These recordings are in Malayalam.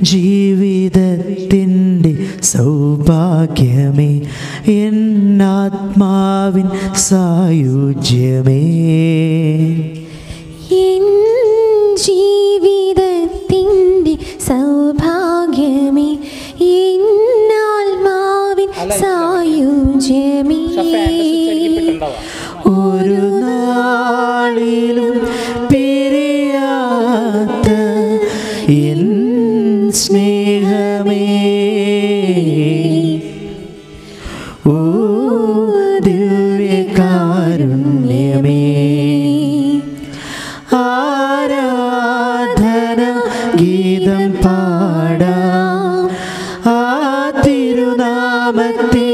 ജീവിതത്തിൻ്റെ സൗഭാഗ്യമേ എന്നാത്മാവിൻ സായുജ്യമേ എൻ ജീവിതത്തിൻ്റെ സൗഭാഗ്യമേ എന്നാത്മാവിൻ സായുജ്യമേ ഒരു നാളിലും പിരിയാത്ത എൻ സ്നേഹമേ ഓ ദിവ്യകാരുണ്യമേ ആരാധന ഗീതം പാടാം ആ തിരുനാമത്തെ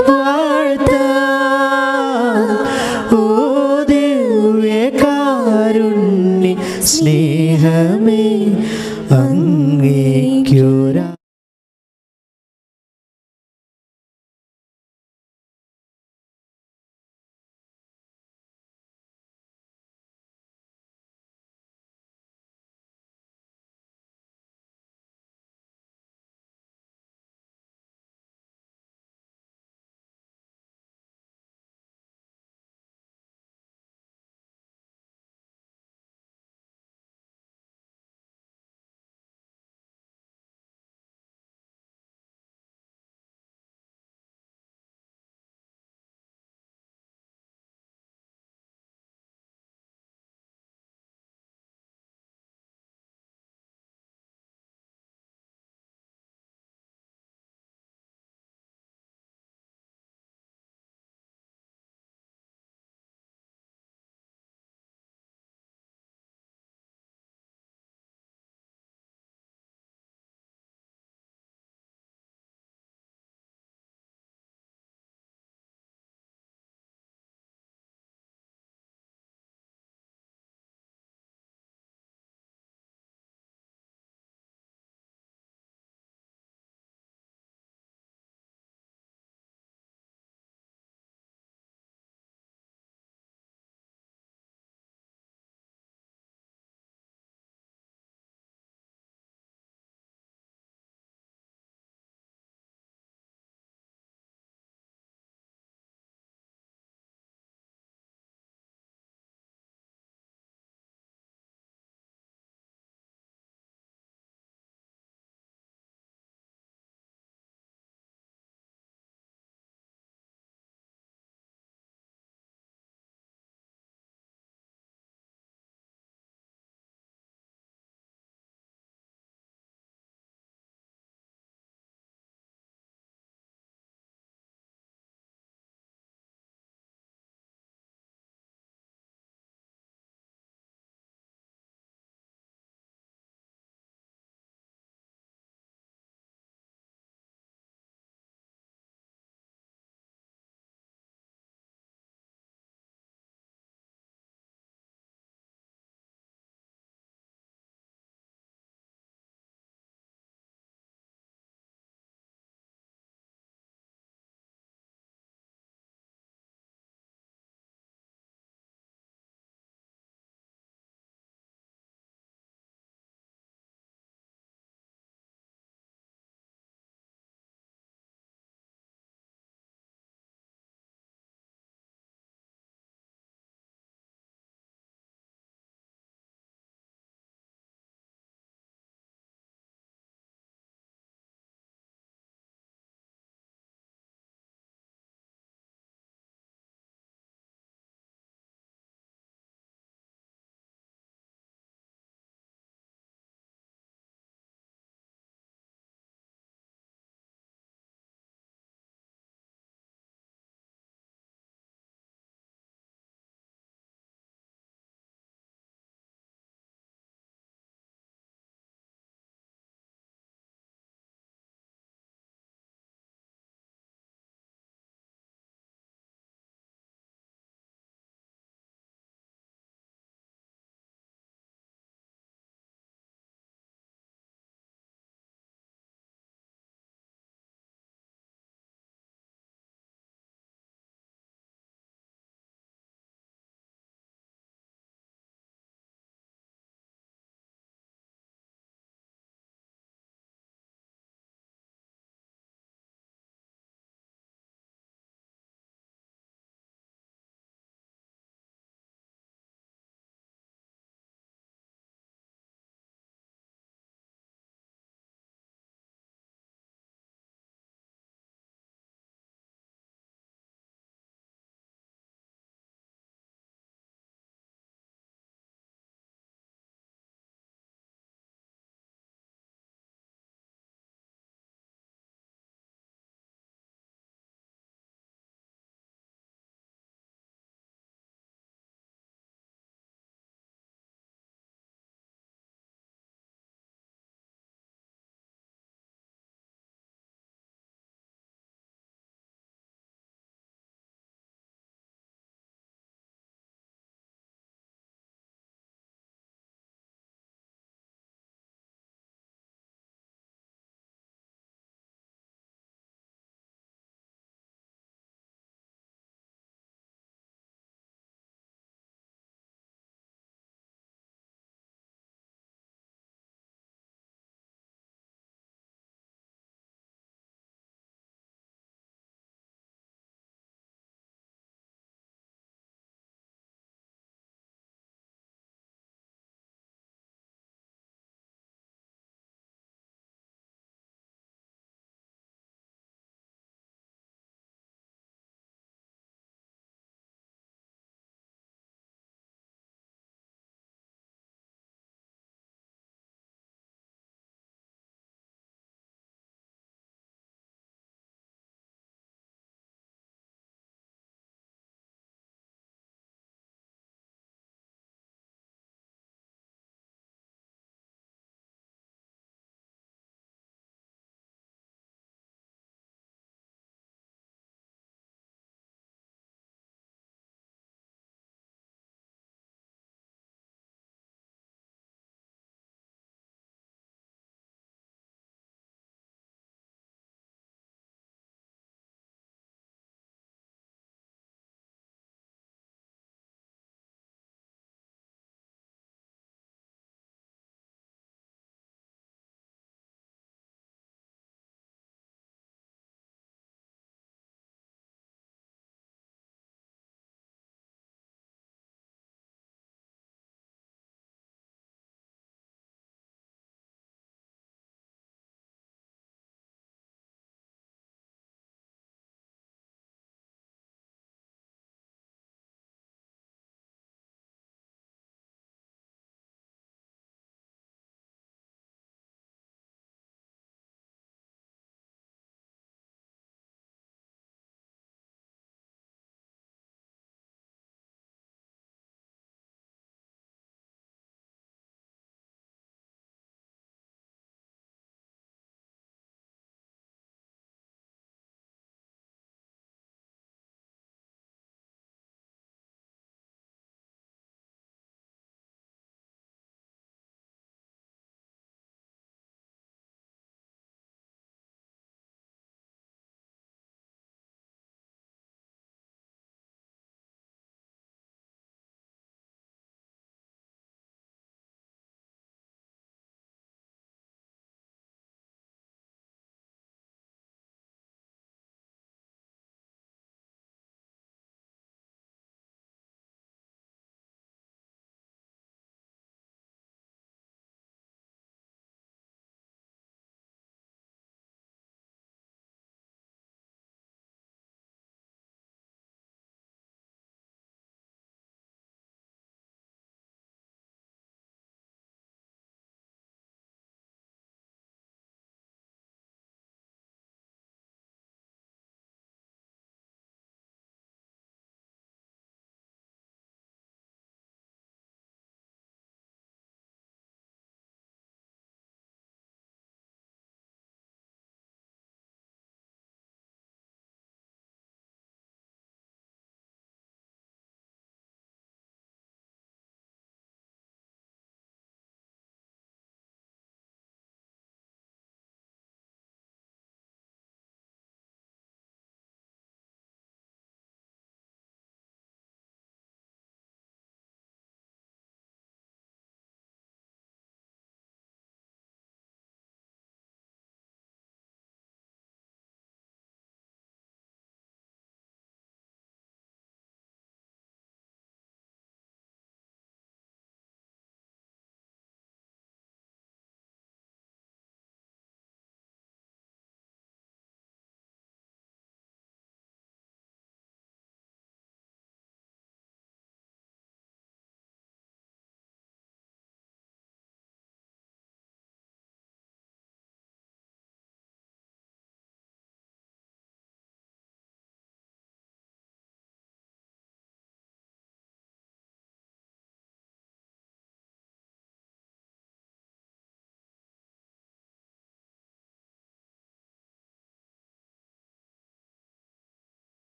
വാഴ്ത്താം ഓ ദിവ്യകാരുണ്യ സ്നേഹമേ അങ്ങേക്കൊരാ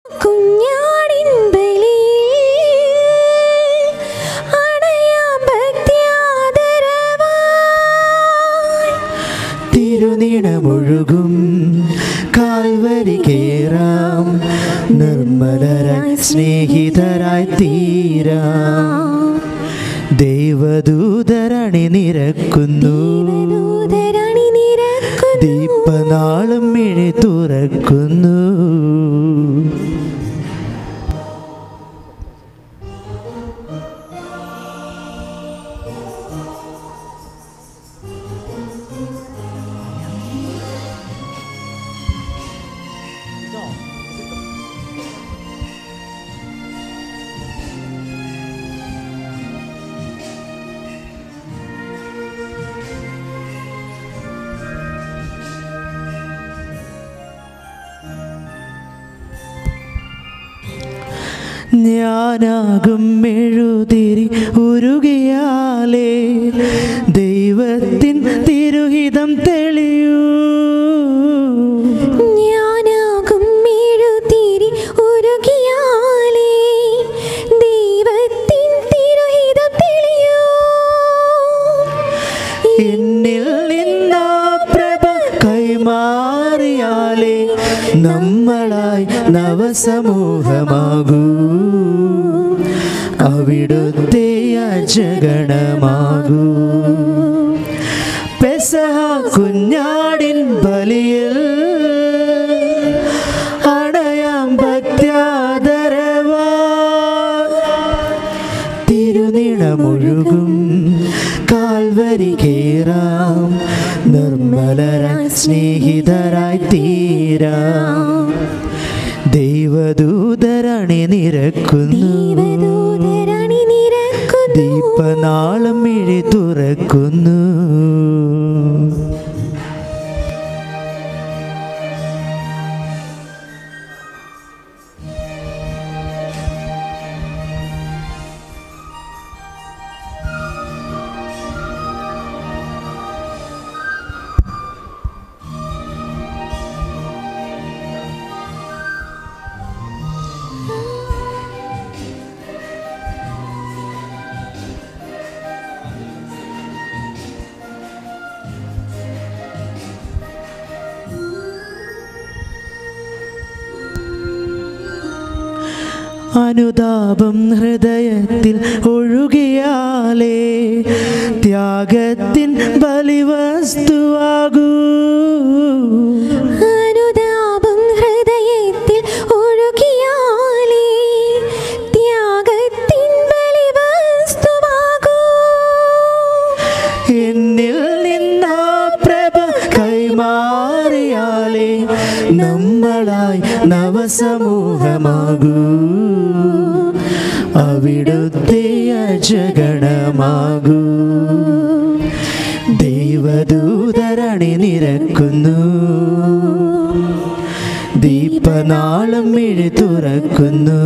കുഞ്ഞാടിൻ ബലിയിൽ അണയാം ഭക്ത്യാദരവായി തിരുനിണമൊഴുകും കാൽവരി കേറാം നിർമ്മലരായി സ്നേഹിതരായി തീരാം ദൈവദൂതരണി നിരക്കുന്നു ദൂതരണി നിരക്കുന്നു ദീപനാളും മിഴി തുറക്കുന്നു ഞാനാകും മെഴുതിരി ഉരുകിയാലേ ദൈവത്തിൻ തിരുഹിതം തെളിയൂ ഞാനാകും മെഴുതിരി ഉരുകിയാലേ ദൈവത്തിൻ തിരുഹിതം തെളിയൂ എന്നിൽ നിന്നാ പ്രഭ കൈമാറിയാലേ നമ്മളായി നവസമൂഹമാകൂ അവിടുത്തെ അജഗണമാകൂ പെസഹ കുഞ്ഞാടിൻ ബലിയിൽ അടയാം ഭക്ത്യാദരവാ തിരുനിണമൊഴുകും കാൽവരി കേറാം നിർമ്മലരായി സ്നേഹിതരായി തീരാം ദൈവദൂതരണി നിരക്കുന്നു ദൈവദൂതരണി നിരക്കുന്നു ദീപനാളം മിഴി തുറക്കുന്നു അനുതാപം ഹൃദയത്തിൽ ഒഴുകിയാലേ ത്യാഗത്തിൻ ബലിവസ്തുവാകൂ അനുതാപം ഹൃദയത്തിൽ ഒഴുകിയാലേ ത്യാഗത്തിൻ ബലിവസ്തുവാകൂ എന്നിൽ നിന്നാ പ്രഭ കൈമാറിയാലേ നമ്മളായി നവസമൂഹമാകൂ അവിടുത്തെ അജഗണമാകൂ ദൈവദൂതരണി നിരക്കുന്നു ദീപനാളം മിഴി തുറക്കുന്നു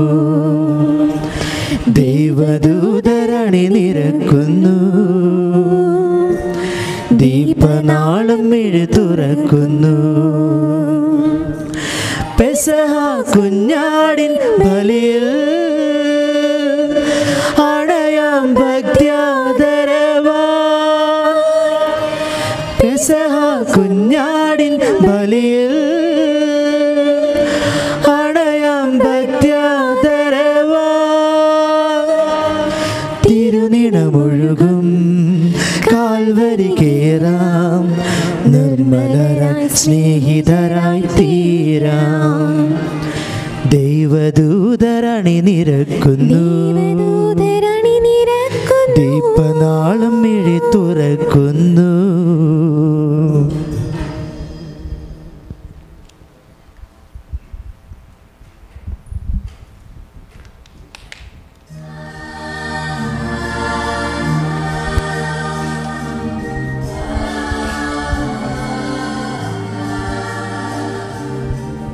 ദൈവദൂതരണി നിരക്കുന്നു ദീപനാളം മിഴി തുറക്കുന്നു പെസഹ കുഞ്ഞാടിൻ ബലിയിൽ അടയാം ഭക്ത്യാദരവാ പെസഹ കുഞ്ഞാടിൻ ബലിയിൽ അടയാം ഭക്ത്യാദരവാ തിരുനിണമൊഴുകും കാൽവരി കേറാം നിർമ്മലരായി സ്നേഹിതരായി തീരാം ദൈവദൂതരണി നിരക്കുന്നു ദൂതരണി നിരക്കുന്നു ദീപനാളം മിഴി തുറക്കുന്നു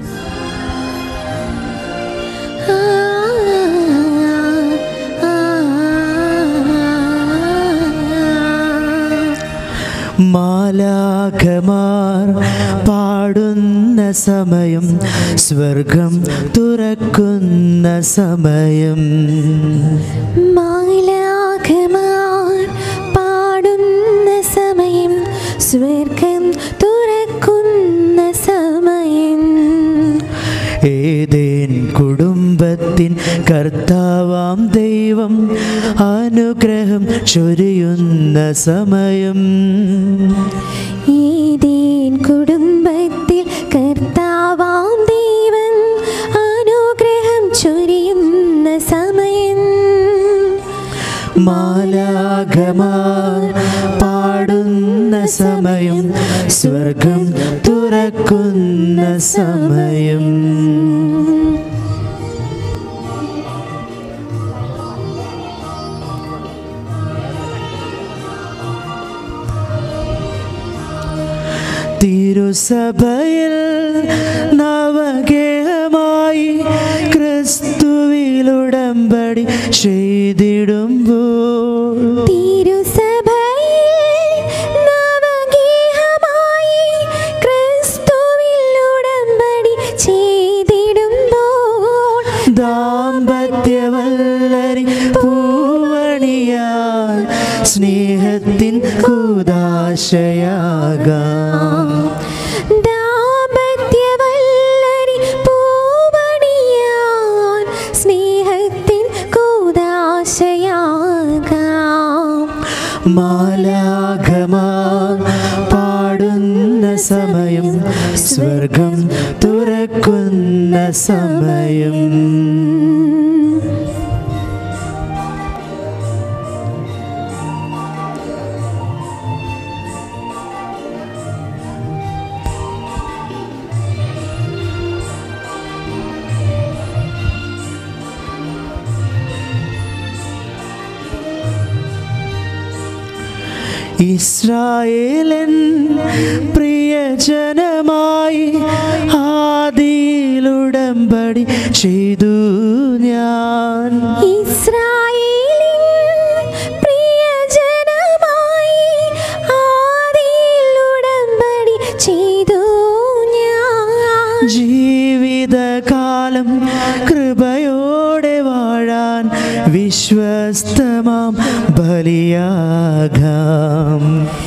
ആ ആ മാലാഖമാർ പാടുന്ന സമയം സ്വർഗം തുറക്കുന്ന സമയം മാലാഖമാർ പാടുന്ന സമയം സ്വർഗം തുറക്കുന്ന സമയം ഏതേൻ കുടുംബത്തിൻ കർത്താവാം ദൈവം അനുഗ്രഹം ചൊരിയുന്ന സമയം ഏതേൻ കുടുംബത്തിൽ കർത്താവാം ദൈവം അനുഗ്രഹം ചൊരിയുന്ന സമയം മാലാഖമാർ പാടുന്ന സമയം സ്വർഗം തുറക്കുന്ന സമയം തിരുസഭയിൽ നവഗേഹമായി ക്രിസ്തുവിലുടമ്പടി ചെയ്തിടുമ്പോൾ തിരുസഭയിൽ നവഗേഹമായി ക്രിസ്തുവിൽ ഉടമ്പടി ചെയ്തിടുമ്പോൾ ദാമ്പത്യവല്ലരി പൂവണിയാൽ സ്നേഹത്തിൻ കൂതാശയാകാം ദാമ്പത്യവല്ലരി പൂവണിയാൻ സ്നേഹത്തിൻ കൂതാശയാകാം മാലാഖമാർ പാടുന്ന സമയം സ്വർഗം തുറക്കുന്ന സമയം ഇസ്രായേലൻ പ്രിയജനമായി ആദിയിലുടമ്പടി ചെയ്തു ഞാൻ ഇസ്രായേലിൻ പ്രിയജനമായി ആദിയിൽ ഉടമ്പടി ചെയ്തു ഞാൻ ജീവിതകാലം കൃപയോടെ വാഴാൻ വിശ്വസ്തമാം ബലിയാകാം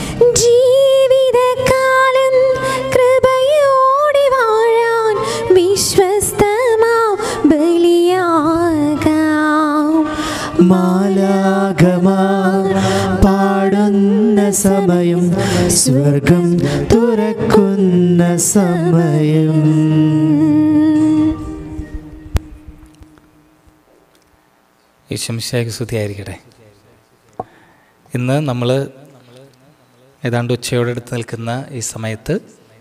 ജീവിതകാലം കൃപയോടെ വാഴാൻ വിശ്വസ്തമാ ബലിയാകാം മാലാകമാർ പാടുന്ന സമയം സ്വർഗം തുറക്കുന്ന സമയം ഈശംശായ്ക്ക് സ്തുതിയായിരിക്കട്ടെ ഇന്ന് നമ്മൾ ഏതാണ്ട് ഉച്ചയോടടുത്ത് നിൽക്കുന്ന ഈ സമയത്ത്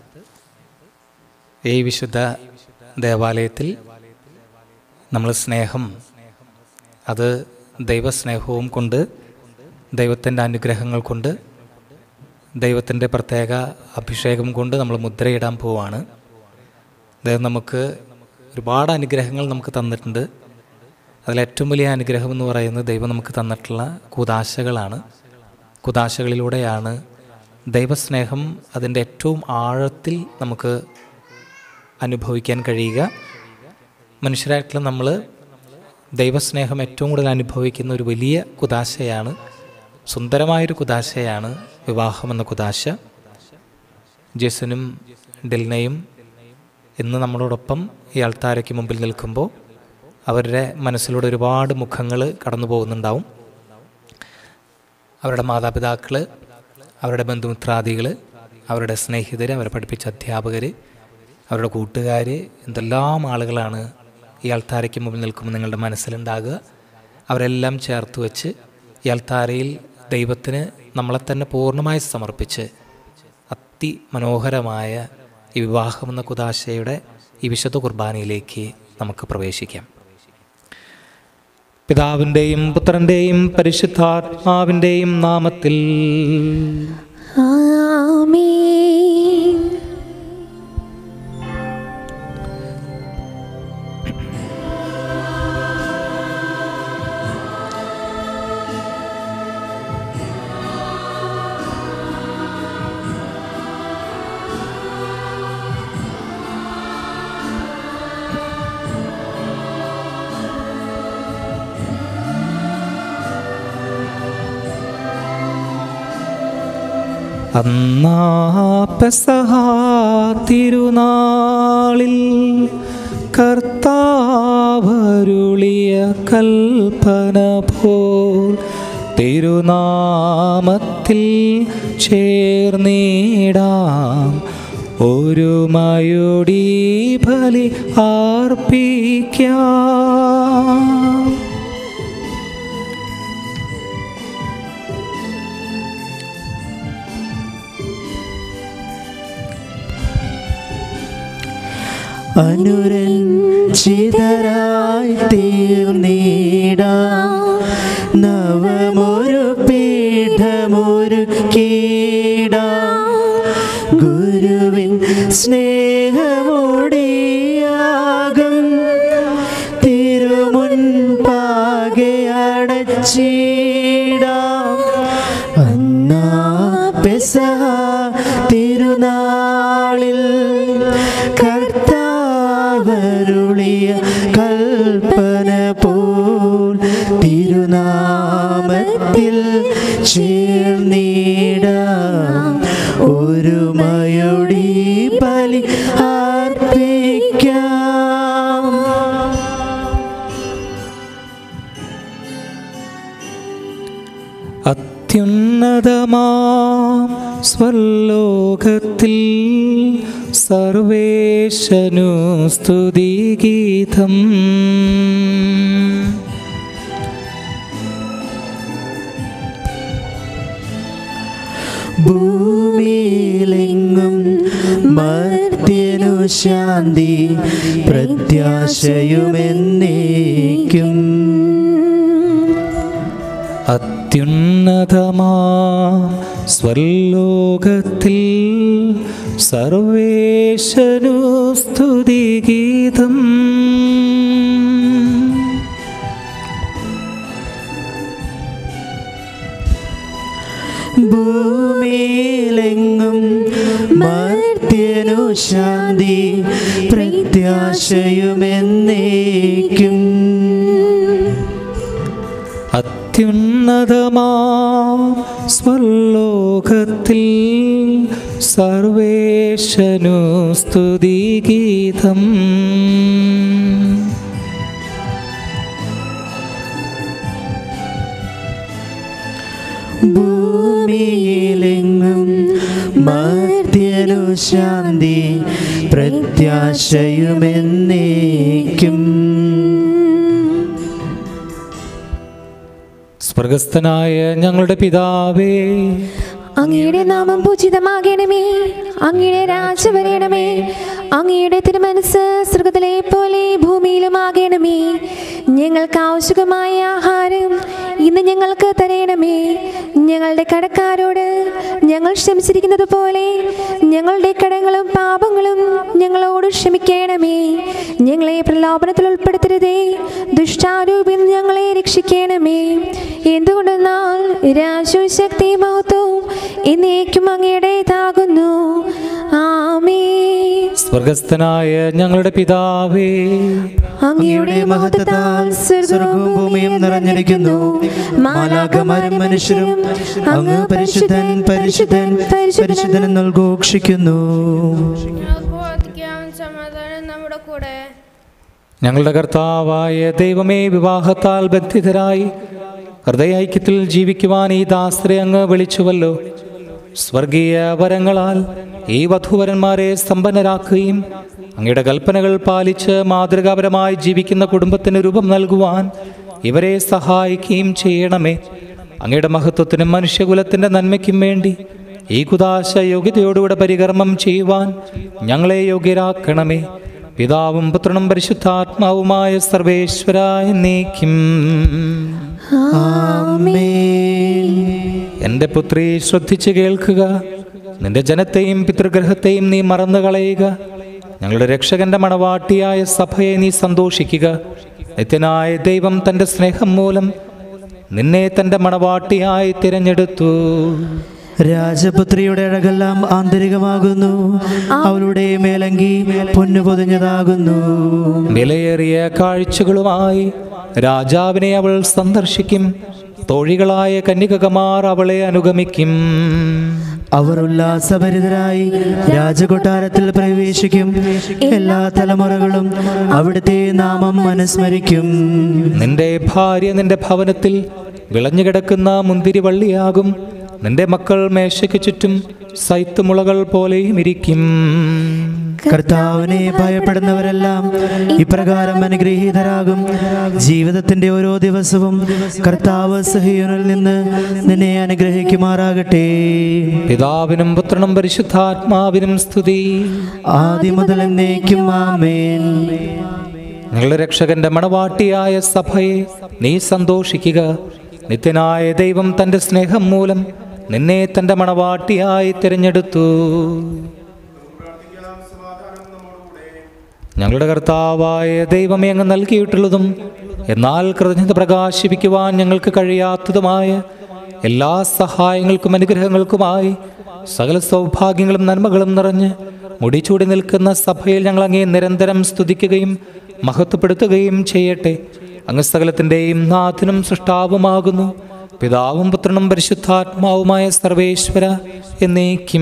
ഈ വിശുദ്ധ ദേവാലയത്തിൽ നമ്മൾ സ്നേഹം അത് ദൈവസ്നേഹവും കൊണ്ട് ദൈവത്തിൻ്റെ അനുഗ്രഹങ്ങൾ കൊണ്ട് ദൈവത്തിൻ്റെ പ്രത്യേക അഭിഷേകം കൊണ്ട് നമ്മൾ മുദ്രയിടാൻ പോവാണ് ദൈവം നമുക്ക് ഒരുപാട് അനുഗ്രഹങ്ങൾ നമുക്ക് തന്നിട്ടുണ്ട് അതിലേറ്റവും വലിയ അനുഗ്രഹം എന്ന് പറയുന്നത് ദൈവം നമുക്ക് തന്നിട്ടുള്ള കുതാശകളാണ് കുതാശകളിലൂടെയാണ് ദൈവസ്നേഹം അതിൻ്റെ ഏറ്റവും ആഴത്തിൽ നമുക്ക് അനുഭവിക്കാൻ കഴിയുക മനുഷ്യരായിട്ടുള്ള നമ്മൾ ദൈവസ്നേഹം ഏറ്റവും കൂടുതൽ അനുഭവിക്കുന്ന ഒരു വലിയ കുതാശയാണ് സുന്ദരമായൊരു കുതാശയാണ് വിവാഹം എന്ന കുതാശ ജെസനും ഡെൽനയും ഇന്ന് നമ്മളോടൊപ്പം ഈ അൾത്താരയ്ക്ക് മുമ്പിൽ നിൽക്കുമ്പോൾ അവരുടെ മനസ്സിലൂടെ ഒരുപാട് മുഖങ്ങൾ കടന്നു പോകുന്നുണ്ടാവും അവരുടെ മാതാപിതാക്കൾ അവരുടെ ബന്ധുമിത്രാദികൾ അവരുടെ സ്നേഹിതർ അവരെ പഠിപ്പിച്ച അധ്യാപകർ അവരുടെ കൂട്ടുകാർ എന്തെല്ലാം ആളുകളാണ് ഈ അൾത്താരയ്ക്ക് മുമ്പിൽ നിൽക്കുമ്പോൾ നിങ്ങളുടെ മനസ്സിലുണ്ടാകുക അവരെല്ലാം ചേർത്ത് വെച്ച് ഈ അൾത്താരയിൽ ദൈവത്തിന് നമ്മളെ തന്നെ പൂർണ്ണമായി സമർപ്പിച്ച് അതി മനോഹരമായ ഈ വിവാഹം എന്ന കുതാശയുടെ ഈ വിശുദ്ധ കുർബാനയിലേക്ക് നമുക്ക് പ്രവേശിക്കാം പിതാവിൻ്റെയും പുത്രൻ്റെയും പരിശുദ്ധാത്മാവിൻ്റെയും നാമത്തിൽ ആമേൻ അന്നാ പെസഹ തിരുനാളിൽ കർത്താവരുളിയ കൽപ്പന പോൽ തിരുനാമത്തിൽ ചേർന്നിടാം ഒരു മയൊടി ബലി അർപ്പിക്കാം അനുരഞ്ജിതരായി തീർന്നിടാം നവമൊരു പീഠമൊരു കീടാം ഗുരുവിൻ സ്നേഹമോടിയാകും തിരുമുൻപാകെ അടച്ചിടാം അന്നാ പെസഹ തിരുനാളിൽ കർത്താവരുളിയ കൽപ്പന പോൽ തിരുനാമത്തിൽ ചേർന്നിടാം ഒരു മയൊടി ബലി അർപ്പിക്കാം അത്യുന്നതമാം സ്വലോകത്തിൽ സർവേശനു സ്തുതിഗീതം ഭൂമിയിലെങ്ങും മർത്യനു ശാന്തി പ്രത്യാശയുമെന്നേക്കും അത്യുന്നതമാം സ്വലോകത്തിൽ സർവേശനു സ്തുതിഗീതം ഭൂമിയിലെങ്ങും മർത്യനു ശാന്തി പ്രത്യാശയുമെന്നേക്കും അത്യുന്നതമാം സ്വലോകത്തിൽ സർവേശനു സ്തുതിഗീതം ഭൂമിയിലെങ്ങും മർത്യനു ശാന്തി പ്രത്യാശയുമെന്നേക്കും സ്വർഗസ്ഥനായ ഞങ്ങളുടെ പിതാവേ അങ്ങയുടെ നാമം പൂജിതമാകണമേ അങ്ങയുടെ രാജ്യം വരണമേ അങ്ങയുടെ തിരുമനസ് സ്വർഗത്തിലെ പോലെ ഭൂമിയിലുമാകണമേ ഞങ്ങൾക്ക് ആവശ്യകമായ ആഹാരം ഇന്ന് ഞങ്ങൾക്ക് തരയണമേ ഞങ്ങളുടെ കടക്കാരോട് ഞങ്ങൾ ക്ഷമിച്ചിരിക്കുന്നത് പോലെ ഞങ്ങളുടെ കടങ്ങളും പാപങ്ങളും ഞങ്ങളോട് ക്ഷമിക്കണമേ ഞങ്ങളെ പ്രലോഭനത്തിൽ ഉൾപ്പെടുത്തരുതേ ദുഷ്ടാരൂപിൽ ഞങ്ങളെ രക്ഷിക്കണമേ എന്തുകൊണ്ടെന്നാൽ രാജു ശക്തി മഹത്വവും എന്നേക്കും അങ്ങയുടേതാകുന്നു ആമേ സ്വർഗസ്ഥനായ ഞങ്ങളുടെ പിതാവേ അങ്ങയുടെ മഹത്വത്താൽ സ്വർഗവും ഭൂമിയും നിറഞ്ഞിരിക്കുന്നു മാലാകമാരും മനുഷ്യരും അങ്ങ് പരിശുദ്ധൻ പരിശുദ്ധൻ പരിശുദ്ധൻ എന്ന് ഘോഷിക്കുന്നു പ്രാർത്ഥിക്കാം സമാധാനം നമ്മുടെ കൂടെ ഞങ്ങളുടെ കർത്താവായ ദൈവമേ വിവാഹത്താൽ ബന്ധിതരായി ഹൃദയൈക്യത്തിൽ ജീവിക്കുവാൻ ഈ ദാസ്ത്രെ അങ്ങ് വിളിച്ചുവല്ലോ സ്വർഗീയ വരങ്ങളാൽ ഈ വധുവരന്മാരെ സമ്പന്നരാക്കുകയും അങ്ങയുടെ കൽപ്പനകൾ പാലിച്ച് മാതൃകാപരമായി ജീവിക്കുന്ന കുടുംബത്തിന് രൂപം നൽകുവാൻ ഇവരെ സഹായിക്കുകയും ചെയ്യണമേ അങ്ങയുടെ മഹത്വത്തിനും മനുഷ്യകുലത്തിൻ്റെ നന്മയ്ക്കും വേണ്ടി ഈ കുദാശ യോഗ്യതയോടുകൂടെ പരികർമ്മം ചെയ്യുവാൻ ഞങ്ങളെ യോഗ്യരാക്കണമേ പിതാവും പുത്രനും പരിശുദ്ധാത്മാവുമായ സർവേശ്വരായ നീക്കും എൻ്റെ പുത്രി ശ്രദ്ധിച്ച് കേൾക്കുക നിന്റെ ജനത്തെയും പിതൃഗ്രഹത്തെയും നീ മറന്നു കളയുക ഞങ്ങളുടെ രക്ഷകന്റെ മണവാട്ടിയായ സഭയെ നീ സന്തോഷിക്കുക നിത്യനായ ദൈവം തൻ്റെ സ്നേഹം മൂലം നിന്നെ തൻ്റെ മണവാട്ടിയായി തിരഞ്ഞെടുത്തു രാജപുത്രിയുടെ അഴകെല്ലാം ആന്തരികമാകുന്നു അവളുടെ മേലങ്കി പൊന്നു പൊതിഞ്ഞതാകുന്നു വിലയേറിയ കാഴ്ചകളുമായി രാജാവിനെ അവൾ സന്ദർശിക്കും തോഴികളായ കന്യകമാർ അവളെ അനുഗമിക്കും അവർ ഉല്ലാസഭരിതരായി രാജകൊട്ടാരത്തിൽ പ്രവേശിക്കും എല്ലാ തലമുറകളും അവിടുത്തെ നാമം അനുസ്മരിക്കും നിന്റെ ഭാര്യ നിന്റെ ഭവനത്തിൽ വിളഞ്ഞു കിടക്കുന്ന മുന്തിരിവള്ളിയാകും നിന്റെ മക്കൾ മേശയ്ക്ക് ചുറ്റും സൈത്തുമുളകൾ പോലെയും ഇരിക്കും കർത്താവിനെ ഭയപ്പെടുന്നവരെല്ലാം ഇപ്രകാരം അനുഗ്രഹീതരാകും ജീവിതത്തിന്റെ ഓരോ ദിവസവും കർത്താവ് സഹിയോനിൽ നിന്ന് നിന്നെ അനുഗ്രഹിക്കുമാറാകട്ടെ പിതാവിനും പുത്രനും പരിശുദ്ധാത്മാവിനും സ്തുതി ആദ്യം മുതൽ എന്നേക്കും ആമേൻ ഞങ്ങളുടെ രക്ഷകന്റെ മണവാട്ടിയായ സഭയെ നീ സന്തോഷിക്കുക നിത്യനായ ദൈവം തന്റെ സ്നേഹം മൂലം നിന്നെ തന്റെ മണവാട്ടിയായി തിരഞ്ഞെടുത്തു ഞങ്ങളുടെ കർത്താവായ ദൈവമേ അങ്ങ് നൽകിയിട്ടുള്ളതും എന്നാൽ കൃതജ്ഞത പ്രകാശിപ്പിക്കുവാൻ ഞങ്ങൾക്ക് കഴിയാത്തതുമായ എല്ലാ സഹായങ്ങൾക്കും അനുഗ്രഹങ്ങൾക്കുമായി സകല സൗഭാഗ്യങ്ങളും നന്മകളും നിറഞ്ഞ് മുടിച്ചൂടി നിൽക്കുന്ന സഭയിൽ ഞങ്ങൾ അങ്ങേ നിരന്തരം സ്തുതിക്കുകയും മഹത്വപ്പെടുത്തുകയും ചെയ്യട്ടെ അങ്ങ് സകലത്തിൻ്റെയും നാഥനും സൃഷ്ടാവുമാകുന്നു പിതാവും പുത്രനും പരിശുദ്ധാത്മാവുമായ സർവേശ്വര എന്നേക്കും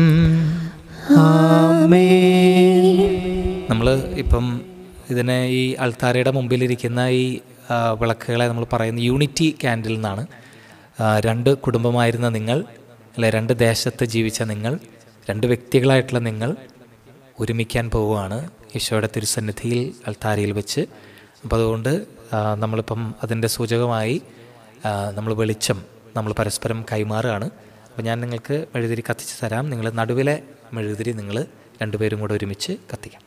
ആമേൻ നമ്മൾ ഇപ്പം ഇതിനെ ഈ അൾത്താരയുടെ മുമ്പിലിരിക്കുന്ന ഈ ആ, വിളക്കുകളെ നമ്മൾ പറയുന്ന യൂണിറ്റി ക്യാൻഡിൽ എന്നാണ് ആ, രണ്ട് കുടുംബമായിരുന്ന നിങ്ങൾ അല്ലെ രണ്ട് ദേശത്ത് ജീവിച്ച നിങ്ങൾ രണ്ട് വ്യക്തികളായിട്ടുള്ള നിങ്ങൾ ഒരുമിക്കാൻ പോവുകയാണ് ഈശോയുടെ തിരുസന്നിധിയിൽ അൾത്താരയിൽ വെച്ച് അപ്പോൾ അതുകൊണ്ട് ആ, നമ്മളിപ്പം അതിൻ്റെ സൂചകമായി ആ, നമ്മൾ വെളിച്ചം നമ്മൾ പരസ്പരം കൈമാറുകയാണ് അപ്പോൾ ഞാൻ നിങ്ങൾക്ക് മെഴുതിരി കത്തിച്ച് തരാം നിങ്ങൾ നടുവിലെ മെഴുതിരി നിങ്ങൾ രണ്ടുപേരും കൂടെ ഒരുമിച്ച് കത്തിക്കാം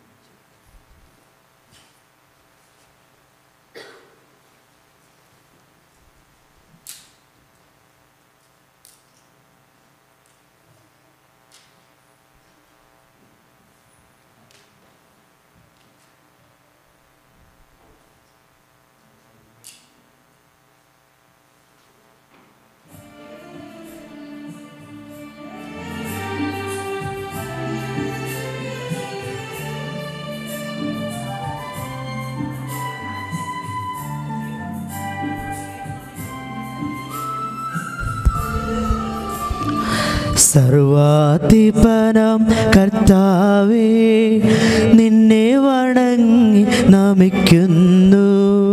സർവാധിപനം കർത്താവേ നിന്നെ വണങ്ങി നമിക്കുന്നു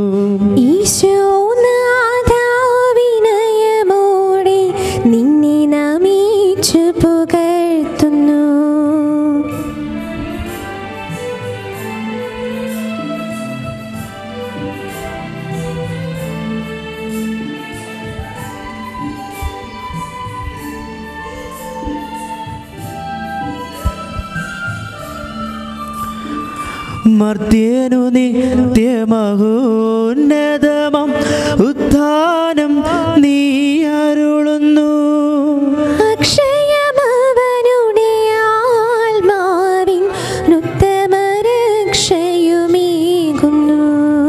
ഈശോനാഥാവിനയമോടെ നിന്നെ നമിച്ചു പുകഴ്ത്തുന്നു മർത്യനു നിത്യമഹോന്നതമം ഉത്ഥാനം നീ അരുളുന്നു അക്ഷയമവനുടെ ആത്മാവിൻ ഉത്തമരക്ഷയുമേകുന്നു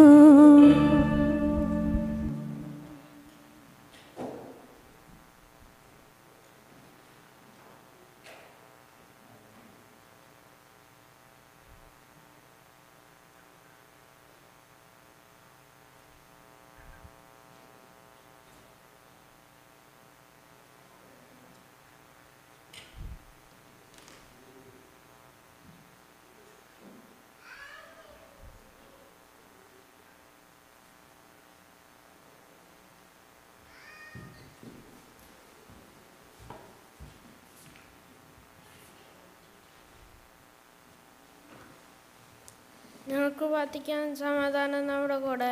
ഞങ്ങൾക്ക് പ്രാർത്ഥിക്കാൻ സമാധാനം നമ്മുടെ കൂടെ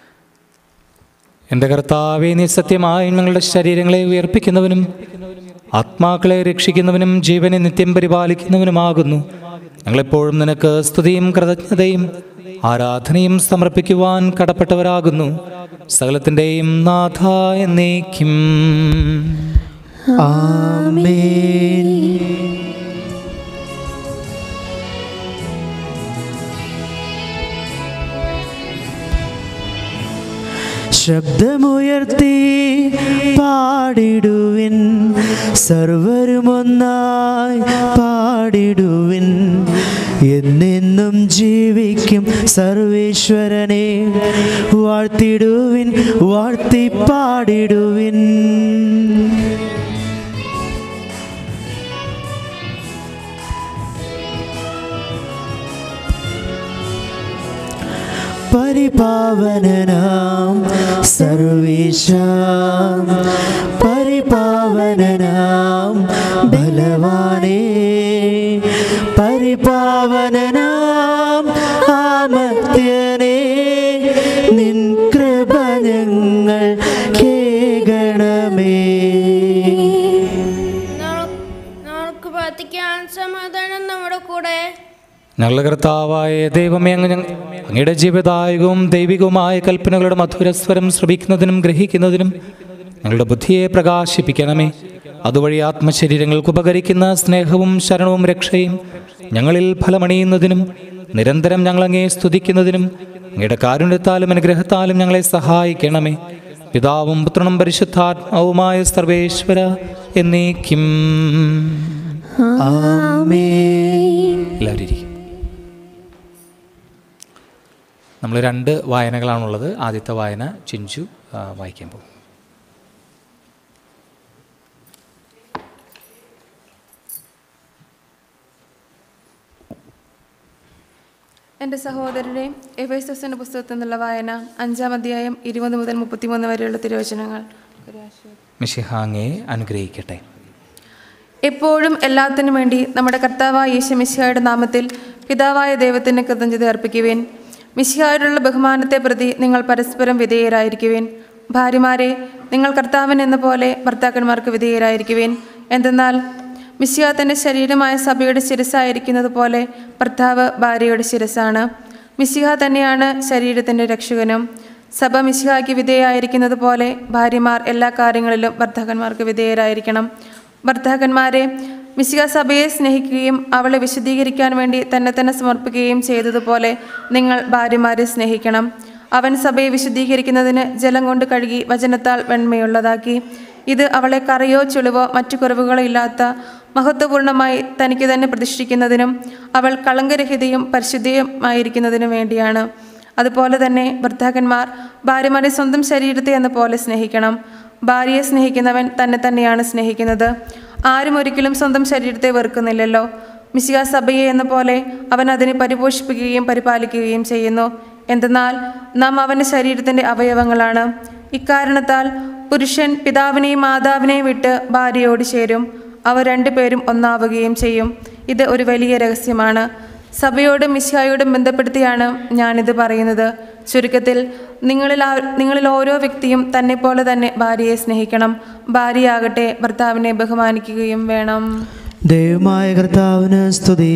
എൻ്റെ കർത്താവെ നീ സത്യമായി ഞങ്ങളുടെ ശരീരങ്ങളെ ഉയർപ്പിക്കുന്നവനും ആത്മാക്കളെ രക്ഷിക്കുന്നവനും ജീവനെ നിത്യം പരിപാലിക്കുന്നവനുമാകുന്നു ഞങ്ങളെപ്പോഴും നിനക്ക് സ്തുതിയും കൃതജ്ഞതയും ആരാധനയും സമർപ്പിക്കുവാൻ കടപ്പെട്ടവരാകുന്നു സകലത്തിൻ്റെയും നാഥ എന്നേക്കും ആമേൻ ശബ്ദമുയർത്തി പാടിടുവിൻ സർവരുമൊന്നായി പാടിടുവിൻ എന്നെന്നും ജീവിക്കും സർവേശ്വരനെ വാഴ്ത്തിടുവിൻ വാഴ്ത്തി പാടിടുവിൻ പരിപാവനനാം സർവേശ പരിപാവനനാം ബലവാനേ പരിപാവനനാം ആമത്യനേ നിൻ കൃപ ഞങ്ങൾ കേകണമേ നമുക്ക് പ്രാർത്ഥിക്കാൻ സമാധാനം നമ്മുടെ കൂടെ ഞങ്ങളുടെ കർത്താവായ ദൈവമേ അങ്ങ് ഞങ്ങ- അങ്ങയുടെ ജീവദായകവും ദൈവികവുമായ കൽപ്പനകളുടെ മധുരസ്വരം ശ്രവിക്കുന്നതിനും ഗ്രഹിക്കുന്നതിനും ഞങ്ങളുടെ ബുദ്ധിയെ പ്രകാശിപ്പിക്കണമേ അതുവഴി ആത്മശരീരങ്ങൾക്ക് ഉപകരിക്കുന്ന സ്നേഹവും ശരണവും രക്ഷയും ഞങ്ങളിൽ ഫലമണിയുന്നതിനും നിരന്തരം ഞങ്ങളങ്ങേ സ്തുതിക്കുന്നതിനും അങ്ങയുടെ കാരുണ്യത്താലും അനുഗ്രഹത്താലും ഞങ്ങളെ സഹായിക്കണമേ പിതാവും പുത്രനും പരിശുദ്ധാത്മാവുമായ സർവേശ്വര എന്നേക്കും ആമേൻ എല്ലാവരും ഇരിക്കും നമ്മൾ രണ്ട് വായനകളാണുള്ളത് ആദ്യത്തെ വായന ചിഞ്ചു ആ, വായിക്കാൻ പോകും എൻ്റെ സഹോദരരെ എഫേസസിൻ്റെ പുസ്തകത്തിൽ നിന്നുള്ള വായന അഞ്ചാം അധ്യായം ഇരുപത് മുതൽ മുപ്പത്തിമൂന്ന് വരെയുള്ള തിരുവചനങ്ങൾ മിഷിഹാങ്ങയെ അനുഗ്രഹിക്കട്ടെ എപ്പോഴും എല്ലാത്തിനും വേണ്ടി നമ്മുടെ കർത്താവായ യേശു മിശിഹായുടെ നാമത്തിൽ പിതാവായ ദൈവത്തിന് കൃതജ്ഞത അർപ്പിക്കുവേൻ മിശിഹായോടുള്ള ബഹുമാനത്തെ പ്രതി നിങ്ങൾ പരസ്പരം വിധേയരായിരിക്കുവേൻ ഭാര്യമാരെ നിങ്ങൾ കർത്താവിൻ എന്ന പോലെ ഭർത്താക്കന്മാർക്ക് വിധേയരായിരിക്കുവേൻ എന്തെന്നാൽ മിശിഹ തൻ്റെ ശരീരമായ സഭയുടെ ശിരസായിരിക്കുന്നത് പോലെ ഭർത്താവ് ഭാര്യയുടെ ശിരസാണ് മിശിഹ തന്നെയാണ് ശരീരത്തിൻ്റെ രക്ഷകനും സഭ മിശിഹായ്ക്ക് വിധേയായിരിക്കുന്നത് പോലെ ഭാര്യമാർ എല്ലാ കാര്യങ്ങളിലും ഭർത്താക്കന്മാർക്ക് വിധേയരായിരിക്കണം ഭർത്താക്കന്മാരെ മിശിക സഭയെ സ്നേഹിക്കുകയും അവളെ വിശദീകരിക്കാൻ വേണ്ടി തന്നെ തന്നെ സമർപ്പിക്കുകയും ചെയ്തതുപോലെ നിങ്ങൾ ഭാര്യമാരെ സ്നേഹിക്കണം അവൻ സഭയെ വിശുദ്ധീകരിക്കുന്നതിന് ജലം കൊണ്ട് കഴുകി വചനത്താൽ വെണ്മയുള്ളതാക്കി ഇത് അവളെ കറയോ ചുളിവോ മറ്റു കുറവുകളോ ഇല്ലാത്ത മഹത്വപൂർണമായി തനിക്ക് തന്നെ പ്രതിഷ്ഠിക്കുന്നതിനും അവൾ കളങ്കരഹിതയും പരിശുദ്ധിയുമായിരിക്കുന്നതിനും വേണ്ടിയാണ് അതുപോലെ തന്നെ ഭർത്താക്കന്മാർ ഭാര്യമാരെ സ്വന്തം ശരീരത്തെ എന്ന പോലെ സ്നേഹിക്കണം ഭാര്യയെ സ്നേഹിക്കുന്നവൻ തന്നെ തന്നെയാണ് സ്നേഹിക്കുന്നത് ആരും ഒരിക്കലും സ്വന്തം ശരീരത്തെ വെറുക്കുന്നില്ലല്ലോ മിശിക സഭയെ എന്ന പോലെ അവൻ അതിനെ പരിപോഷിപ്പിക്കുകയും പരിപാലിക്കുകയും ചെയ്യുന്നു എന്തെന്നാൽ നാം അവൻ്റെ ശരീരത്തിൻ്റെ അവയവങ്ങളാണ് ഇക്കാരണത്താൽ പുരുഷൻ പിതാവിനെയും മാതാവിനെയും വിട്ട് ഭാര്യയോട് ചേരും അവർ രണ്ടുപേരും ഒന്നാവുകയും ചെയ്യും ഇത് ഒരു വലിയ രഹസ്യമാണ് സഭയോടും മിശിഹായോടും ബന്ധപ്പെടുത്തിയാണ് ഞാനിത് പറയുന്നത് ചുരുക്കത്തിൽ നിങ്ങളിൽ ആ- നിങ്ങളിൽ ഓരോ വ്യക്തിയും തന്നെ പോലെ തന്നെ ഭാര്യയെ സ്നേഹിക്കണം ഭാര്യയാകട്ടെ ഭർത്താവിനെ ബഹുമാനിക്കുകയും വേണം ദൈവമായ കർത്താവിന് സ്തുതി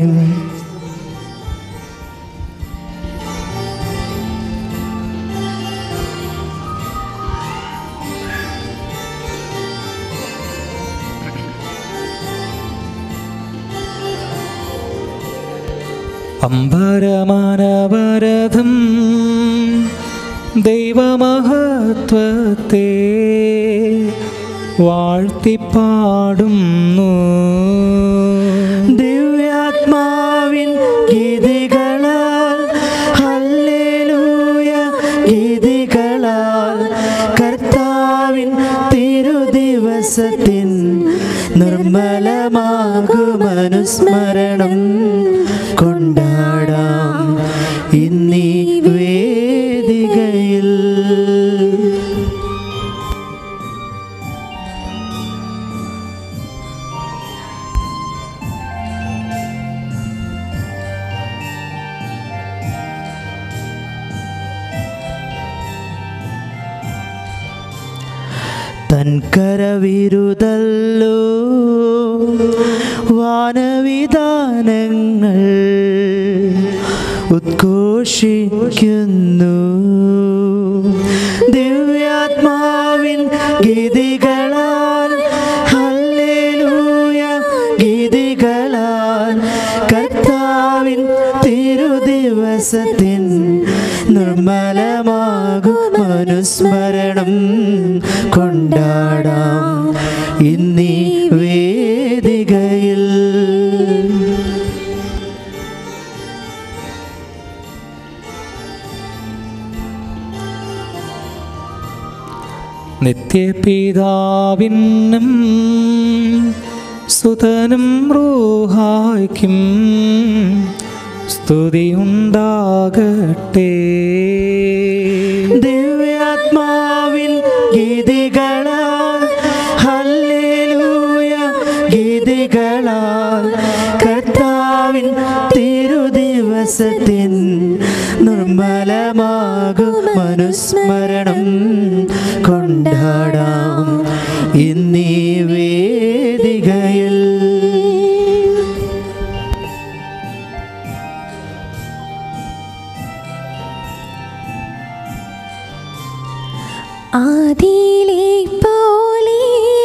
അമ്പരമാനവരഥം ദൈവമഹത്വത്തെ വാഴ്ത്തിപ്പാടുന്നു ദിവ്യാത്മാവിൻ ഗീതികളാൽ ഹല്ലേലൂയ ഗീതികളാൽ കർത്താവിൻ തിരുദിവസത്തിൻ നിർമ്മലമാകുമനുസ്മരണം കൊണ്ടാടാം ഇന്നീ വേദികയിൽ തൻ കരവിരുതല്ലോ വാനവിധാനങ്ങൾ ഉദ്ഘോഷിക്കുന്നു ദിവ്യാത്മാവിൻ ഗീതികളാൽ ഹല്ലേലൂയ ഗീതികളാൽ കർത്താവിൻ തിരുദിവസത്തിൻ നിർമ്മലമാകും അനുസ്മരണം കൊണ്ടാടാം ഇന്നീ വേദികയിൽ നിത്യപിതാവിനും സുതനും റൂഹായ്ക്കും സ്തുതിയുണ്ടാകട്ടെ ദിവ്യാത്മാവിൻ ഗീതികളാൽ ഹല്ലേലൂയ ഗീതികളാൽ കർത്താവിൻ തിരുദിവസത്തിൻ നിർമ്മലമാകും മനുസ്മരണം കൊണ്ടാടാം ഇന്നീ വേദികയിൽ ആദിയിലെ പോലെ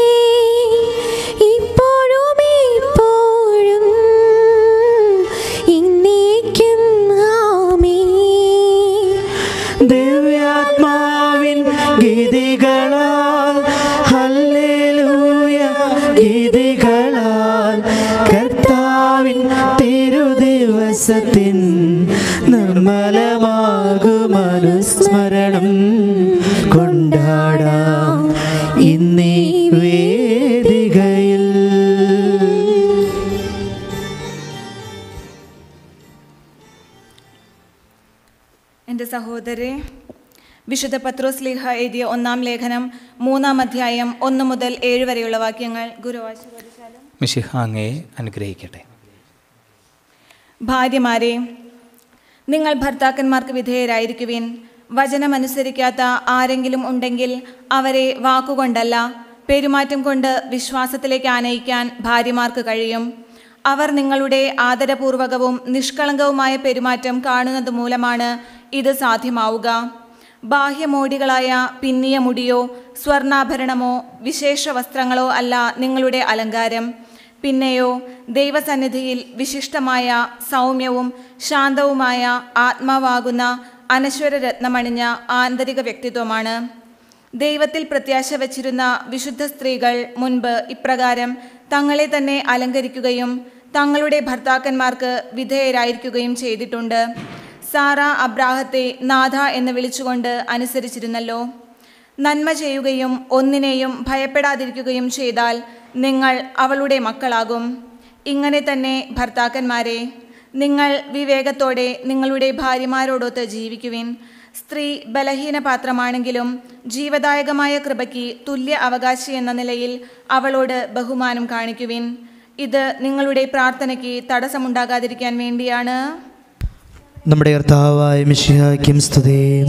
ഇപ്പോഴും എപ്പോഴും എന്നേക്കും ആമേൻ ദിവ്യാത്മാവിൻ ഗീതികളാൽ ഹല്ലേലൂയ ഗീതികളാൽ കർത്താവിൻ തിരുദിവസത്തിൻ നിർമ്മലമാകും അനുസ്മരണം കൊണ്ടാടാം ഇന്നീ വേദികയിൽ എൻ്റെ സഹോദരെ വിശുദ്ധ പത്രോസ് ലീഹ എഴുതിയ ഒന്നാം ലേഖനം മൂന്നാം അധ്യായം ഒന്ന് മുതൽ ഏഴ് വരെയുള്ള വാക്യങ്ങൾ ഗുരു ആശീർവദിച്ചാലും മിശിഹാങ്ങയെ അനുഗ്രഹിക്കട്ടെ ഭാര്യമാരെ നിങ്ങൾ ഭർത്താക്കന്മാർക്ക് വിധേയരായിരിക്കുവിൻ വചനമനുസരിക്കാത്ത ആരെങ്കിലും ഉണ്ടെങ്കിൽ അവരെ വാക്കുകൊണ്ടല്ല പെരുമാറ്റം കൊണ്ട് വിശ്വാസത്തിലേക്ക് ആനയിക്കാൻ ഭാര്യമാർക്ക് കഴിയും അവർ നിങ്ങളുടെ ആദരപൂർവകവും നിഷ്കളങ്കവുമായ പെരുമാറ്റം കാണുന്നത് മൂലമാണ് ഇത് സാധ്യമാവുക ബാഹ്യമോടികളായ പിന്നിയ മുടിയോ സ്വർണ്ണാഭരണമോ വിശേഷ വസ്ത്രങ്ങളോ അല്ല നിങ്ങളുടെ അലങ്കാരം പിന്നെയോ ദൈവസന്നിധിയിൽ വിശിഷ്ടമായ സൗമ്യവും ശാന്തവുമായ ആത്മാവാകുന്ന അനശ്വര രത്നമണിഞ്ഞ ആന്തരിക വ്യക്തിത്വമാണ് ദൈവത്തിൽ പ്രത്യാശ വച്ചിരുന്ന വിശുദ്ധ സ്ത്രീകൾ മുൻപ് ഇപ്രകാരം തങ്ങളെ തന്നെ അലങ്കരിക്കുകയും തങ്ങളുടെ ഭർത്താക്കന്മാർക്ക് വിധേയരായിരിക്കുകയും ചെയ്തിട്ടുണ്ട് സാറ അബ്രാഹത്തെ നാഥ എന്ന് വിളിച്ചുകൊണ്ട് അനുസരിച്ചിരുന്നല്ലോ നന്മ ചെയ്യുകയും ഒന്നിനെയും ഭയപ്പെടാതിരിക്കുകയും ചെയ്താൽ നിങ്ങൾ അവളുടെ മക്കളാകും ഇങ്ങനെ തന്നെ ഭർത്താക്കന്മാരെ നിങ്ങൾ വിവേകത്തോടെ നിങ്ങളുടെ ഭാര്യമാരോടൊത്ത് ജീവിക്കുവിൻ സ്ത്രീ ബലഹീന പാത്രമാണെങ്കിലും ജീവദായകമായ കൃപയ്ക്ക് തുല്യ അവകാശി എന്ന നിലയിൽ അവളോട് ബഹുമാനം കാണിക്കുവിൻ ഇത് നിങ്ങളുടെ പ്രാർത്ഥനയ്ക്ക് തടസ്സമുണ്ടാകാതിരിക്കാൻ വേണ്ടിയാണ് നമ്മുടെ കർത്താവായ മിഷിഹായ്ക്കും സ്തുതിയും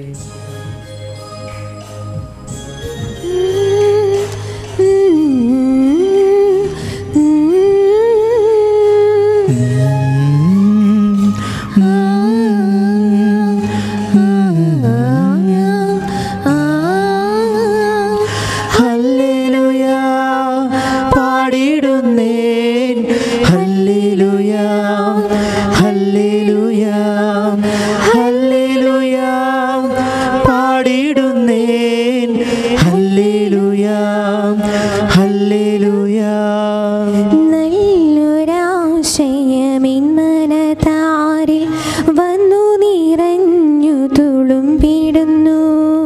ഹല്ലേലൂയ പാടിടുന്നേൻ ഹല്ലേലൂയ ഹല്ലേലൂയ ഹല്ലേലൂയ പാടിടുന്നേൻ ഹല്ലേലൂയ ഹല്ലേലൂയ നല്ലൊരാശയമിന്മനതാരിൽ വന്നു നിറഞ്ഞു തുളുമ്പിടുന്നു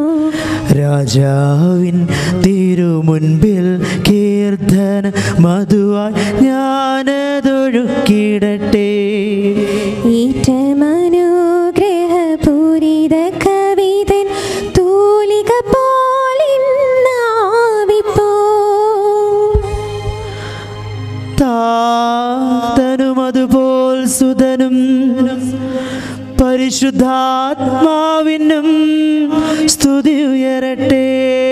രാജാവിൻ തിരുമുൻപിൽ കീർത്തന മധുവായി ഞാനതൊഴുക്കിടട്ടെ ഏറ്റമനുഗ്രഹപൂരിത കവിതൻ തൂലിക പോലിന്നാവിപ്പോ താതനും അതുപോൽ സുതനും പരിശുദ്ധാത്മാവിനും സ്തുതി ഉയരട്ടെ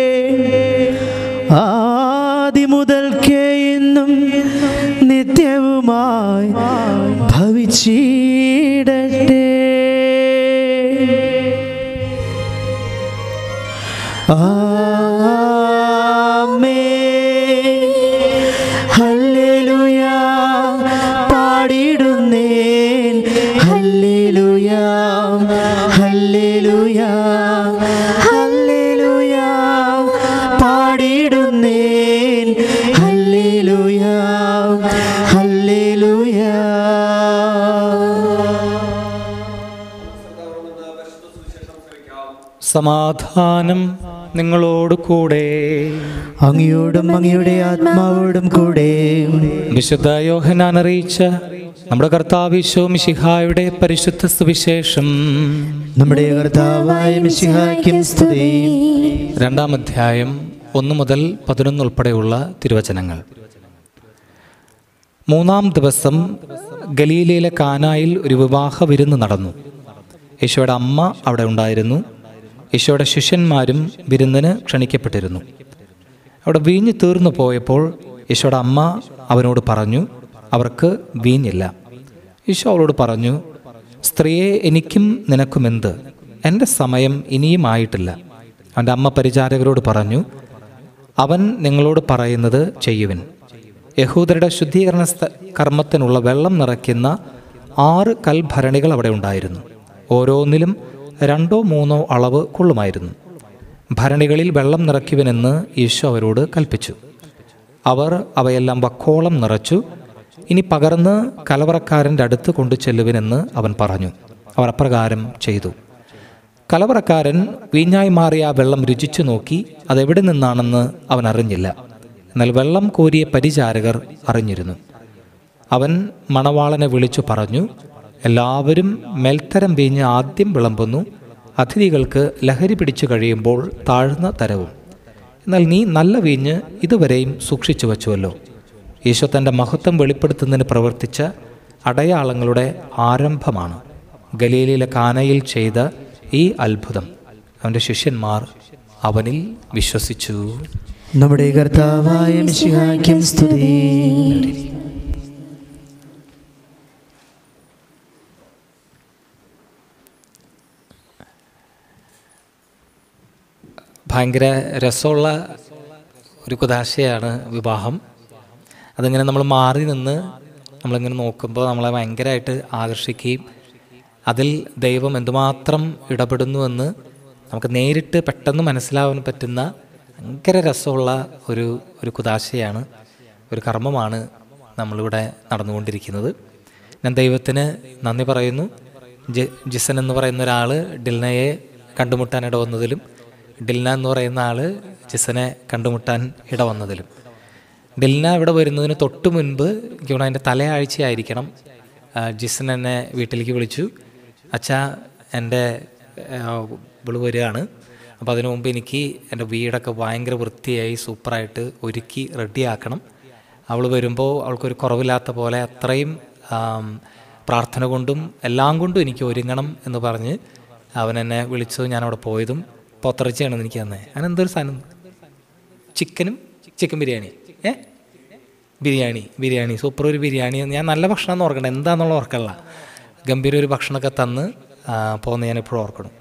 ആദി മുതൽക്കേ ഇന്നും നിത്യവുമായി ഭവിച്ചിടട്ടെ ആമേൻ ഹല്ലേലൂയ പാടിടുന്നേൻ ഹല്ലേലൂയ ഹല്ലേലൂയ ഹല്ലേലൂയ പാടിടുന്നേൻ ഹല്ലേലൂയ ഹല്ലേലൂയ സമാധാനം നിങ്ങളോട് കൂടെ അങ്ങയോടും അങ്ങയുടെ ആത്മാവോടും കൂടെ വിശുദ്ധ യോഹനാൻ അറിയിച്ച നമ്മുടെ കർത്താവിശോ മിശിഹായുടെ പരിശുദ്ധ സുവിശേഷം നമ്മുടെ കർത്താവായ മിശിഹായ്ക്കും സ്തുതി രണ്ടാം അധ്യായം ഒന്ന് മുതൽ പതിനൊന്ന് ഉൾപ്പെടെയുള്ള തിരുവചനങ്ങൾ മൂന്നാം ദിവസം ഗലീലയിലെ കാനായിൽ ഒരു വിവാഹ വിരുന്ന് നടന്നു യേശോയുടെ അമ്മ അവിടെ ഉണ്ടായിരുന്നു യേശോയുടെ ശിഷ്യന്മാരും വിരുന്നിന് ക്ഷണിക്കപ്പെട്ടിരുന്നു അവിടെ വീഞ്ഞ് തീർന്നു പോയപ്പോൾ യേശോയുടെ അമ്മ അവനോട് പറഞ്ഞു അവർക്ക് വീഞ്ഞില്ല യേശോ അവളോട് പറഞ്ഞു സ്ത്രീയെ എനിക്കും നിനക്കുമെന്ത് എൻ്റെ സമയം ഇനിയും ആയിട്ടില്ല അവൻ്റെ അമ്മ പരിചാരകരോട് പറഞ്ഞു അവൻ നിങ്ങളോട് പറയുന്നത് ചെയ്യുവിൻ യഹൂദരുടെ ശുദ്ധീകരണ സ്ഥ- കർമ്മത്തിനുള്ള വെള്ളം നിറയ്ക്കുന്ന ആറ് കൽഭരണികൾ അവിടെ ഉണ്ടായിരുന്നു ഓരോന്നിലും രണ്ടോ മൂന്നോ അളവ് കൊള്ളുമായിരുന്നു ഭരണികളിൽ വെള്ളം നിറയ്ക്കുവിനെന്ന് ഈശോ അവരോട് കൽപ്പിച്ചു അവർ അവയെല്ലാം വക്കോളം നിറച്ചു ഇനി പകർന്ന് കലവറക്കാരൻ്റെ അടുത്ത് കൊണ്ടു ചെല്ലുവിനെന്ന് അവൻ പറഞ്ഞു അവർ അപ്രകാരം ചെയ്തു കലവറക്കാരൻ വീഞ്ഞായി മാറിയ ആ വെള്ളം രുചിച്ചു നോക്കി അതെവിടെ നിന്നാണെന്ന് അവൻ അറിഞ്ഞില്ല എന്നാൽ വെള്ളം കോരിയ പരിചാരകർ അറിഞ്ഞിരുന്നു അവൻ മണവാളനെ വിളിച്ചു പറഞ്ഞു എല്ലാവരും മേൽത്തരം വീഞ്ഞ് ആദ്യം വിളമ്പുന്നു അതിഥികൾക്ക് ലഹരി പിടിച്ചു കഴിയുമ്പോൾ താഴ്ന്ന തരവും എന്നാൽ നീ നല്ല വീഞ്ഞ് ഇതുവരെയും സൂക്ഷിച്ചു വച്ചുവല്ലോ ഈശോ തൻ്റെ മഹത്വം വെളിപ്പെടുത്തുന്നതിന് പ്രവർത്തിച്ച അടയാളങ്ങളുടെ ആരംഭമാണ് ഗലീലയിലെ കാനയിൽ ചെയ്ത ഈ അത്ഭുതം അവൻ്റെ ശിഷ്യന്മാർ അവനിൽ വിശ്വസിച്ചു നമ്മുടെ കർത്താവായ മിശിഹായ്ക്കും സ്തുതി ഭയങ്കര രസമുള്ള ഒരു കുതാശയാണ് വിവാഹം അതിങ്ങനെ നമ്മൾ മാറി നിന്ന് നമ്മളിങ്ങനെ നോക്കുമ്പോൾ നമ്മളെ ഭയങ്കരമായിട്ട് ആകർഷിക്കുകയും അതിൽ ദൈവം എന്തുമാത്രം ഇടപെടുന്നുവെന്ന് നമുക്ക് നേരിട്ട് പെട്ടെന്ന് മനസ്സിലാവാൻ പറ്റുന്ന ഭയങ്കര രസമുള്ള ഒരു ഒരു കുതാശയാണ് ഒരു കർമ്മമാണ് നമ്മളിവിടെ നടന്നുകൊണ്ടിരിക്കുന്നത് ഞാൻ ദൈവത്തിന് നന്ദി പറയുന്നു ജെ- ജിസൻ എന്ന് പറയുന്ന ഒരാൾ ഡിൽനയെ കണ്ടുമുട്ടാൻ ഇട വന്നതിലും ഡിൽന എന്ന് പറയുന്ന ആൾ ജിസനെ കണ്ടുമുട്ടാൻ ഇട വന്നതിലും ഡിൽന ഇവിടെ വരുന്നതിന് തൊട്ട് മുൻപ് എനിക്ക് തോന്നുന്നു അതിൻ്റെ തലയാഴ്ചയായിരിക്കണം ആ, ജിസൻ എന്നെ വീട്ടിലേക്ക് വിളിച്ചു അച്ഛാ എൻ്റെ ഇവള് വരികയാണ് അപ്പോൾ അതിനു മുമ്പ് എനിക്ക് എൻ്റെ വീടൊക്കെ ഭയങ്കര വൃത്തിയായി സൂപ്പറായിട്ട് ഒരുക്കി റെഡിയാക്കണം അവൾ വരുമ്പോൾ അവൾക്കൊരു കുറവില്ലാത്ത പോലെ അത്രയും ആം, പ്രാർത്ഥന കൊണ്ടും എല്ലാം കൊണ്ടും എനിക്ക് ഒരുങ്ങണം എന്ന് പറഞ്ഞ് അവൻ എന്നെ വിളിച്ചു ഞാൻ അവിടെ പോയതും പൊത്തറച്ചിയാണ് എനിക്ക് തന്നെ അങ്ങനെ എന്തൊരു സാധനം ചിക്കനും ചിക്കൻ ബിരിയാണി ഏ ബിരിയാണി ബിരിയാണി സൂപ്പർ ഒരു ബിരിയാണി ഞാൻ നല്ല ഭക്ഷണം എന്ന് ഓർക്കണം എന്താണെന്നുള്ള ഓർക്കല്ല ഗംഭീര ഒരു ഭക്ഷണമൊക്കെ തന്ന് ആ, പോകുന്ന ഞാൻ ഇപ്പോഴും ഓർക്കണം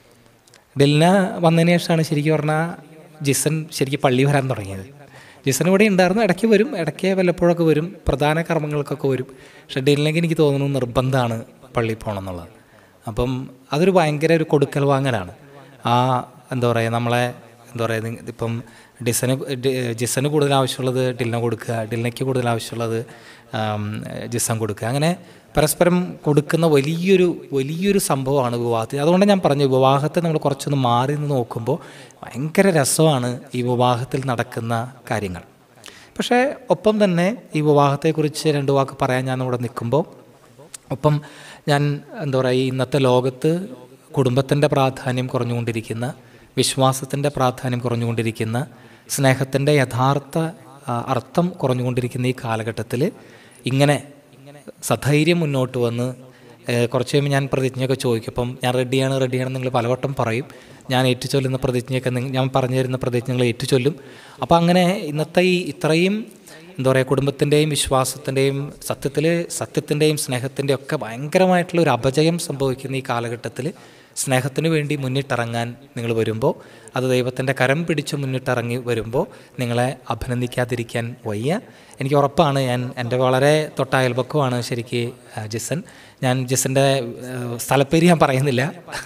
ഡെലിന വന്നതിന് ശേഷമാണ് ശരിക്കും പറഞ്ഞാൽ ജിസൻ ശരിക്കും പള്ളി വരാൻ തുടങ്ങിയത് ജിസൻ ഇവിടെ ഉണ്ടായിരുന്നു ഇടയ്ക്ക് വരും ഇടയ്ക്ക് വല്ലപ്പോഴൊക്കെ വരും പ്രധാന കർമ്മങ്ങൾക്കൊക്കെ വരും പക്ഷെ ഡെലിനൊക്കെ എനിക്ക് തോന്നുന്നു നിർബന്ധമാണ് പള്ളിയിൽ പോകണം എന്നുള്ളത് അപ്പം അതൊരു ഭയങ്കര ഒരു കൊടുക്കൽ വാങ്ങലാണ് ആ എന്താ പറയുക നമ്മളെ എന്താ പറയുക ഇപ്പം ഡിസന് ഡി- ജിസന് കൂടുതൽ ആവശ്യമുള്ളത് ഡിലിന കൊടുക്കുക ഡിലിനയ്ക്ക് കൂടുതൽ ആവശ്യമുള്ളത് ആം, ജിസൻ കൊടുക്കുക അങ്ങനെ പരസ്പരം കൊടുക്കുന്ന വലിയൊരു വലിയൊരു സംഭവമാണ് വിവാഹത്തിൽ അതുകൊണ്ട് ഞാൻ പറഞ്ഞു വിവാഹത്തെ നമ്മൾ കുറച്ചൊന്ന് മാറി നിന്ന് നോക്കുമ്പോൾ ഭയങ്കര രസമാണ് ഈ വിവാഹത്തിൽ നടക്കുന്ന കാര്യങ്ങൾ പക്ഷേ ഒപ്പം തന്നെ ഈ വിവാഹത്തെക്കുറിച്ച് രണ്ട് വാക്ക് പറയാൻ ഞാൻ ഇവിടെ നിൽക്കുമ്പോൾ ഒപ്പം ഞാൻ എന്താ പറയുക ഈ ഇന്നത്തെ ലോകത്ത് കുടുംബത്തിൻ്റെ പ്രാധാന്യം കുറഞ്ഞുകൊണ്ടിരിക്കുന്ന വിശ്വാസത്തിൻ്റെ പ്രാധാന്യം കുറഞ്ഞുകൊണ്ടിരിക്കുന്ന സ്നേഹത്തിൻ്റെ യഥാർത്ഥ ആ, അർത്ഥം കുറഞ്ഞുകൊണ്ടിരിക്കുന്ന ഈ കാലഘട്ടത്തിൽ ഇങ്ങനെ സധൈര്യം മുന്നോട്ട് വന്ന് ഏഹ്, കുറച്ച് കഴിയുമ്പോൾ ഞാൻ പ്രതിജ്ഞയൊക്കെ ചോദിക്കും അപ്പം ഞാൻ റെഡിയാണ് റെഡിയാണ് നിങ്ങൾ പലവട്ടം പറയും ഞാൻ ഏറ്റുചൊല്ലുന്ന പ്രതിജ്ഞയൊക്കെ നിങ്ങ- ഞാൻ പറഞ്ഞു തരുന്ന പ്രതിജ്ഞകൾ ഏറ്റുചൊല്ലും അപ്പോൾ അങ്ങനെ ഇന്നത്തെ ഈ ഇത്രയും എന്താ പറയുക കുടുംബത്തിൻ്റെയും വിശ്വാസത്തിൻ്റെയും സത്യത്തിൽ സത്യത്തിൻ്റെയും സ്നേഹത്തിൻ്റെയും ഒക്കെ ഭയങ്കരമായിട്ടുള്ള ഒരു അപജയം സംഭവിക്കുന്ന ഈ കാലഘട്ടത്തിൽ സ്നേഹത്തിന് വേണ്ടി മുന്നിട്ടിറങ്ങാൻ നിങ്ങൾ വരുമ്പോൾ അത് ദൈവത്തിൻ്റെ കരം പിടിച്ച് മുന്നിട്ടിറങ്ങി വരുമ്പോൾ നിങ്ങളെ അഭിനന്ദിക്കാതിരിക്കാൻ വയ്യ എനിക്ക് ഉറപ്പാണ് ഞാൻ എൻ്റെ വളരെ തൊട്ട അയൽപക്കമാണ് ശരിക്ക് ആ, ജിസൻ ഞാൻ ജിസൻ്റെ സ്ഥലപ്പേര് ഞാൻ പറയുന്നില്ല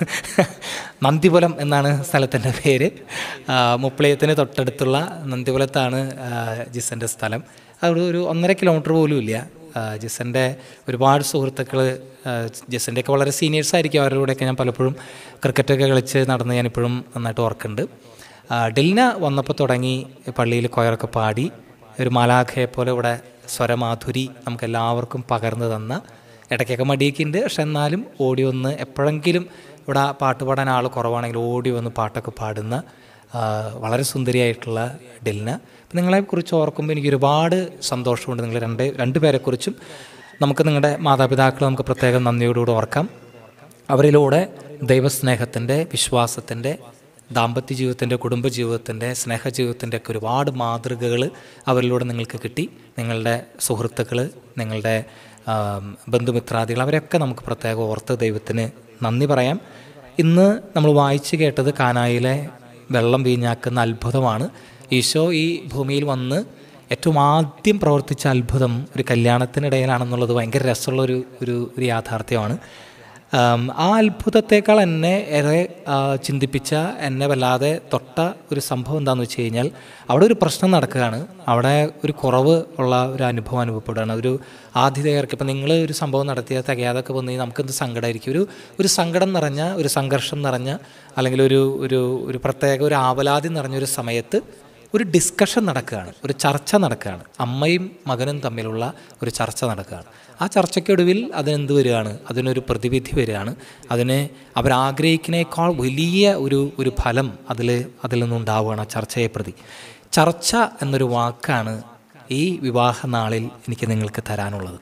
നന്ദിപുലം എന്നാണ് സ്ഥലത്തിൻ്റെ പേര് ആ, മുപ്ലിയത്തിന് തൊട്ടടുത്തുള്ള നന്ദിപുലത്താണ് ആ, ജിസൻ്റെ സ്ഥലം അവിടെ ഒരു ഒന്നര കിലോമീറ്റർ പോലും ഇല്ല ആ, ജിസൻ്റെ ഒരുപാട് സുഹൃത്തുക്കൾ ജിസൻ്റെയൊക്കെ വളരെ സീനിയേഴ്സ് ആയിരിക്കും അവരുടെ കൂടെയൊക്കെ ഞാൻ പലപ്പോഴും ക്രിക്കറ്റൊക്കെ കളിച്ച് നടന്ന് ഞാനിപ്പോഴും നന്നായിട്ട് ഓർക്കുന്നുണ്ട് ആ, ഡിൽന വന്നപ്പോൾ തുടങ്ങി പള്ളിയിൽ കൊയറൊക്കെ പാടി ഒരു മാലാഖയെ പോലെ ഇവിടെ സ്വരമാധുരി നമുക്ക് എല്ലാവർക്കും പകർന്നു തന്ന ഇടയ്ക്കൊക്കെ മടിയൊക്കെ ഉണ്ട് പക്ഷെ എന്നാലും ഓടി വന്ന് എപ്പോഴെങ്കിലും ഇവിടെ പാട്ട് പാടാൻ ആൾ കുറവാണെങ്കിൽ ഓടി വന്ന് പാട്ടൊക്കെ പാടുന്ന ആ, വളരെ സുന്ദരിയായിട്ടുള്ള ഡെലിന അപ്പം നിങ്ങളെക്കുറിച്ച് ഓർക്കുമ്പോൾ എനിക്ക് ഒരുപാട് സന്തോഷമുണ്ട് നിങ്ങൾ രണ്ട് രണ്ട് പേരെക്കുറിച്ചും നമുക്ക് നിങ്ങളുടെ മാതാപിതാക്കളെ നമുക്ക് പ്രത്യേകം നന്ദിയോടുകൂടി ഓർക്കാം അവരിലൂടെ ദൈവസ്നേഹത്തിൻ്റെ വിശ്വാസത്തിൻ്റെ ദാമ്പത്യ ജീവിതത്തിൻ്റെ കുടുംബജീവിതത്തിൻ്റെ സ്നേഹജീവിതത്തിൻ്റെ ഒക്കെ ഒരുപാട് മാതൃകകൾ അവരിലൂടെ നിങ്ങൾക്ക് കിട്ടി നിങ്ങളുടെ സുഹൃത്തുക്കൾ നിങ്ങളുടെ ആം, ബന്ധുമിത്രാദികൾ അവരെയൊക്കെ നമുക്ക് പ്രത്യേകം ഓർത്ത് ദൈവത്തിന് നന്ദി പറയാം ഇന്ന് നമ്മൾ വായിച്ചു കേട്ടത് കാനായിലെ വെള്ളം വീഞ്ഞാക്കുന്ന അത്ഭുതമാണ് ഈശോ ഈ ഭൂമിയിൽ വന്ന് ഏറ്റവും ആദ്യം പ്രവർത്തിച്ച അത്ഭുതം ഒരു കല്യാണത്തിനിടയിലാണെന്നുള്ളത് ഭയങ്കര രസമുള്ള ഒരു ഒരു ഒരു യാഥാർത്ഥ്യമാണ് ആം, ആ അത്ഭുതത്തേക്കാൾ എന്നെ ഏറെ ആ, ചിന്തിപ്പിച്ച എന്നെ വല്ലാതെ തൊട്ട ഒരു സംഭവം എന്താണെന്ന് വെച്ച് കഴിഞ്ഞാൽ അവിടെ ഒരു പ്രശ്നം നടക്കുകയാണ് അവിടെ ഒരു കുറവ് ഉള്ള ഒരു അനുഭവം അനുഭവപ്പെടുകയാണ് ഒരു ആതിഥേയർക്ക് ഇപ്പം നിങ്ങൾ ഒരു സംഭവം നടത്തിയ തികയാതൊക്കെ വന്നു കഴിഞ്ഞാൽ നമുക്കെന്ത് സങ്കടമായിരിക്കും ഒരു ഒരു സങ്കടം നിറഞ്ഞ ഒരു സംഘർഷം നിറഞ്ഞ അല്ലെങ്കിൽ ഒരു ഒരു ഒരു പ്രത്യേക ഒരു ആവലാതി നിറഞ്ഞ ഒരു സമയത്ത് ഒരു ഡിസ്കഷൻ നടക്കുകയാണ് ഒരു ചർച്ച നടക്കുകയാണ് അമ്മയും മകനും തമ്മിലുള്ള ഒരു ചർച്ച നടക്കുകയാണ് ആ ചർച്ചയ്ക്കൊടുവിൽ അതിനെന്ത് വരികയാണ് അതിനൊരു പ്രതിവിധി വരികയാണ് അതിന് അവരാഗ്രഹിക്കുന്നേക്കാൾ വലിയ ഒരു ഒരു ഫലം അതിൽ അതിൽ നിന്നുണ്ടാവുകയാണ് ആ ചർച്ചയെ പ്രതി ചർച്ച എന്നൊരു വാക്കാണ് ഈ വിവാഹ നാളിൽ എനിക്ക് നിങ്ങൾക്ക് തരാനുള്ളത്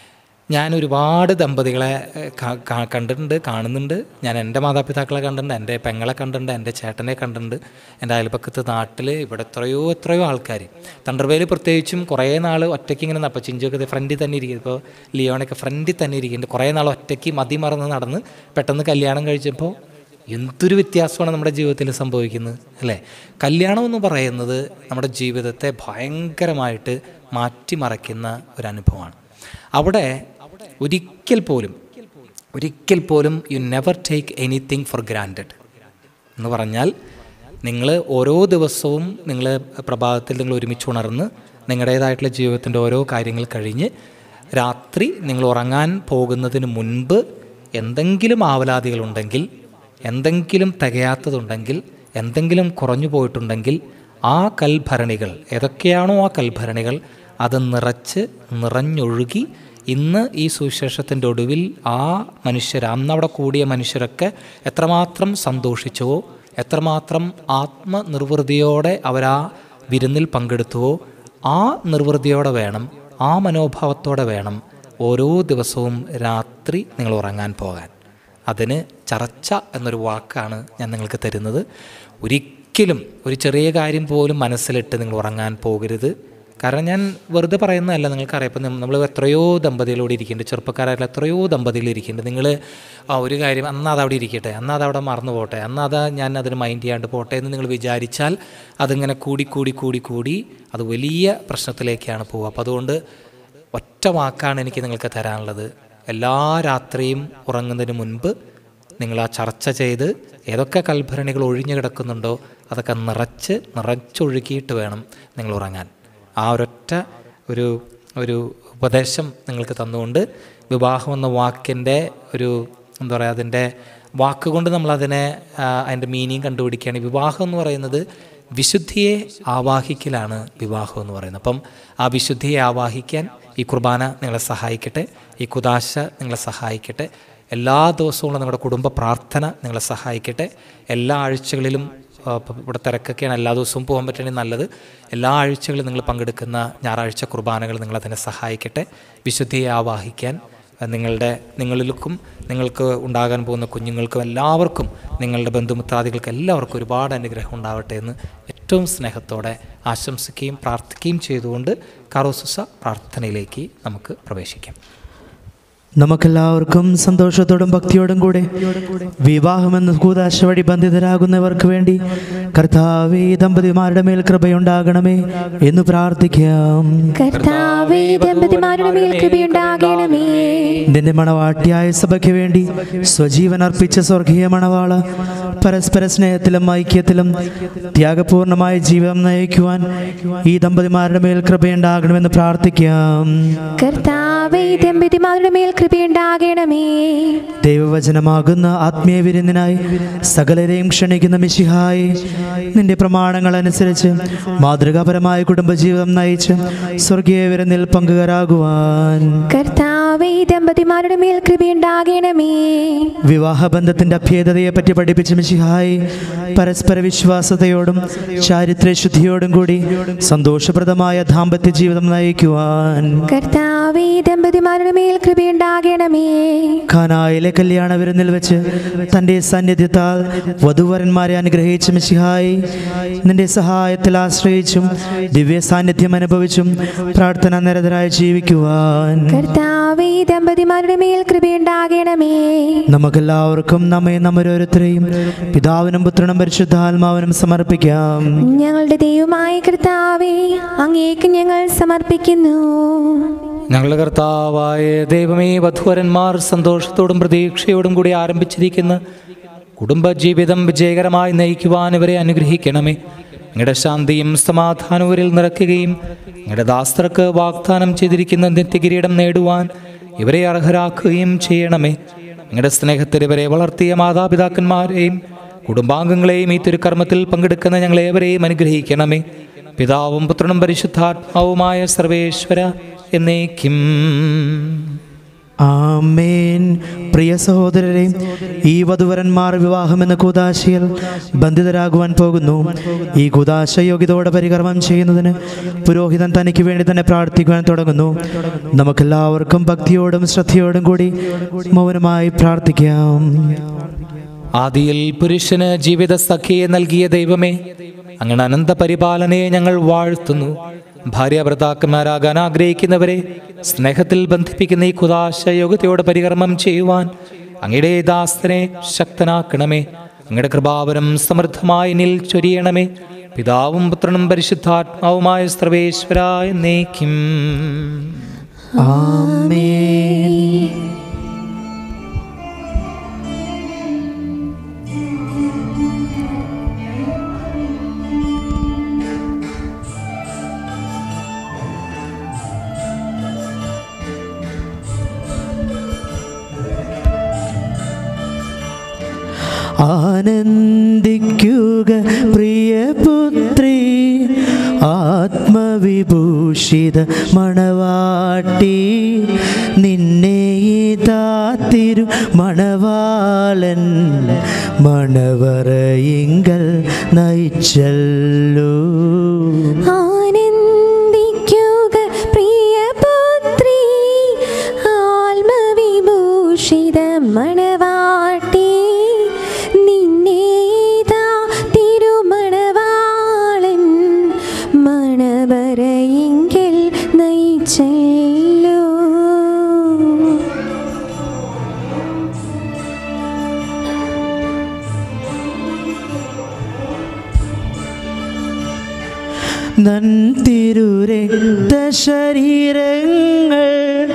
ഞാൻ ഒരുപാട് ദമ്പതികളെ ഏഹ്, ക- ക- കണ്ടിട്ടുണ്ട് കാണുന്നുണ്ട് ഞാൻ എൻ്റെ മാതാപിതാക്കളെ കണ്ടിട്ടുണ്ട് എൻ്റെ പെങ്ങളെ കണ്ടിട്ടുണ്ട് എൻ്റെ ചേട്ടനെ കണ്ടിട്ടുണ്ട് എൻ്റെ അയൽപ്പക്കത്ത് നാട്ടിൽ ഇവിടെ എത്രയോ എത്രയോ ആൾക്കാർ തണ്ടർവേല് പ്രത്യേകിച്ചും കുറേ നാൾ ഒറ്റയ്ക്ക് ഇങ്ങനെ അപ്പോൾ ചിഞ്ചൊക്കെ ഫ്രണ്ടിൽ തന്നെ ഇരിക്കും ഇപ്പോൾ ലിയോണൊക്കെ ഫ്രണ്ടിൽ തന്നെ ഇരിക്കുന്നുണ്ട് കുറേ നാൾ ഒറ്റയ്ക്ക് മതി മറന്ന് നടന്ന് പെട്ടെന്ന് കല്യാണം കഴിച്ചപ്പോൾ എന്തൊരു വ്യത്യാസമാണ് നമ്മുടെ ജീവിതത്തിൽ സംഭവിക്കുന്നത് അല്ലേ കല്യാണം എന്ന് പറയുന്നത് നമ്മുടെ ജീവിതത്തെ ഭയങ്കരമായിട്ട് മാറ്റിമറിക്കുന്ന ഒരു അനുഭവമാണ് അവിടെ ഒരിക്കൽ പോലും ഒരിക്കൽ പോലും you never take anything for granted എന്ന് പറഞ്ഞാൽ നിങ്ങൾ ഓരോ ദിവസവും നിങ്ങൾ പ്രഭാതത്തിൽ നിങ്ങൾ ഒരുമിച്ച് ഉണർന്ന് നിങ്ങളുടേതായിട്ടുള്ള ജീവിതത്തിൻ്റെ ഓരോ കാര്യങ്ങൾ കഴിഞ്ഞ് രാത്രി നിങ്ങൾ ഉറങ്ങാൻ പോകുന്നതിന് മുൻപ് എന്തെങ്കിലും ആവലാതികളുണ്ടെങ്കിൽ എന്തെങ്കിലും തികയാത്തതുണ്ടെങ്കിൽ എന്തെങ്കിലും കുറഞ്ഞു പോയിട്ടുണ്ടെങ്കിൽ ആ കൽഭരണികൾ ഏതൊക്കെയാണോ ആ കൽഭരണികൾ അത് നിറച്ച് നിറഞ്ഞൊഴുകി ഇന്ന് ഈ സുവിശേഷത്തിൻ്റെ ഒടുവിൽ ആ മനുഷ്യർ അന്ന് അവിടെ കൂടിയ മനുഷ്യരൊക്കെ എത്രമാത്രം സന്തോഷിച്ചുവോ എത്രമാത്രം ആത്മനിർവൃതിയോടെ അവരാ വിരുന്നിൽ പങ്കെടുത്തുവോ ആ നിർവൃതിയോടെ വേണം ആ മനോഭാവത്തോടെ വേണം ഓരോ ദിവസവും രാത്രി നിങ്ങൾ ഉറങ്ങാൻ പോകാൻ അതിന് ചർച്ച എന്നൊരു വാക്കാണ് ഞാൻ നിങ്ങൾക്ക് തരുന്നത് ഒരിക്കലും ഒരു ചെറിയ കാര്യം പോലും മനസ്സിലിട്ട് നിങ്ങൾ ഉറങ്ങാൻ പോകരുത് കാരണം ഞാൻ വെറുതെ പറയുന്നതല്ല നിങ്ങൾക്കറിയാം ഇപ്പം നമ്മൾ എത്രയോ ദമ്പതികളോട് ഇരിക്കുന്നുണ്ട് ചെറുപ്പക്കാരായിട്ടുള്ള എത്രയോ ദമ്പതികൾ ഇരിക്കുന്നുണ്ട് നിങ്ങൾ ആ ഒരു കാര്യം അന്ന് അത് അവിടെ ഇരിക്കട്ടെ അന്ന് അത് അവിടെ മറന്നു പോട്ടെ അന്ന് അത് ഞാൻ അതിന് മൈൻഡ് ചെയ്യാണ്ട് പോട്ടെ എന്ന് നിങ്ങൾ വിചാരിച്ചാൽ അതിങ്ങനെ കൂടി കൂടി കൂടി കൂടി അത് വലിയ പ്രശ്നത്തിലേക്കാണ് പോവുക അപ്പോൾ അതുകൊണ്ട് ഒറ്റ വാക്കാണ് എനിക്ക് നിങ്ങൾക്ക് തരാനുള്ളത് എല്ലാ രാത്രിയും ഉറങ്ങുന്നതിന് മുൻപ് നിങ്ങൾ ആ ചർച്ച ചെയ്ത് ഏതൊക്കെ കൽഭരണികൾ ഒഴിഞ്ഞു കിടക്കുന്നുണ്ടോ അതൊക്കെ നിറച്ച് നിറച്ചൊഴുകിയിട്ട് വേണം നിങ്ങൾ ഉറങ്ങാൻ ആ ഒരൊറ്റ ഒരു ഒരു ഉപദേശം നിങ്ങൾക്ക് തന്നുകൊണ്ട് വിവാഹം എന്ന വാക്കിൻ്റെ ഒരു എന്താ പറയുക അതിൻ്റെ വാക്കുകൊണ്ട് നമ്മളതിനെ ആ, അതിൻ്റെ മീനിങ് കണ്ടുപിടിക്കുകയാണ് വിവാഹം എന്ന് പറയുന്നത് വിശുദ്ധിയെ ആവാഹിക്കലാണ് വിവാഹം എന്ന് പറയുന്നത് അപ്പം ആ വിശുദ്ധിയെ ആവാഹിക്കാൻ ഈ കുർബാന നിങ്ങളെ സഹായിക്കട്ടെ ഈ കുദാശ നിങ്ങളെ സഹായിക്കട്ടെ എല്ലാ ദിവസവും നിങ്ങളുടെ കുടുംബ പ്രാർത്ഥന നിങ്ങളെ സഹായിക്കട്ടെ എല്ലാ ആഴ്ചകളിലും ആ, ഇപ്പം ഇവിടെ തിരക്കൊക്കെയാണ് എല്ലാ ദിവസവും പോകാൻ പറ്റുകയാണെങ്കിൽ നല്ലത് എല്ലാ ആഴ്ചകളിലും നിങ്ങൾ പങ്കെടുക്കുന്ന ഞായറാഴ്ച കുർബാനകൾ നിങ്ങളതിനെ സഹായിക്കട്ടെ വിശുദ്ധിയെ ആവാഹിക്കാൻ ആ, നിങ്ങളുടെ നിങ്ങളിൽക്കും നിങ്ങൾക്ക് ഉണ്ടാകാൻ പോകുന്ന കുഞ്ഞുങ്ങൾക്കും എല്ലാവർക്കും നിങ്ങളുടെ ബന്ധുമിത്രാദികൾക്ക് എല്ലാവർക്കും ഒരുപാട് അനുഗ്രഹം ഉണ്ടാവട്ടെ എന്ന് ഏറ്റവും സ്നേഹത്തോടെ ആശംസിക്കുകയും പ്രാർത്ഥിക്കുകയും ചെയ്തുകൊണ്ട് കാറോസുസ പ്രാർത്ഥനയിലേക്ക് നമുക്ക് പ്രവേശിക്കാം നമുക്കെല്ലാവർക്കും സന്തോഷത്തോടും ഭക്തിയോടും കൂടെ വിവാഹമെന്ന കൂതാശ വഴി ബന്ധിതരാകുന്നവർക്ക് വേണ്ടി കർത്താവേ ദമ്പതിമാരുടെ മേൽ കൃപയുണ്ടാകണമേ എന്ന് പ്രാർത്ഥിക്കാം കർത്താവേ ദമ്പതിമാരുടെ മേൽ കൃപയുണ്ടാകണമേ നിന്റെ മണവാട്ടിയായ സഭയ്ക്ക് വേണ്ടി സ്വജീവൻ അർപ്പിച്ച സ്വർഗീയ മണവാള പരസ്പര സ്നേഹത്തിലും ഐക്യത്തിലും ത്യാഗപൂർണമായ ജീവിതം നയിക്കുവാൻ ഈ ദമ്പതിമാരുടെ മേൽ കൃപയുണ്ടാകണമെന്ന് പ്രാർത്ഥിക്കാം കർത്താവേ ദമ്പതിമാരുടെ മേൽ കൃപയുണ്ടാകണമേ ദൈവവചനമാകുന്ന ആത്മീയ വിരുന്നിനായി സകലരെയും ക്ഷണിക്കുന്ന മിശിഹായി നിന്റെ പ്രമാണങ്ങൾ അനുസരിച്ച് മാതൃകാപരമായ കുടുംബജീവിതം നയിച്ച് സ്വർഗീയ വിരുന്നിൽ പങ്കുകാരാകുവാൻ കർത്താവേ ദമ്പതിമാരുടെ മേൽ കൃപയുണ്ടാകണമേ വിവാഹബന്ധത്തിന്റെ അഭേദതയെ പറ്റി പഠിപ്പിച്ച മിശിഹായി പരസ്പര വിശ്വാസതയോടും ചാരിത്രശുദ്ധിയോടും കൂടി സന്തോഷപ്രദമായ ദാമ്പത്യ ജീവിതം നയിക്കുവാൻ കർത്താവേ ദമ്പതിമാരുടെ മേൽ കൃപയുണ്ടാകണമേ ഖാനായിലെ കല്യാണ വിരുന്നിൽ വെച്ച് തൻ്റെ സാന്നിധ്യത്താൽ വധുവരന്മാരെ അനുഗ്രഹിച്ച മിശിഹായി നിന്റെ സഹായത്തിൽ ആശ്രയിച്ചും ദിവ്യ സാന്നിധ്യം അനുഭവിച്ചും പ്രാർത്ഥന നിരതരായി ജീവിക്കുവാൻ കർത്താവേ ദമ്പതിമാരുടെ മേൽ കൃപയുണ്ടാകണമേ നമുക്കെല്ലാവർക്കും നമ്മെ നമ്മോരോരുത്തരെയും പിതാവിനും പുത്രനും പരിശുദ്ധാത്മാവിനും സമർപ്പിക്കാം ഞങ്ങളുടെ ദൈവമായ കർത്താവേ അങ്ങേക്ക് ഞങ്ങൾ സമർപ്പിക്കുന്നു ഞങ്ങളുടെ കർത്താവായ ദൈവമേ വധുവരന്മാർ സന്തോഷത്തോടും പ്രതീക്ഷയോടും കൂടി ആരംഭിച്ചിരിക്കുന്ന കുടുംബജീവിതം വിജയകരമായി നയിക്കുവാൻ ഇവരെ അനുഗ്രഹിക്കണമേ നിങ്ങളുടെ ശാന്തിയും സമാധാനവും ഇവരിൽ നിറയ്ക്കുകയും നിങ്ങളുടെ ദാസ്തർക്ക് വാഗ്ദാനം ചെയ്തിരിക്കുന്ന നിത്യകിരീടം നേടുവാൻ ഇവരെ അർഹരാക്കുകയും ചെയ്യണമേ നിങ്ങളുടെ സ്നേഹത്തിൽ ഇവരെ വളർത്തിയ മാതാപിതാക്കന്മാരെയും കുടുംബാംഗങ്ങളെയും ഈ തിരുക്കർമ്മത്തിൽ പങ്കെടുക്കുന്ന ഞങ്ങളേവരെയും അനുഗ്രഹിക്കണമേ പിതാവും പുത്രനും പരിശുദ്ധാത്മാവുമായ സർവേശ്വര എന്നേക്കും ആമേൻ പ്രിയ സഹോദരരെ ഈ വധുവരന്മാർ വിവാഹം എന്ന കൂതാശയിൽ ബന്ധിതരാകുവാൻ പോകുന്നു ഈ കൂതാശ യോഗ്യതയോടെ പരികർമ്മം ചെയ്യുന്നതിന് പുരോഹിതൻ തനിക്ക് വേണ്ടി തന്നെ പ്രാർത്ഥിക്കുവാൻ തുടങ്ങുന്നു നമുക്കെല്ലാവർക്കും ഭക്തിയോടും ശ്രദ്ധയോടും കൂടി മൗനമായി പ്രാർത്ഥിക്കാം ആദിയിൽ പുരുഷന് ജീവിത സഖിയെ നൽകിയ ദൈവമേ അങ്ങനെ അനന്ത പരിപാലനയെ ഞങ്ങൾ വാഴ്ത്തുന്നു ഭാര്യ ഭർത്താക്കന്മാരാകാൻ ആഗ്രഹിക്കുന്നവരെ സ്നേഹത്തിൽ ബന്ധിപ്പിക്കുന്ന ഈ കുതാശ യോഗതയോടെ പരികർമ്മം ചെയ്യുവാൻ അങ്ങയുടെ ദാസനെ ശക്തനാക്കണമേ അങ്ങയുടെ കൃപാവരം സമൃദ്ധമായി നിൽ ചൊരിയണമേ പിതാവും പുത്രനും പരിശുദ്ധാത്മാവുമായ സർവേശ്വരായ നേക്കും ആമേൻ ആനന്ദിക്കുക പ്രിയപുത്രി ആത്മവിഭൂഷിത മണവാട്ടി നിന്നെ ഇതാ തിരു മണവാളൻ മണവറയിങ്കൽ നയിച്ചല്ലോ ആനന്ദിക്കുക പ്രിയപുത്രി ആത്മവിഭൂഷിത മണവാട്ടി നിന്നേതാ തിരുമണവാളൻ മണവരയിങ്കൽ നയിച്ചല്ലോ നൻ തിരുരക്ത ശരീരങ്ങൾ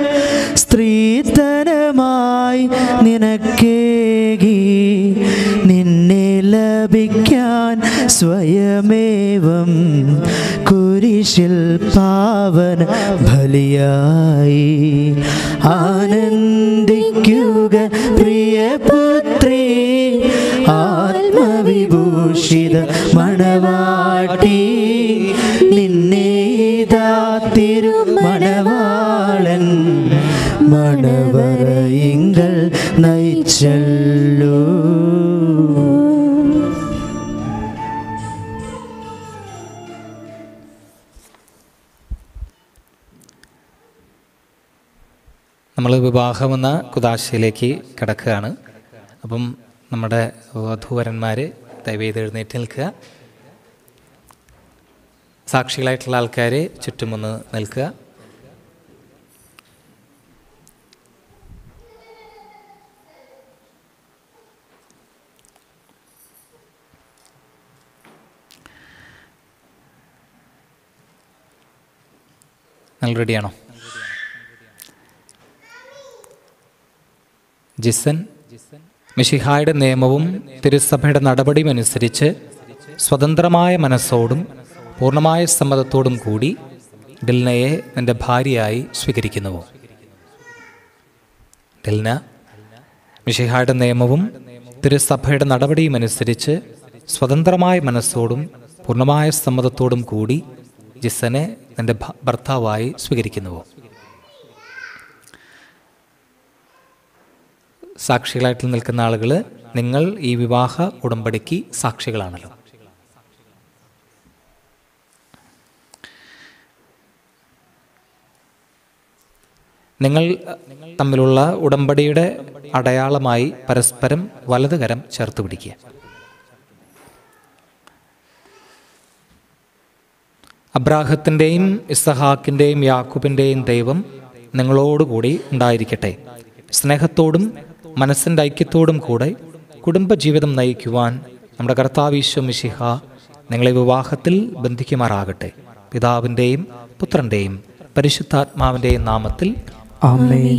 സ്ത്രീധനമായി നിനക്കേകി നിന്നെ ലഭിക്കാൻ സ്വയമേവം കുരിശിൽ പാവന ബലിയായി ആനന്ദിക്കുക പ്രിയപുത്രി ആത്മവിഭൂഷിത മണവാട്ടി നിന്നേതാ തിരുമണവാളൻ മണവറയിങ്കൽ നയിച്ചല്ലോ നമ്മൾ വിവാഹമെന്ന കുതാശയിലേക്ക് കിടക്കുകയാണ് അപ്പം നമ്മുടെ വധൂവരന്മാർ ദയവേത് എഴുന്നേറ്റ് നിൽക്കുക സാക്ഷികളായിട്ടുള്ള ആൾക്കാർ ചുറ്റുമൊന്ന് നിൽക്കുക നിങ്ങൾ റെഡിയാണോ ജിസൻ മിഷിഹായുടെ നിയമവും തിരുസഭയുടെ നടപടിയും അനുസരിച്ച് സ്വതന്ത്രമായ മനസ്സോടും പൂർണ്ണമായ സമ്മതത്തോടും കൂടി ഡിൽനയെ നിന്റെ ഭാര്യയായി സ്വീകരിക്കുന്നുവോ ഡെൽന മിഷിഹായുടെ നിയമവും തിരുസഭയുടെ നടപടിയും അനുസരിച്ച് സ്വതന്ത്രമായ മനസ്സോടും പൂർണ്ണമായ സമ്മതത്തോടും കൂടി ജിസനെ തൻ്റെ ഭ- ഭർത്താവായി സ്വീകരിക്കുന്നുവോ സാക്ഷികളായിട്ട് നിൽക്കുന്ന ആളുകൾ നിങ്ങൾ ഈ വിവാഹ ഉടമ്പടിക്ക് സാക്ഷികളാണല്ലോ നിങ്ങൾ തമ്മിലുള്ള ഉടമ്പടിയുടെ അടയാളമായി പരസ്പരം വലതുകരം ചേർത്ത് പിടിക്കുക അബ്രാഹത്തിൻ്റെയും ഇസഹാക്കിൻ്റെയും യാക്കൂബിൻ്റെയും ദൈവം നിങ്ങളോടുകൂടി ഉണ്ടായിരിക്കട്ടെ സ്നേഹത്തോടും മനസ്സിൻ്റെ ഐക്യത്തോടും കൂടെ കുടുംബജീവിതം നയിക്കുവാൻ നമ്മുടെ കർത്താവീശ്വ മിശിഹ നിങ്ങളെ വിവാഹത്തിൽ ബന്ധിക്കുമാറാകട്ടെ പിതാവിൻ്റെയും പുത്രൻ്റെയും പരിശുദ്ധാത്മാവിൻ്റെയും നാമത്തിൽ ആമേൻ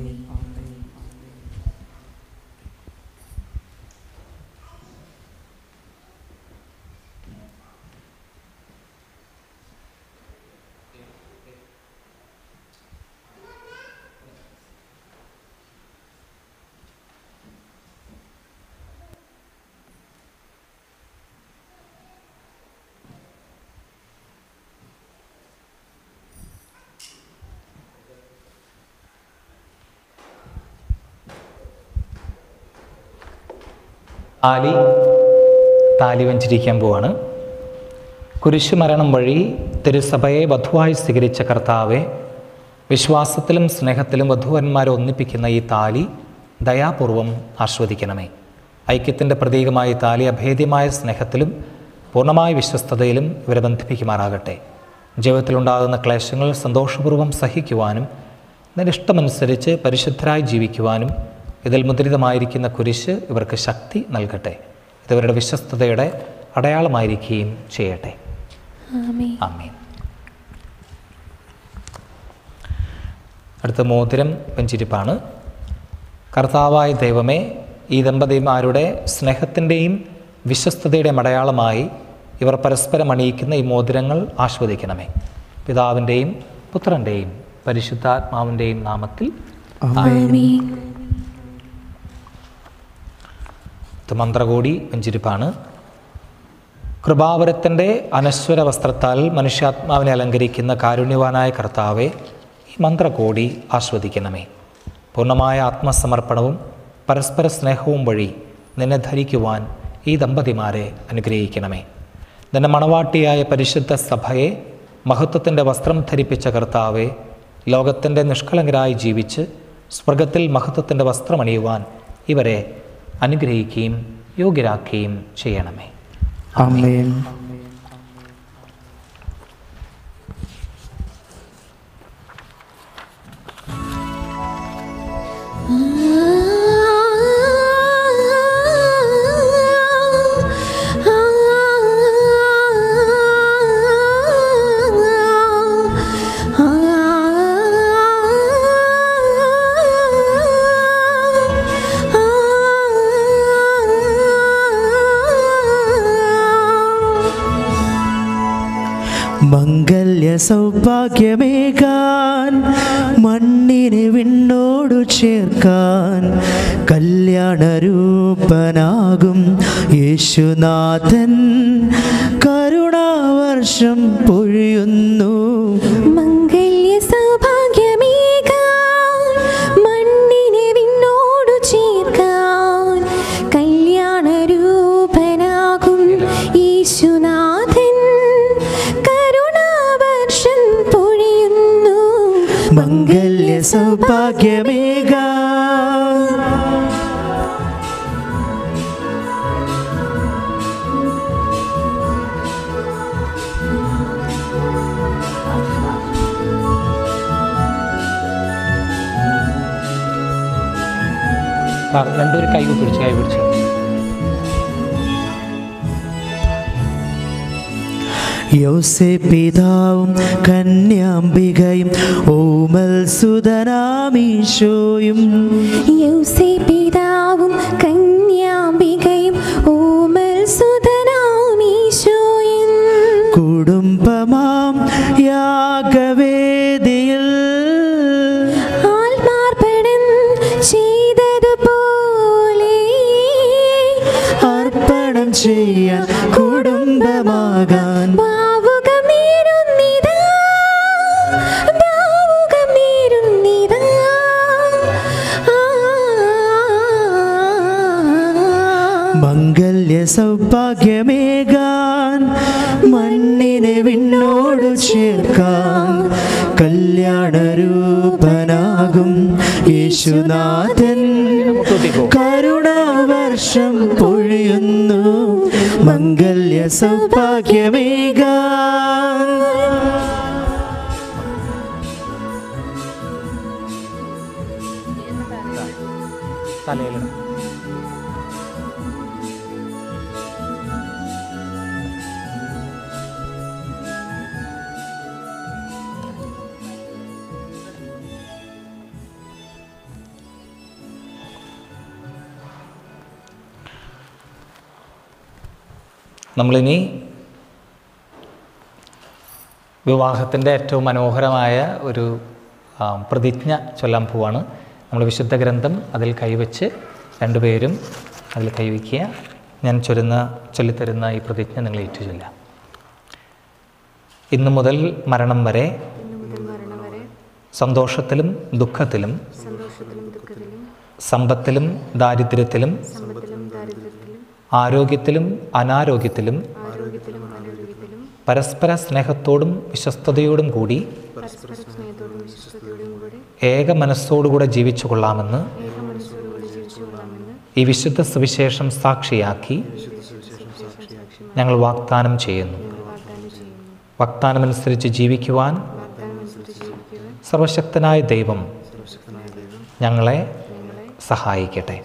താലി താലി വഞ്ചിരിക്കാൻ പോവാണ് കുരിശുമരണം വഴി തിരുസഭയെ വധുവായി സ്വീകരിച്ച കർത്താവെ വിശ്വാസത്തിലും സ്നേഹത്തിലും വധുവന്മാരെ ഒന്നിപ്പിക്കുന്ന ഈ താലി ദയാപൂർവം ആസ്വദിക്കണമേ ഐക്യത്തിൻ്റെ പ്രതീകമായ ഈ താലി അഭേദ്യമായ സ്നേഹത്തിലും പൂർണ്ണമായ വിശ്വസ്തതയിലും ഇവരെ ബന്ധിപ്പിക്കുമാറാകട്ടെ ജീവിതത്തിലുണ്ടാകുന്ന ക്ലേശങ്ങൾ സന്തോഷപൂർവ്വം സഹിക്കുവാനും നിന്റെ ഇഷ്ടമനുസരിച്ച് പരിശുദ്ധരായി ജീവിക്കുവാനും ഇതിൽ മുദ്രിതമായിരിക്കുന്ന കുരിശ് ഇവർക്ക് ശക്തി നൽകട്ടെ ഇത് ഇവരുടെ വിശ്വസ്തതയുടെ അടയാളമായിരിക്കുകയും ചെയ്യട്ടെ ആമേൻ ആമീൻ അടുത്ത മോതിരം വെഞ്ചിരിപ്പാണ് കർത്താവായ ദൈവമേ ഈ ദമ്പതിമാരുടെ സ്നേഹത്തിൻ്റെയും വിശ്വസ്തതയുടെയും അടയാളമായി ഇവർ പരസ്പരം അണിയിക്കുന്ന ഈ മോതിരങ്ങൾ ആസ്വദിക്കണമേ പിതാവിൻ്റെയും പുത്രൻ്റെയും പരിശുദ്ധാത്മാവിൻ്റെയും നാമത്തിൽ ആമേൻ ഇത് മന്ത്രകോടി വെഞ്ചിരിപ്പാണ് കൃപാവരത്തിൻ്റെ അനശ്വര വസ്ത്രത്താൽ മനുഷ്യാത്മാവിനെ അലങ്കരിക്കുന്ന കാരുണ്യവാനായ കർത്താവെ ഈ മന്ത്രകോടി ആസ്വദിക്കണമേ പൂർണ്ണമായ ആത്മസമർപ്പണവും പരസ്പര സ്നേഹവും വഴി നിന്നെ ധരിക്കുവാൻ ഈ ദമ്പതിമാരെ അനുഗ്രഹിക്കണമേ നിന്റെ മണവാട്ടിയായ പരിശുദ്ധ സഭയെ മഹത്വത്തിൻ്റെ വസ്ത്രം ധരിപ്പിച്ച കർത്താവെ ലോകത്തിൻ്റെ നിഷ്കളങ്കരായി ജീവിച്ച് സ്വർഗത്തിൽ മഹത്വത്തിൻ്റെ വസ്ത്രമണിയുവാൻ ഇവരെ അനുഗ്രഹിക്കുകയും യോഗ്യരാക്കുകയും ചെയ്യണമേ ആമേൻ മംഗല്യ സൗഭാഗ്യമേകാൻ മണ്ണിനെ വിണ്ണോടു ചേർക്കാൻ കല്യാണരൂപനാകും യേശുനാഥൻ കരുണാവർഷം പൊഴിയുന്നു മംഗല്യ സൗഭാഗ്യമേകാൻ മണ്ണിനെ വിണ്ണോടു ചേർക്കാൻ കല്യാണരൂപനാകും യേശുനാഥൻ കരുണാവർഷം പൊഴിയുന്നു മംഗല്യ സൗഭാഗ്യമേകാൻ ആ, രണ്ടുപേരും കൈ പിടിച്ച് കൈ പിടിച്ച് യോസെ പിതാവും കന്യാംബികയും ഓമൽ സുതനാമീശോയും യൗസേ പിതാവും കന്യാംബികയും ഓമൽ സുതനാമീശോയും കുടുംബമാം യാഗവേദിയിൽ ആത്മാർപ്പണം സൗഭാഗ്യമേകാൻ മണ്ണിനെ വിണ്ണോടു ചേർക്കാൻ കല്യാണരൂപനാകും യേശുനാഥൻ കരുണാവർഷം പൊഴിയുന്നു മംഗല്യ സൗഭാഗ്യമേകാൻ തലയിലിടാം നമ്മളിനി വിവാഹത്തിൻ്റെ ഏറ്റവും മനോഹരമായ ഒരു ആ, പ്രതിജ്ഞ ചൊല്ലാൻ പോവാണ് നമ്മൾ വിശുദ്ധ ഗ്രന്ഥം അതിൽ കൈവച്ച് രണ്ടുപേരും അതിൽ കൈവയ്ക്കുക ഞാൻ ചൊല്ലുന്ന ചൊല്ലിത്തരുന്ന ഈ പ്രതിജ്ഞ നിങ്ങൾ ഏറ്റു ചൊല്ലാം ഇന്നു മുതൽ മരണം വരെ സന്തോഷത്തിലും ദുഃഖത്തിലും സമ്പത്തിലും ദാരിദ്ര്യത്തിലും ആരോഗ്യത്തിലും അനാരോഗ്യത്തിലും പരസ്പര സ്നേഹത്തോടും വിശ്വസ്തയോടും കൂടി ഏക മനസ്സോടുകൂടെ ജീവിച്ചു കൊള്ളാമെന്ന് ഈ വിശുദ്ധ സുവിശേഷം സാക്ഷിയാക്കി ഞങ്ങൾ വാഗ്ദാനം ചെയ്യുന്നു വാഗ്ദാനമനുസരിച്ച് ജീവിക്കുവാൻ സർവശക്തനായ ദൈവം ഞങ്ങളെ സഹായിക്കട്ടെ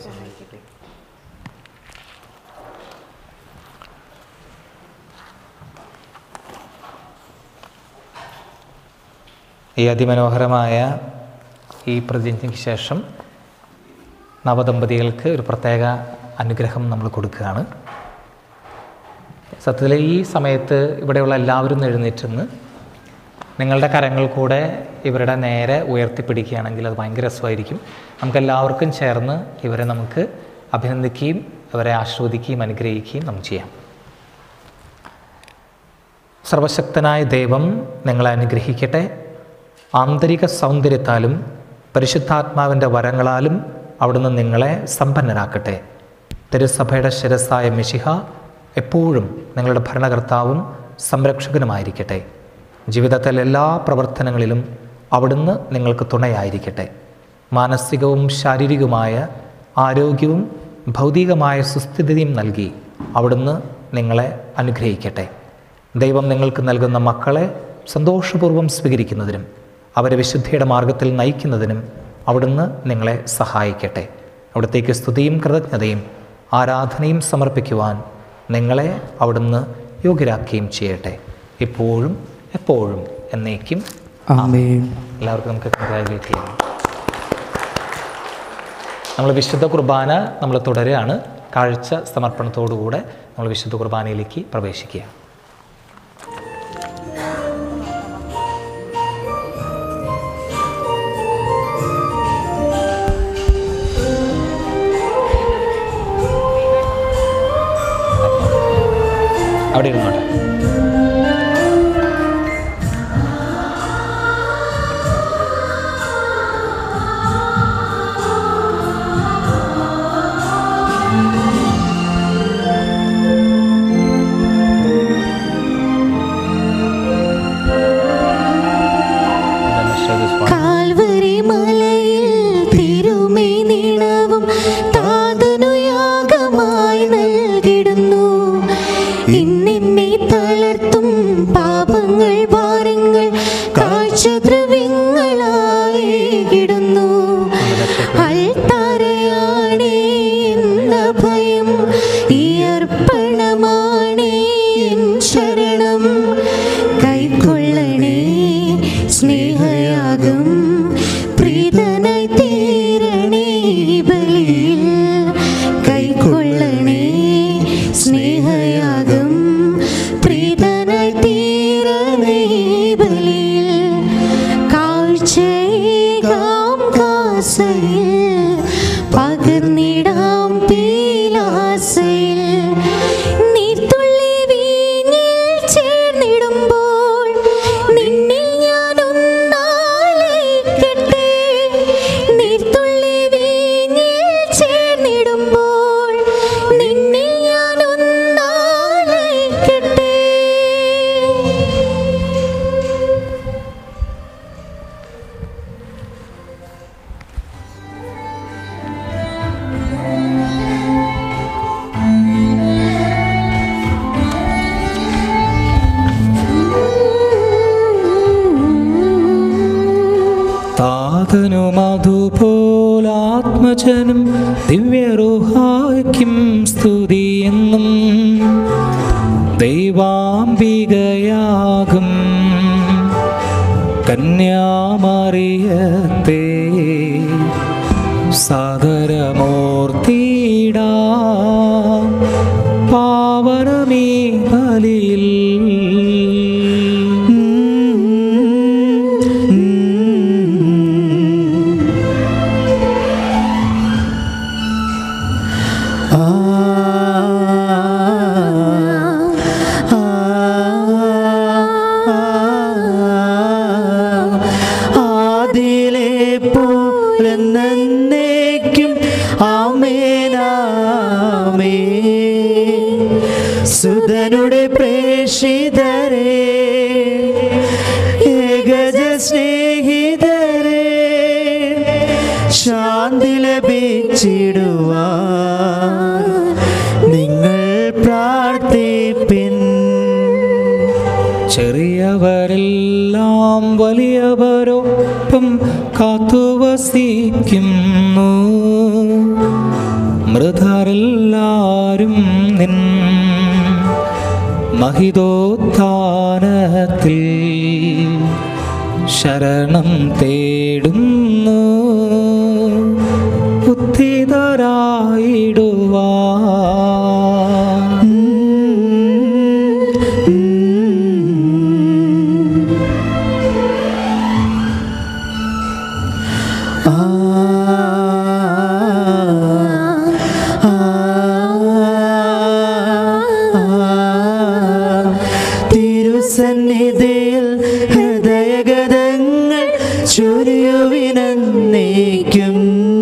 ഈ അതിമനോഹരമായ ഈ പ്രതിജ്ഞയ്ക്ക് ശേഷം നവദമ്പതികൾക്ക് ഒരു പ്രത്യേക അനുഗ്രഹം നമ്മൾ കൊടുക്കുകയാണ് സത്യത്തിൽ ഈ സമയത്ത് ഇവിടെയുള്ള എല്ലാവരും എഴുന്നേറ്റെന്ന് നിങ്ങളുടെ കരങ്ങൾ കൂടെ ഇവരുടെ നേരെ ഉയർത്തിപ്പിടിക്കുകയാണെങ്കിൽ അത് ഭയങ്കര രസമായിരിക്കും നമുക്കെല്ലാവർക്കും ചേർന്ന് ഇവരെ നമുക്ക് അഭിനന്ദിക്കുകയും ഇവരെ ആസ്വദിക്കുകയും അനുഗ്രഹിക്കുകയും നമുക്ക് ചെയ്യാം സർവശക്തനായ ദൈവം നിങ്ങളെ അനുഗ്രഹിക്കട്ടെ ആന്തരിക സൗന്ദര്യത്താലും പരിശുദ്ധാത്മാവിൻ്റെ വരങ്ങളാലും അവിടുന്ന് നിങ്ങളെ സമ്പന്നരാക്കട്ടെ തിരുസഭയുടെ ശിരസായ മിശിഹ എപ്പോഴും നിങ്ങളുടെ ഭരണകർത്താവും സംരക്ഷകനുമായിരിക്കട്ടെ ജീവിതത്തിലെ എല്ലാ പ്രവർത്തനങ്ങളിലും അവിടുന്ന് നിങ്ങൾക്ക് തുണയായിരിക്കട്ടെ മാനസികവും ശാരീരികവുമായ ആരോഗ്യവും ഭൗതികമായ സുസ്ഥിതിയും നൽകി അവിടുന്ന് നിങ്ങളെ അനുഗ്രഹിക്കട്ടെ ദൈവം നിങ്ങൾക്ക് നൽകുന്ന മക്കളെ സന്തോഷപൂർവ്വം സ്വീകരിക്കുന്നതിനും അവരെ വിശുദ്ധിയുടെ മാർഗത്തിൽ നയിക്കുന്നതിനും അവിടുന്ന് നിങ്ങളെ സഹായിക്കട്ടെ അവിടത്തേക്ക് സ്തുതിയും കൃതജ്ഞതയും ആരാധനയും സമർപ്പിക്കുവാൻ നിങ്ങളെ അവിടുന്ന് യോഗ്യരാക്കുകയും ചെയ്യട്ടെ ഇപ്പോഴും എപ്പോഴും എന്നേക്കും ആമേൻ എല്ലാവർക്കും നമുക്ക് കൺഗ്രാജുലേറ്റ് ചെയ്യാം നമ്മൾ വിശുദ്ധ കുർബാന നമ്മൾ തുടരുകയാണ് കാഴ്ച സമർപ്പണത്തോടുകൂടെ നമ്മൾ വിശുദ്ധ കുർബാനയിലേക്ക് പ്രവേശിക്കുക അവിടെ ഇരുന്നോട്ടെ Then let's share this one. Calvary മലയിൽ തിരുമേ നീളവും താതനു യാഗമായി നൽകിടുന്നു ഇന്നെന്നെ തളർത്തും പാപങ്ങൾ ഭാരങ്ങൾ കാഴ്ചദ്രവ്യങ്ങളായി കിടുന്നു അൾത്താരയാണേ എന്ന ഭയം ഈ അർപ്പണമാണേ എൻ ശരണം കൈക്കൊള്ളണേ സ്നേഹയാകും പ്രീതനായി തീരണേ ഈ ബലിയിൽ കൈക്കൊള്ളണേ സ്നേഹയാകും പ്രീതനായി തീരണേ ഈ ബലിയിൽ കാഴ്ചയേകാം കാസയിൽ പകർന്നിടാം പീലാസയിൽ നീർത്തുള്ളി വീഞ്ഞിൽ ചേർന്നിടുമ്പോൾ നിന്നിൽ ഞാൻ ഒന്നാലയിക്കട്ടെ നീർത്തുള്ളി വീഞ്ഞിൽ ചേർന്നിടുമ്പോൾ നിന്നിൽ ഞാൻ ഒന്നാലയിക്കട്ടെ താതനും അതുപോലാത്മജനും ദിവ്യറുഹായ്ക്കും സ്തുതിയെന്നും ദൈവാംബികയാകും കന്യാമറിയത്തെ സാദരമൂർത്തിടാ പാവനമീ ബലിയിൽ ആ ആ ആദിയിലെ പോലെന്നേക്കും ആമേനാമേ സുതനുടെ പ്രേഷിതരെ ഏകജ സ്നേഹിതരെ ശാന്തി ലഭിച്ചിടുവാൻ നിങ്ങൾ പ്രാർത്ഥിപ്പിൻ ചെറിയവരെല്ലാം വലിയവരൊപ്പം കാത്തുവസിക്കുന്നു മൃതരെല്ലാരും നിൻ മഹിതോത്ഥാനത്തിൽ ശരണം തേടുന്നു ഉത്തിതരായിടുവാൻ തിരുസന്നിധിയിൽ ഹൃദയഗതങ്ങൾ ചൊരിയുവിനേക്കും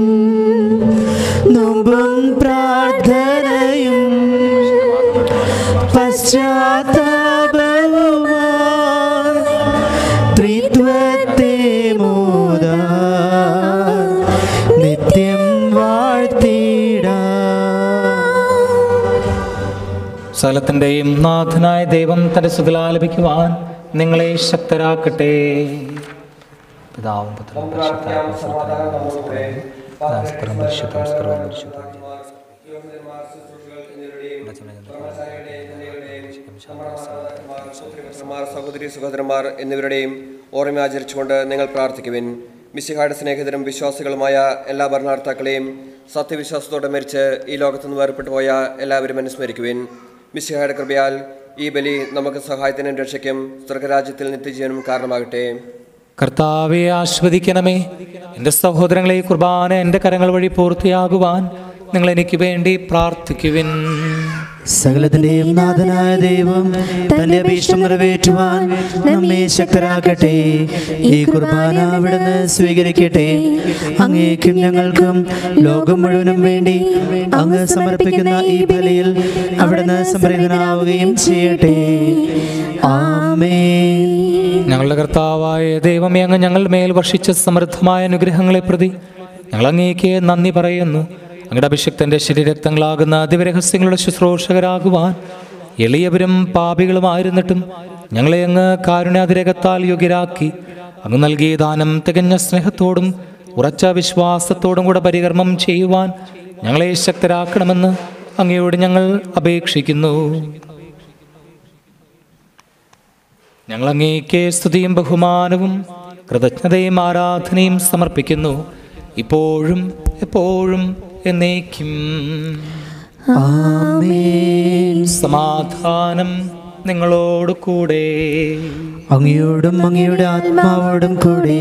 നോമ്പും പ്രാർത്ഥനയും പശ്ചാത്താപവുമായി ത്രിത്വത്തെ മോദ നിത്യം വാഴ്ത്തിടാം സ്ഥലത്തിൻ്റെയും നാഥനായ ദൈവം തൻ്റെ സുതലാലപിക്കുവാൻ നിങ്ങളെ ശക്തരാക്കട്ടെ പിതാവും പുത്രനും പരിശുദ്ധാത്മാവും സർവ്വനാമത്തിലും പരസ്പരം പരിശുദ്ധം സർവ്വം പരിശുദ്ധം സഹോദരന്മാർ സഹോദരി സഹോദരന്മാർ എന്നിവരുടെയും ഓർമ്മ ആചരിച്ചുകൊണ്ട് നിങ്ങൾ പ്രാർത്ഥിക്കുവിൻ മിശിഹായുടെ സ്നേഹിതരും വിശ്വാസികളുമായ എല്ലാ ഭരണാർത്ഥാക്കളെയും സത്യവിശ്വാസത്തോടെ മരിച്ച് ഈ ലോകത്തു നിന്ന് വേർപെട്ടു പോയ എല്ലാവരും അനുസ്മരിക്കുവിൻ മിശിഹായുടെ കൃപയാൽ ഈ ബലി നമുക്ക് സഹായത്തിനും രക്ഷയ്ക്കും സ്വർഗരാജ്യത്തിൽ നിത്യജീവനും കാരണമാകട്ടെ കർത്താവെ ആസ്വദിക്കണമേ എൻ്റെ സഹോദരങ്ങളെ ഈ കുർബാന എൻ്റെ കരങ്ങൾ വഴി പൂർത്തിയാകുവാൻ നിങ്ങൾ എനിക്ക് വേണ്ടി പ്രാർത്ഥിക്കുവിൻ സകലത്തിന്റെയും നാഥനായ ദൈവം തന്റെ അഭീഷ്ടം നിറവേറ്റുവാൻ നമ്മെ ശക്തരാക്കട്ടെ ഈ കുർബാന അവിടുന്ന് സ്വീകരിക്കട്ടെ അങ്ങേക്കും ഞങ്ങൾക്കും ലോകം മുഴുവനും വേണ്ടി അങ്ങ് സമർപ്പിക്കുന്ന ഈ ബലിയിൽ അവിടുന്ന് സംപ്രീതനാവുകയും ചെയ്യട്ടെ ആമേൻ ഞങ്ങളുടെ കർത്താവായ ദൈവമേ അങ്ങ് ഞങ്ങളുടെ മേൽ വർഷിച്ച സമൃദ്ധമായ അനുഗ്രഹങ്ങളെ പ്രതി ഞങ്ങൾ അങ്ങേക്ക് നന്ദി പറയുന്നു അങ്ങയുടെ അഭിഷിക്തന്റെ ശരീരക്തങ്ങളാകുന്ന ദിവരഹസ്യങ്ങളുടെ ശുശ്രൂഷകരാകുവാൻ എളിയവരും പാപികളുമായിരുന്നിട്ടും ഞങ്ങളെ അങ്ങ് കാരുണ്യാതിരകത്താൽ യോഗ്യരാക്കി അങ്ങ് നൽകിയ ദാനം തികഞ്ഞ സ്നേഹത്തോടും ഉറച്ച വിശ്വാസത്തോടും കൂടെ പരികർമ്മം ചെയ്യുവാൻ ഞങ്ങളെ ശക്തരാക്കണമെന്ന് അങ്ങയോട് ഞങ്ങൾ അപേക്ഷിക്കുന്നു ഞങ്ങൾ അങ്ങേക്ക് സ്തുതിയും ബഹുമാനവും കൃതജ്ഞതയും ആരാധനയും സമർപ്പിക്കുന്നു ഇപ്പോഴും എപ്പോഴും എന്നേക്കും ആമേൻ സമാധാനം നിങ്ങളോട് കൂടെ അങ്ങയോടും അങ്ങയുടെ ആത്മാവോടും കൂടെ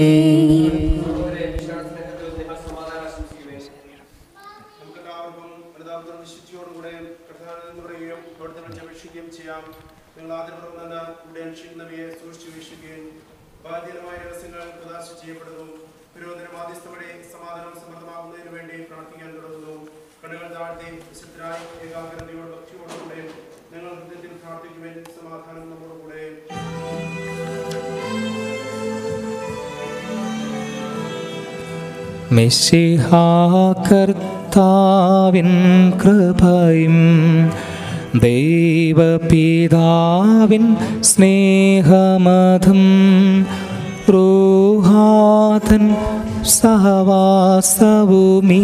നമുക്കെല്ലാവർക്കും അനുതാപത്തോടും വിശുദ്ധിയോടുകൂടെ കർത്താവിനെന്ന് പറയുകയും അവിടുത്തെ വിളിച്ച് അപേക്ഷിക്കുകയും ചെയ്യാം നിങ്ങൾ ആദരപുറം നിന്ന് ഇവിടെ അനുഷ്ഠിക്കുന്നവയെ സൂക്ഷിച്ചു വീക്ഷിക്കുകയും ബാധ്യതമായ രഹസ്യങ്ങൾ പ്രദാശം ചെയ്യപ്പെടുന്നു പുരോധന മാധ്യസ്ഥ വഴി സമാധാനം സമൃദ്ധമാകുന്നതിന് വേണ്ടി പ്രാർത്ഥിക്കാൻ തുടങ്ങുന്നു കണ്ണുകൾ താഴ്ത്തി വിശുദ്ധരായി ഏകാഗ്രതയോട് ഭക്തിയോടുകൂടെ നിങ്ങൾ ഹൃദയത്തിൽ പ്രാർത്ഥിക്കുവാൻ സമാധാനം നമ്മോടുകൂടെ മെസ്സിഹാകർത്താവിൻ കൃപയും ദൈവപിതാവിൻ സ്നേഹമതും റൂഹാതൻ സഹവാസവുമീ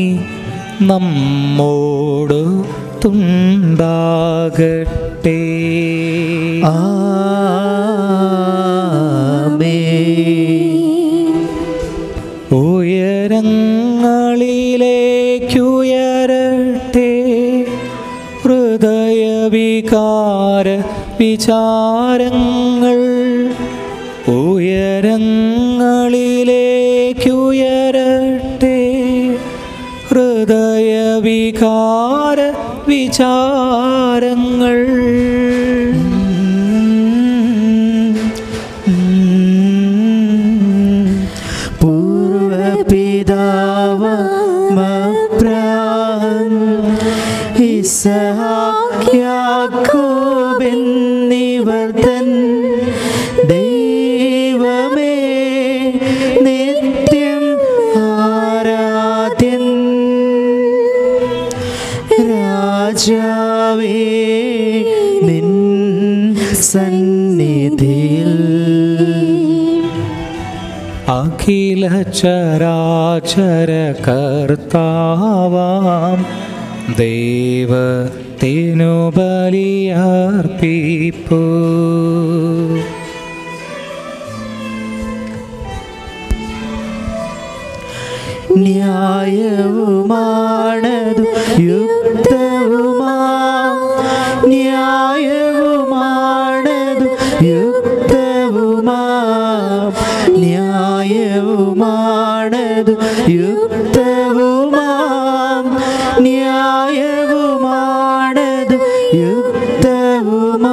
നമ്മോട് തുണ്ടാകട്ടെ ഉയരങ്ങളിലേക്കുയരട്ടെ ഹൃദയവികാര വിചാരങ്ങൾ ഉയരങ്ങളിലേക്കുയരട്ടെ ഹൃദയവികാര വിചാരങ്ങൾ പൂർവപിതാവപ്രാൻ ഇസഹാക്യാക്കോബെന്നിവർദ്ധൻ ദൈവമേ നിത്യം ആരാധ്യൻ രാജാവേ നിൻ സന്നിധിയിൽ അഖില ചരാചര കർത്താവാം ദൈവത്തിനു ബലിയർപ്പിപ്പൂ ന്യായവുമാണതു യുക്തവുമാ ന്യായവുമാണതു യുക്തവുമാ ന്യായവുമാണതു യുക്തവുമാ ന്യായവുമാണതു യുക്തവുമാ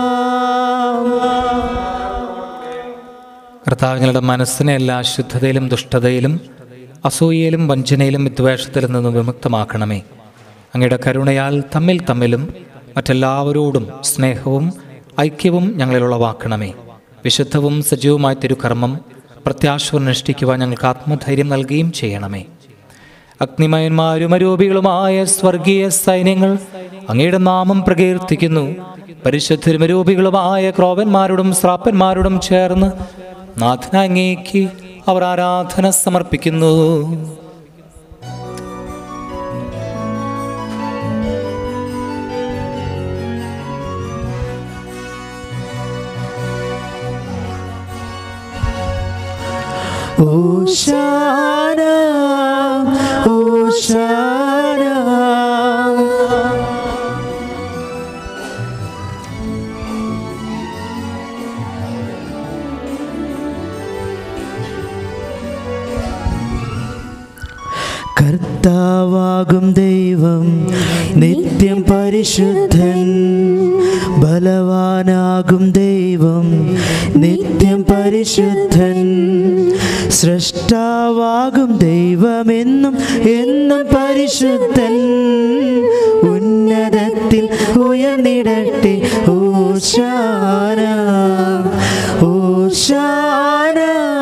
കർത്താവ് ഞങ്ങളുടെ മനസ്സിനെ എല്ലാ അശുദ്ധതയിലും ദുഷ്ടതയിലും അസൂയയിലും വഞ്ചനയിലും വിദ്വേഷത്തിലും നിന്ന് വിമുക്തമാക്കണമേ അങ്ങയുടെ കരുണയാൽ തമ്മിൽ തമ്മിലും മറ്റെല്ലാവരോടും സ്നേഹവും ഐക്യവും ഞങ്ങളിൽ ഉളവാക്കണമേ വിശുദ്ധവും സജീവമായ തിരുകർമ്മം പ്രത്യാശനുഷ്ഠിക്കുവാൻ ഞങ്ങൾക്ക് ആത്മധൈര്യം നൽകുകയും ചെയ്യണമേ അഗ്നിമയന്മാരും അരൂപികളുമായ സ്വർഗീയ സൈന്യങ്ങൾ അങ്ങയുടെ നാമം പ്രകീർത്തിക്കുന്നു പരിശുദ്ധരും അരൂപികളുമായ ക്രോവന്മാരോടും ശ്രാപ്പന്മാരോടും ചേർന്ന് നാഥനങ്ങേക്ക് അവർ ആരാധന സമർപ്പിക്കുന്നു ഓശാന ഓശാന കർത്താവാകും ദൈവം നിത്യം പരിശുദ്ധൻ ബലവാനാകും ദൈവം നിത്യം പരിശുദ്ധൻ സൃഷ്ടാവാകും ദൈവമെന്നും എന്നും പരിശുദ്ധൻ ഉന്നതത്തിൽ ഉയർന്നിടട്ടെ ഓശാന ഓശാന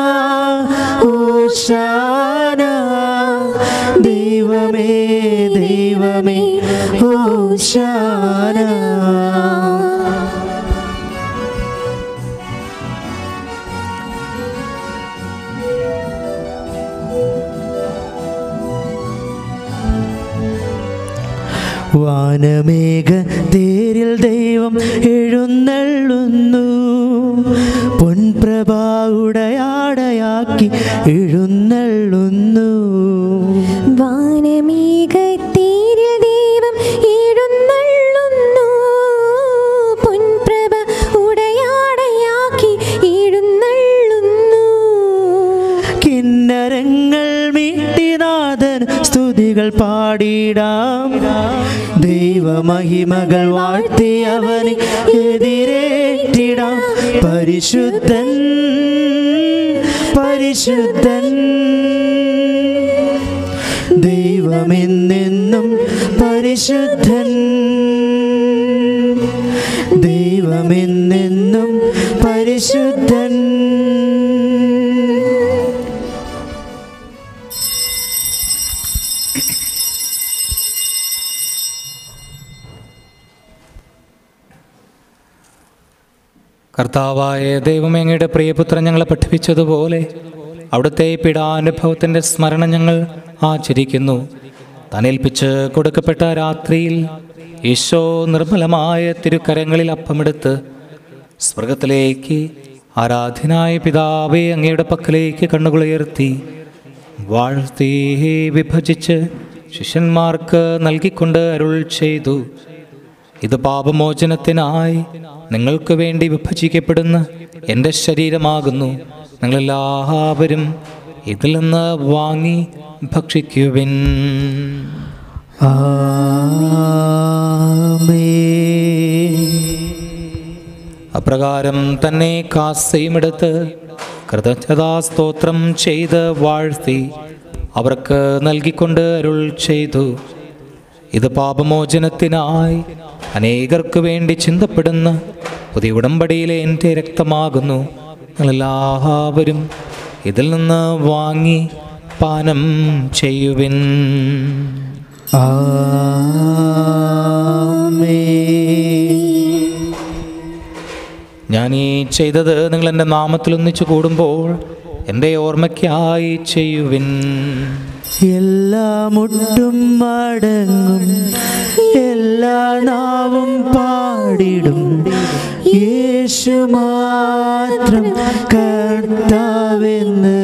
ഓശാന ദൈവമേ ദൈവമേ ഓശാന വാനമേഘ തേരിൽ ദൈവം എഴുന്നള്ളുന്നു പൊൻപ്രഭ ഉടയാടയാക്കി എഴുന്നള്ളുന്നു വാനമേഘത്തീരിൽ ദൈവം എഴുന്നള്ളുന്നു പൊൻപ്രഭ ഉടയാടയാക്കി എഴുന്നള്ളുന്നു കിന്നരങ്ങൾ മീട്ടിനാഥൻ സ്തുതികൾ പാടിടാം ദൈവമഹിമകൾ വാഴ്ത്തി അവനെ എതിരേറ്റിടാം പരിശുദ്ധൻ പരിശുദ്ധൻ ദൈവമെന്നെന്നും പരിശുദ്ധൻ ദൈവമെന്നെന്നും പരിശുദ്ധൻ കർത്താവായ ദൈവം അങ്ങയുടെ പ്രിയപുത്രൻ ഞങ്ങളെ പഠിപ്പിച്ചതുപോലെ അവിടുത്തെ പീഡാനുഭവത്തിൻ്റെ സ്മരണ ഞങ്ങൾ ആചരിക്കുന്നു തനേൽപ്പിച്ച് കൊടുക്കപ്പെട്ട രാത്രിയിൽ ഈശോ നിർമ്മലമായ തിരുക്കരങ്ങളിൽ അപ്പമെടുത്ത് സ്വർഗത്തിലേക്ക് ആരാധനായ പിതാവെ അങ്ങയുടെ പക്കലേക്ക് കണ്ണുകളുയർത്തി വാഴ്ത്തി വിഭജിച്ച് ശിഷ്യന്മാർക്ക് നൽകിക്കൊണ്ട് അരുൾ ചെയ്തു ഇത് പാപമോചനത്തിനായി നിങ്ങൾക്ക് വേണ്ടി വിഭജിക്കപ്പെടുന്ന എൻ്റെ ശരീരമാകുന്നു നിങ്ങളെല്ലാവരും ഇതിൽ നിന്ന് വാങ്ങി ഭക്ഷിക്കുവിൻ അപ്രകാരം തന്നെ കാസയുമെടുത്ത് കൃതജ്ഞതാസ്തോത്രം ചെയ്ത് വാഴ്ത്തി അവർക്ക് നൽകിക്കൊണ്ട് അരുൾ ചെയ്തു ഇത് പാപമോചനത്തിനായി അനേകർക്ക് വേണ്ടി ചിന്തപ്പെടുന്ന പുതിയ ഉടമ്പടിയിലെ എൻ്റെ രക്തമാകുന്നു നിങ്ങളെല്ലാവരും ഇതിൽ നിന്ന് വാങ്ങി പാനം ചെയ്യുവിൻ ഞാൻ ഈ ചെയ്തത് നിങ്ങൾ എൻ്റെ നാമത്തിൽ ഒന്നിച്ചു കൂടുമ്പോൾ എൻ്റെ ഓർമ്മയ്ക്കായി ചെയ്യുവിൻ എല്ലാ മുട്ടും മടങ്ങും എല്ലാ നാവും പാടിടും യേശു മാത്രം കർത്താവെന്ന്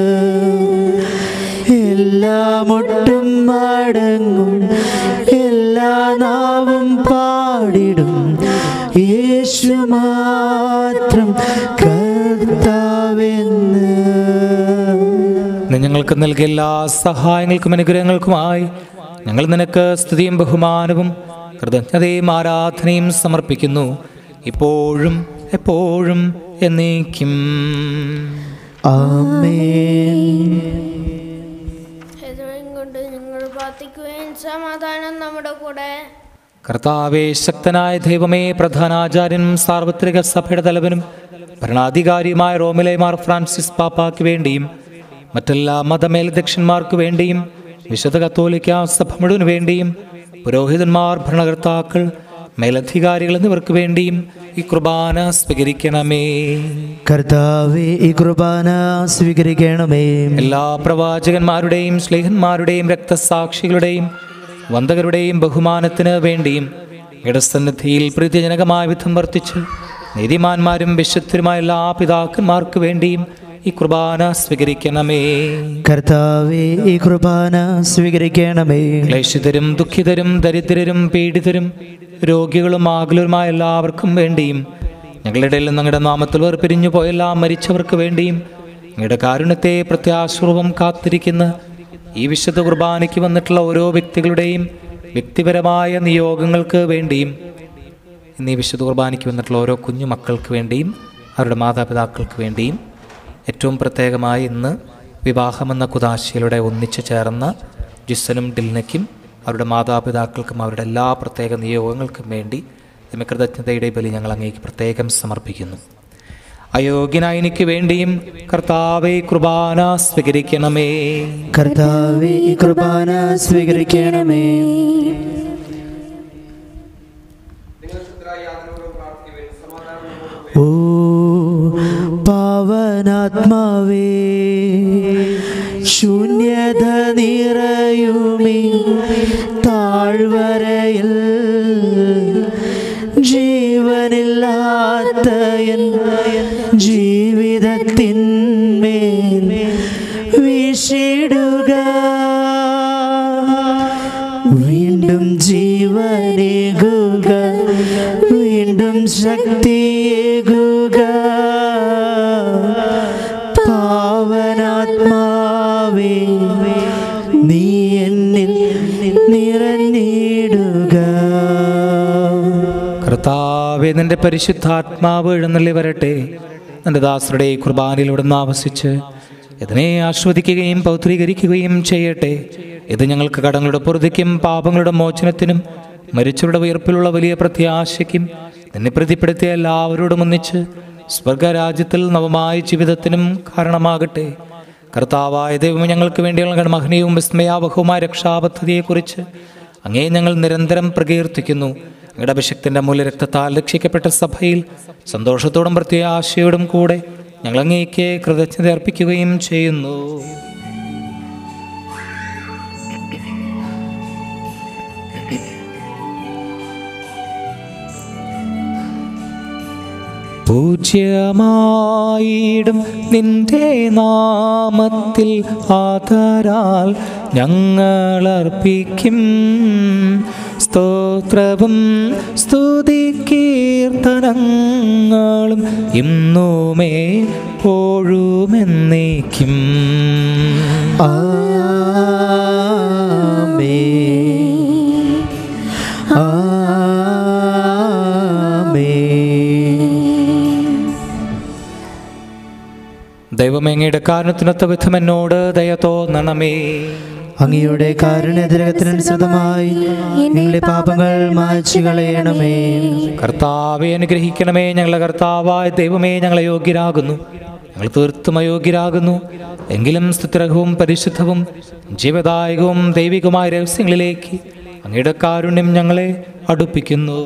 എല്ലാ മുട്ടും മടങ്ങും എല്ലാ നാവും പാടിടും യേശു മാത്രം കർത്താവെന്ന് നീ ഞങ്ങൾക്ക് നൽകിയ എല്ലാ സഹായങ്ങൾക്കും അനുഗ്രഹങ്ങൾക്കുമായി ഞങ്ങൾ നിനക്ക് സ്തുതിയും ബഹുമാനവും കൃതജ്ഞതയും ആരാധനയും സമർപ്പിക്കുന്നു ഇപ്പോഴും എപ്പോഴും എന്നേക്കും ആമേൻ ഇതുവയും കൊണ്ട് നിങ്ങൾ പ്രാർത്ഥിക്കുകയും സമാധാനം നമ്മുടെ കൂടെ കർത്താവേ ശക്തനായ ദൈവമേ പ്രധാനാചാര്യനും സാർവത്രിക സഭയുടെ തലവനും ഭരണാധികാരിയുമായ റോമിലെ മാർ ഫ്രാൻസിസ് പാപ്പാക്ക് വേണ്ടിയും മറ്റെല്ലാ മതമേലധ്യക്ഷന്മാർക്ക് വേണ്ടിയും വിശുദ്ധ കത്തോലിക്ക സഭ മുഴുവന് വേണ്ടിയും പുരോഹിതന്മാർ ഭരണകർത്താക്കൾ മേലധികാരികൾ എന്നിവർക്ക് വേണ്ടിയും ഈ കുർബാന സ്വീകരിക്കണമേ കർത്താവെ ഈ കുർബാന സ്വീകരിക്കണമേ എല്ലാ പ്രവാചകന്മാരുടെയും സ്ലേഹന്മാരുടെയും രക്തസാക്ഷികളുടെയും വന്ദകരുടെയും ബഹുമാനത്തിന് വേണ്ടിയും ഇടസന്നിധിയിൽ പ്രീതിജനകമായ വിധം വർത്തിച്ച് നീതിമാന്മാരും വിശുദ്ധരുമായ എല്ലാ പിതാക്കന്മാർക്ക് വേണ്ടിയും ഈ കുർബാന സ്വീകരിക്കണമേ കർത്താവെ ഈ കുർബാന സ്വീകരിക്കണമേ ക്ലേശിതരും ദുഃഖിതരും ദരിദ്രരും പീഡിതരും രോഗികളും ആകുലരുമായ എല്ലാവർക്കും വേണ്ടിയും ഞങ്ങളുടെ ഇടയിൽ ഞങ്ങളുടെ നാമത്തിൽ വേർപിരിഞ്ഞു പോയ എല്ലാ മരിച്ചവർക്ക് വേണ്ടിയും ഞങ്ങളുടെ കാരുണ്യത്തെ പ്രത്യാശപൂർവം കാത്തിരിക്കുന്ന ഈ വിശുദ്ധ കുർബാനയ്ക്ക് വന്നിട്ടുള്ള ഓരോ വ്യക്തികളുടെയും വ്യക്തിപരമായ നിയോഗങ്ങൾക്ക് വേണ്ടിയും ഇന്ന് ഈ വിശുദ്ധ കുർബാനയ്ക്ക് വന്നിട്ടുള്ള ഓരോ കുഞ്ഞു മക്കൾക്ക് വേണ്ടിയും അവരുടെ മാതാപിതാക്കൾക്ക് വേണ്ടിയും ഏറ്റവും പ്രത്യേകമായി ഇന്ന് വിവാഹമെന്ന കുതാശയിലൂടെ ഒന്നിച്ചു ചേർന്ന ജിസനും ഡിൽനയ്ക്കും അവരുടെ മാതാപിതാക്കൾക്കും അവരുടെ എല്ലാ പ്രത്യേക നിയോഗങ്ങൾക്കും വേണ്ടി കൃതജ്ഞതയുടെ ബലി ഞങ്ങൾ അങ്ങേക്ക് പ്രത്യേകം സമർപ്പിക്കുന്നു അയോഗ്യനായ എനിക്ക് വേണ്ടിയും കർത്താവെ കുർബാന സ്വീകരിക്കണമേ കർത്താവെ ഈ കുർബാന സ്വീകരിക്കണമേ ഓ പാവനാത്മാവേ ശൂന്യത നിറയുമീ താഴ്വരയിൽ ജീവനില്ലാത്ത എൻ ജീവിതത്തിന്മേൽ വീശിടുക വീണ്ടും ജീവനേകുക വീണ്ടും ശക്തിയേകുക പാവനാത്മാവേ നീ എന്നിൽ നിറഞ്ഞിടുക കർത്താവെ നിന്റെ പരിശുദ്ധാത്മാവ് എഴുന്നള്ളി വരട്ടെ നിന്റെ ദാസരുടെ ഈ കുർബാനയിലൂടെ നിന്ന് ആവസിച്ച് ഇതിനെ ആസ്വദിക്കുകയും പൗത്രീകരിക്കുകയും ചെയ്യട്ടെ ഇത് ഞങ്ങൾക്ക് കടങ്ങളുടെ പൊറുതിക്കും പാപങ്ങളുടെ മോചനത്തിനും മരിച്ചവരുടെ ഉയർപ്പിലുള്ള വലിയ പ്രത്യാശയ്ക്കും നിന്നെ പ്രതിപ്പെടുത്തിയ എല്ലാവരോടും ഒന്നിച്ച് സ്വർഗരാജ്യത്തിൽ നവമായ ജീവിതത്തിനും കാരണമാകട്ടെ കർത്താവായ ദൈവം ഞങ്ങൾക്ക് വേണ്ടിയുള്ള മഹനീയവും വിസ്മയാവഹവുമായ രക്ഷാപദ്ധതിയെക്കുറിച്ച് അങ്ങേ ഞങ്ങൾ നിരന്തരം പ്രകീർത്തിക്കുന്നു അങ്ങയുടെ അഭിഷക്തിൻ്റെ മൂല്യരക്തത്താൽ രക്ഷിക്കപ്പെട്ട സഭയിൽ സന്തോഷത്തോടും പ്രത്യാശയോടും കൂടെ ഞങ്ങൾ അങ്ങേക്ക് കൃതജ്ഞത അർപ്പിക്കുകയും ചെയ്യുന്നു പൂജ്യമായിടും നിന്റെ നാമത്തിൽ ആധാരാൽ ഞങ്ങളർപ്പിക്കും സ്തോത്രവും സ്തുതി കീർത്തനങ്ങളും ഇന്നുമേ പോഴുമെന്നേക്കും ദൈവമേങ്ങയുടെ കാരണത്തിനൊത്ത വിധം എന്നോട് ദയ തോന്നണമേ അങ്ങയുടെ കാരുണ്യതിരകത്തിനനുസൃതമായി ഞങ്ങളുടെ പാപങ്ങൾ മായ്ച്ചു കളയണമേ കർത്താവെ അനുഗ്രഹിക്കണമേ ഞങ്ങളെ കർത്താവായ ദൈവമേ ഞങ്ങളെ യോഗ്യരാകുന്നു ഞങ്ങൾ തീർത്തും അയോഗ്യരാകുന്നു എങ്കിലും സ്തുതിരകവും പരിശുദ്ധവും ജീവദായകവും ദൈവികമായ രഹസ്യങ്ങളിലേക്ക് അങ്ങയുടെ കാരുണ്യം ഞങ്ങളെ അടുപ്പിക്കുന്നു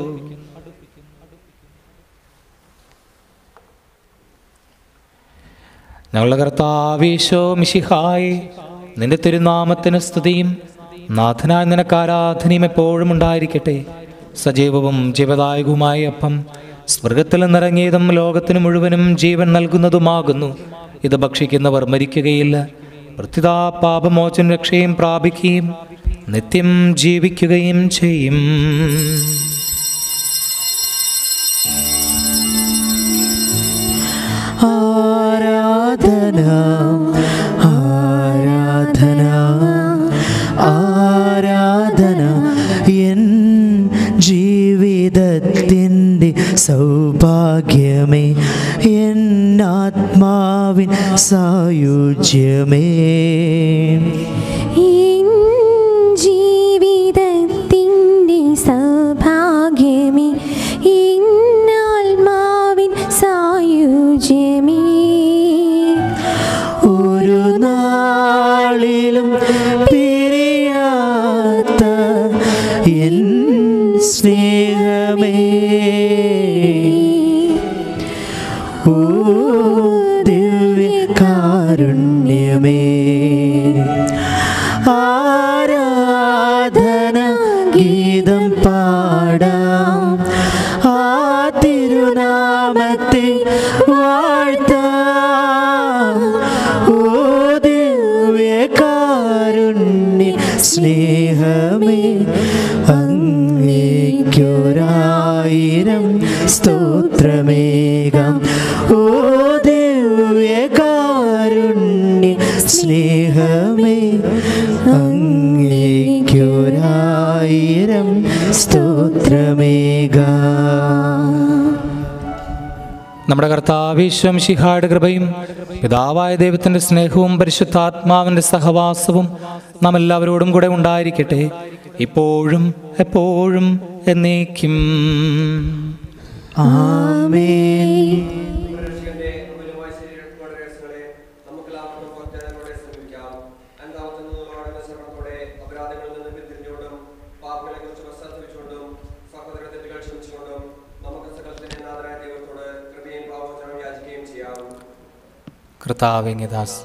ഞങ്ങളുടെ കർത്താവീശോ മിശിഹായി നിന്റെ തിരുനാമത്തിന് സ്തുതിയും നാഥനായ നിനക്ക് ആരാധനയും എപ്പോഴും ഉണ്ടായിരിക്കട്ടെ സജീവവും ജീവദായകവുമായ അപ്പം സ്വർഗത്തിൽ നിന്നിറങ്ങിയതും ലോകത്തിന് മുഴുവനും ജീവൻ നൽകുന്നതുമാകുന്നു ഇത് ഭക്ഷിക്കുന്നവർ മരിക്കുകയില്ല വൃത്തിതാ പാപമോചന രക്ഷയും പ്രാപിക്കുകയും നിത്യം ജീവിക്കുകയും ചെയ്യും ആരാധന ആരാധന ആരാധന എൻ ജീവിതത്തിൻ്റെ സൗഭാഗ്യമേ എൻ ആത്മാവിൻ സായുജ്യമേ എൻ ജീവിതത്തിൻ്റെ സൗഭാഗ്യമേ എന്നാത്മാവിൻ സായുജ്യമേ ഒരു നാളിലും പിരിയാത്ത എൻ സ്നേഹമേ ഓ ദിവ്യകാരുണ്യമേ ആരാധന ഗീതം പാടാം ആ തിരുനാമത്തെ വാഴ്ത്താം ഓ ദിവ്യകാരുണ്യ സ്നേഹമേ അങ്ങേക്കൊരായിരം സ്തോത്രമേകം ഓ ദിവ്യകാരുണ്യ സ്നേഹമേ അങ്ങേക്കൊരായിരം സ്തോത്രമേകം നമ്മുടെ കർത്താവിശ്വം ശിഹായുടെ കൃപയും പിതാവായ ദൈവത്തിൻ്റെ സ്നേഹവും പരിശുദ്ധാത്മാവിൻ്റെ സഹവാസവും നാം എല്ലാവരോടും കൂടെ ഉണ്ടായിരിക്കട്ടെ ഇപ്പോഴും എപ്പോഴും എന്നേക്കും ആമേൻ മനുഷ്യന്റെ അമൂല്യമായ ശരീരത്തോടെ രഹസ്യങ്ങളെ നമുക്കെല്ലാവർക്കും ഭക്തജനങ്ങളോടെ ശ്രമിക്കാം അന്താവത്തിൽ നിന്നുള്ള ശരണത്തോടെ അപരാധങ്ങളിൽ നിന്ന് പിന്തിരിഞ്ഞുകൊണ്ടും പാപങ്ങളെ കുറിച്ച് പശ്ചാത്തലിച്ചുകൊണ്ടും സഹോദര തെറ്റുകൾ ക്ഷമിച്ചുകൊണ്ടും നമുക്ക് സകലത്തിന്റെ നാഥനായ ദൈവത്തോട് കൃപയും പാവോചനം യാചിക്കുകയും ചെയ്യാം കർത്താവിങ്ങദാസ്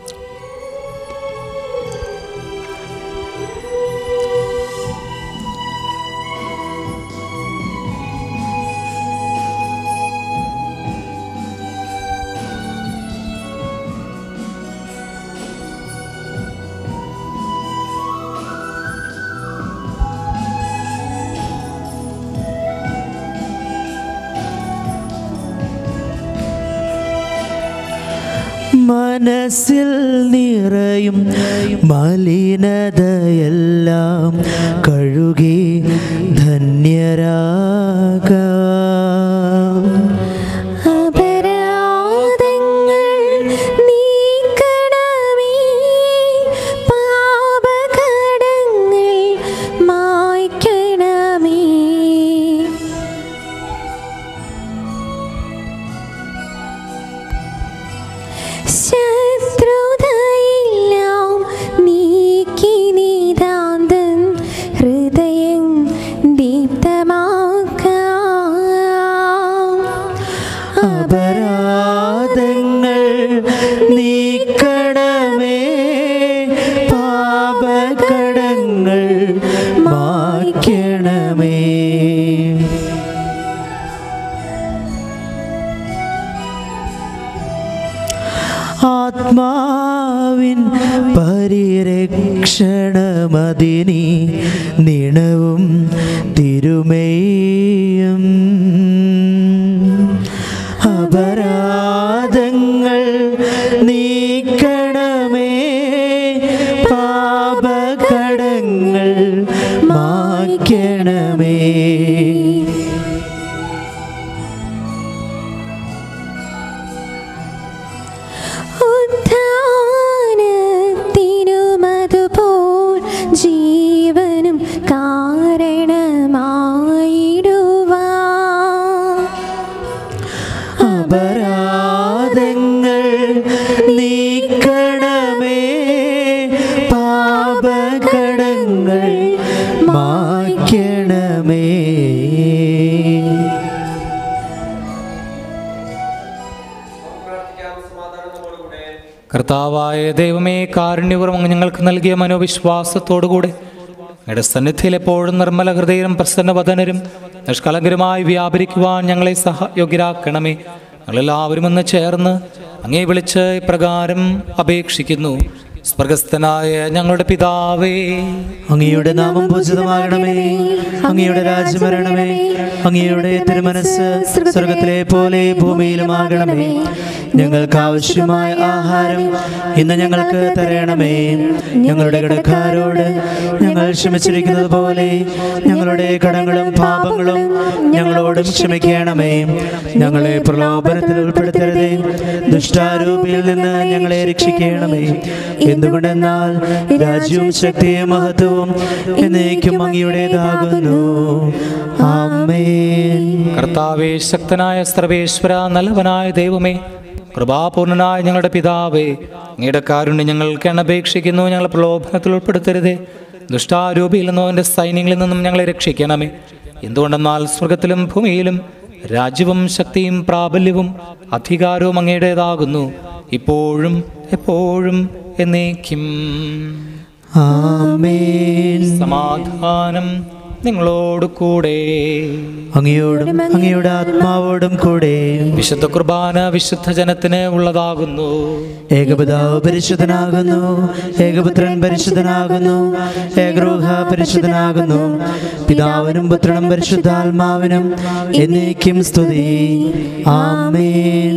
മനസ്സിൽ നിറയും മലിനതയെല്ലാം കഴുകി ധന്യരാകാം അപരാധങ്ങൾ നീക്കണമേ പാപകടങ്ങൾ മായ്ക്കണമേ ശത്രുതയെല്ലാം നീക്കി നീതാന്തൻ ഹൃദയം ദീപ്തമാക്കണമേ ആത്മാവിൻ പരിരക്ഷണമതിനി നിണവും തിരുമേയും അപരാധങ്ങൾ നീക്കണമേ പാപകടങ്ങൾ മായ്ക്കണമേ ഉദ്ധാനത്തിനുമതുപോൽ ജീവനും കാരണമായിടുവാ അപരാധങ്ങൾ നീക്കണമേ പാപകടങ്ങൾ മായ്ക്കണമേ പ്രാർത്ഥിക്കാം സമാധാനം നമ്മോടുകൂടെ കർത്താവായ ദൈവമേ കാരുണ്യപൂർവ്വം അങ്ങ് ഞങ്ങൾക്ക് നൽകിയ മനോവിശ്വാസത്തോടുകൂടെ ഞങ്ങളുടെ സന്നിധിയിൽ എപ്പോഴും നിർമ്മല ഹൃദയരും പ്രസന്നവദനരും നിഷ്കളങ്കരുമായി വ്യാപരിക്കുവാൻ ഞങ്ങളെ സഹയോഗ്യരാക്കണമേ ഞങ്ങളെല്ലാവരും ഒന്ന് ചേർന്ന് അങ്ങേ വിളിച്ച് ഇപ്രകാരം അപേക്ഷിക്കുന്നു സ്വർഗസ്ഥനായ ഞങ്ങളുടെ പിതാവേ അങ്ങയുടെ നാമം പൂജിതമാകണമേ അങ്ങയുടെ രാജ്യം വരണമേ അങ്ങയുടെ തിരുമനസ് സ്വർഗത്തിലെ പോലെ ഭൂമിയിലുമാകണമേ ഞങ്ങൾക്ക് ആവശ്യമായ ആഹാരം ഇന്ന് ഞങ്ങൾക്ക് തരണമേ ഞങ്ങളുടെ കടക്കാരോട് ഞങ്ങൾ ക്ഷമിച്ചിരിക്കുന്നത് പോലെ ഞങ്ങളുടെ കടങ്ങളും പാപങ്ങളും ഞങ്ങളോടും ക്ഷമിക്കണമേ ഞങ്ങളെ പ്രലോഭനത്തിൽ ഉൾപ്പെടുത്തരുതേ ദുഷ്ടാരൂപിയിൽ നിന്ന് ഞങ്ങളെ രക്ഷിക്കണമേ എന്തുകൊണ്ടെന്നാൽ രാജ്യവും ശക്തിയും മഹത്വവും എന്നേക്കും അങ്ങയുടേതാകുന്നു ആമേൻ കർത്താവേ ശക്തനായ സർവേശ്വര നല്ലവനായ ദൈവമേ കൃപാപൂർണനായ ഞങ്ങളുടെ പിതാവേ അങ്ങയുടെ കാരുണ്യം ഞങ്ങൾക്ക് അപേക്ഷിക്കുന്നു ഞങ്ങളെ പ്രലോഭനത്തിൽ ഉൾപ്പെടുത്തരുതേ ദുഷ്ടാരൂപിയിൽ നിന്നോ എൻ്റെ സൈന്യങ്ങളിൽ നിന്നും ഞങ്ങളെ രക്ഷിക്കണമേ എന്തുകൊണ്ടെന്നാൽ സ്വർഗത്തിലും ഭൂമിയിലും രാജ്യവും ശക്തിയും പ്രാബല്യവും അധികാരവും അങ്ങയുടേതാകുന്നു ഇപ്പോഴും എപ്പോഴും എന്നേക്കും ആമേൻ സമാധാനം നിങ്ങളോട് കൂടെ അങ്ങയോടും അങ്ങയുടെ ആത്മാവോടും കൂടെ വിശുദ്ധ കുർബാന വിശുദ്ധ ജനത്തിന് ഉള്ളതാകുന്നു ഏകപിതാവ് പരിശുദ്ധനാകുന്നു ഏകപുത്രൻ പരിശുദ്ധനാകുന്നു ഏകരൂഹ പരിശുദ്ധനാകുന്നു പിതാവിനും പുത്രനും പരിശുദ്ധാത്മാവിനും എന്നേക്കും സ്തുതി ആമേൻ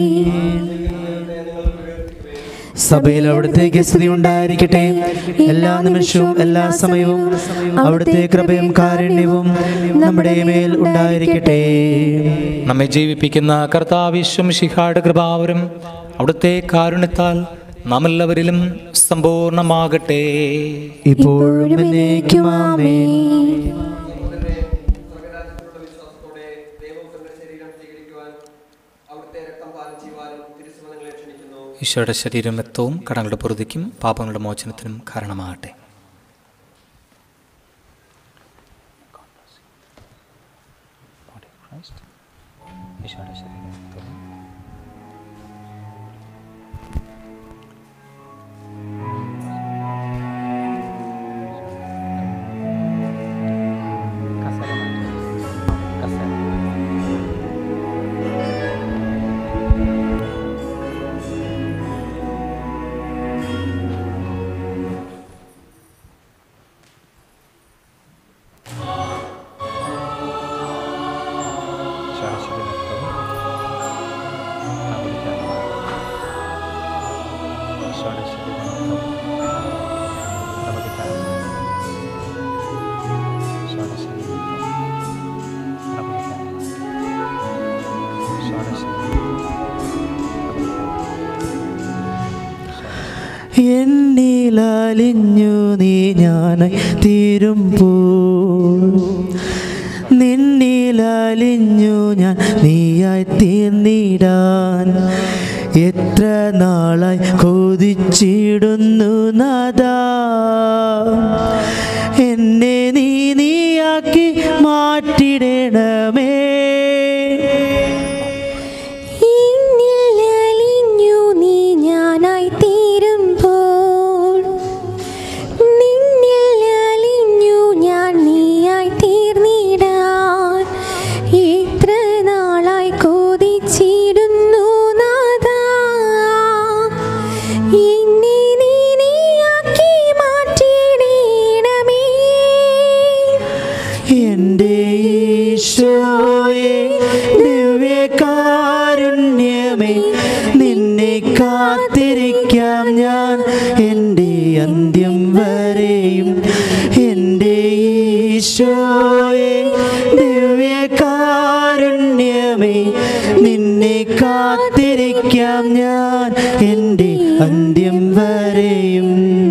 സഭയിൽ അവിടുത്തേക്ക് സ്തുതി ഉണ്ടായിരിക്കട്ടെ എല്ലാ നിമിഷവും എല്ലാ സമയവും അവിടുത്തെ കൃപയും കാരുണ്യവും നമ്മുടെ മേൽ ഉണ്ടായിരിക്കട്ടെ നമ്മെ ജീവിപ്പിക്കുന്ന കർത്താവിശ്വം ശിഖാട് കൃപാവരും അവിടുത്തെ കാരുണ്യത്താൽ നാം എല്ലാവരിലും സമ്പൂർണമാകട്ടെ ഇപ്പോഴും എന്നേക്കും ആമേൻ സ്വർഗരാജ്യത്തിലുള്ള വിശ്വാസത്തോടെ ദൈവപുത്രന്റെ ശരീരം സ്വീകരിക്കുവാൻ അവിടുത്തെ രക്തം പാനം ചെയ്യുവാനും തിരുസഭ നിങ്ങളെ ക്ഷണിക്കുന്നു ഈശോയുടെ ശരീരം രക്തവും കടങ്ങളുടെ പൊറുതിക്കും പാപങ്ങളുടെ മോചനത്തിനും കാരണമാകട്ടെ ഈശോയുടെ ശരീരം രക്തവും എന്നിലലിഞ്ഞു നീ ഞാനായി തീരുമ്പോൾ നിന്നിലലിഞ്ഞു ഞാൻ നീയായി തീർന്നിടാൻ എത്ര നാളായി കൊതിച്ചിടുന്നു നാദാ എന്നെ നീ നീയാക്കി മാറ്റിടണമേ എന്നിൽ അലിഞ്ഞു നീ ഞാനായി തീരുമ്പോൾ നിന്നിൽ അലിഞ്ഞു ഞാൻ നീയായി തീർന്നിടാൻ എത്ര നാളായി കൊതിച്ചിടുന്നു നാദാ എന്നെ നീ എൻ്റെ അന്ത്യം വരെയും എൻ്റെ ഈശോയെ ദിവ്യകാരുണ്യമേ നിന്നെ കാത്തിരിക്കാം ഞാൻ എൻ്റെ അന്ത്യം വരെയും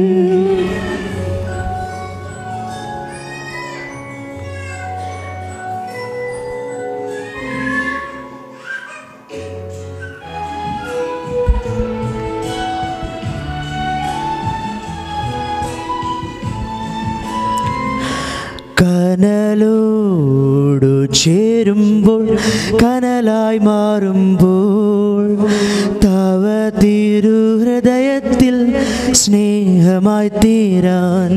കനലോടു ചേരുമ്പോൾ കനലായി മാറുമ്പോൾ തവ തിരുഹൃദയത്തിൽ സ്നേഹമായി തീരാൻ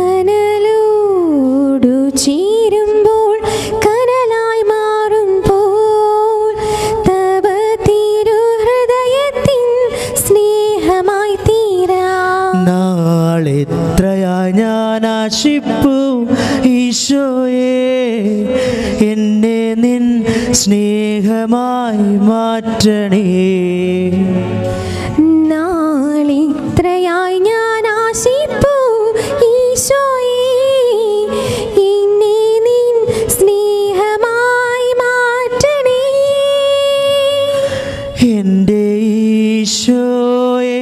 കനലോടു ചേരുമ്പോൾ കനലായി മാറുമ്പോൾ തവ തിരുഹൃദയത്തിൻ സ്നേഹമായി തീരാ നാളെത്രയായി ഞാൻ ആശിപ്പു ഈശോയെ എന്നെ നിൻ സ്നേഹമായി മാറ്റണേ നാളിത്രയായി ഞാൻ ആശിപ്പു ഈശോയെ എന്നെ നിൻ സ്നേഹമായി മാറ്റണേ എൻ്റെ ഈശോയെ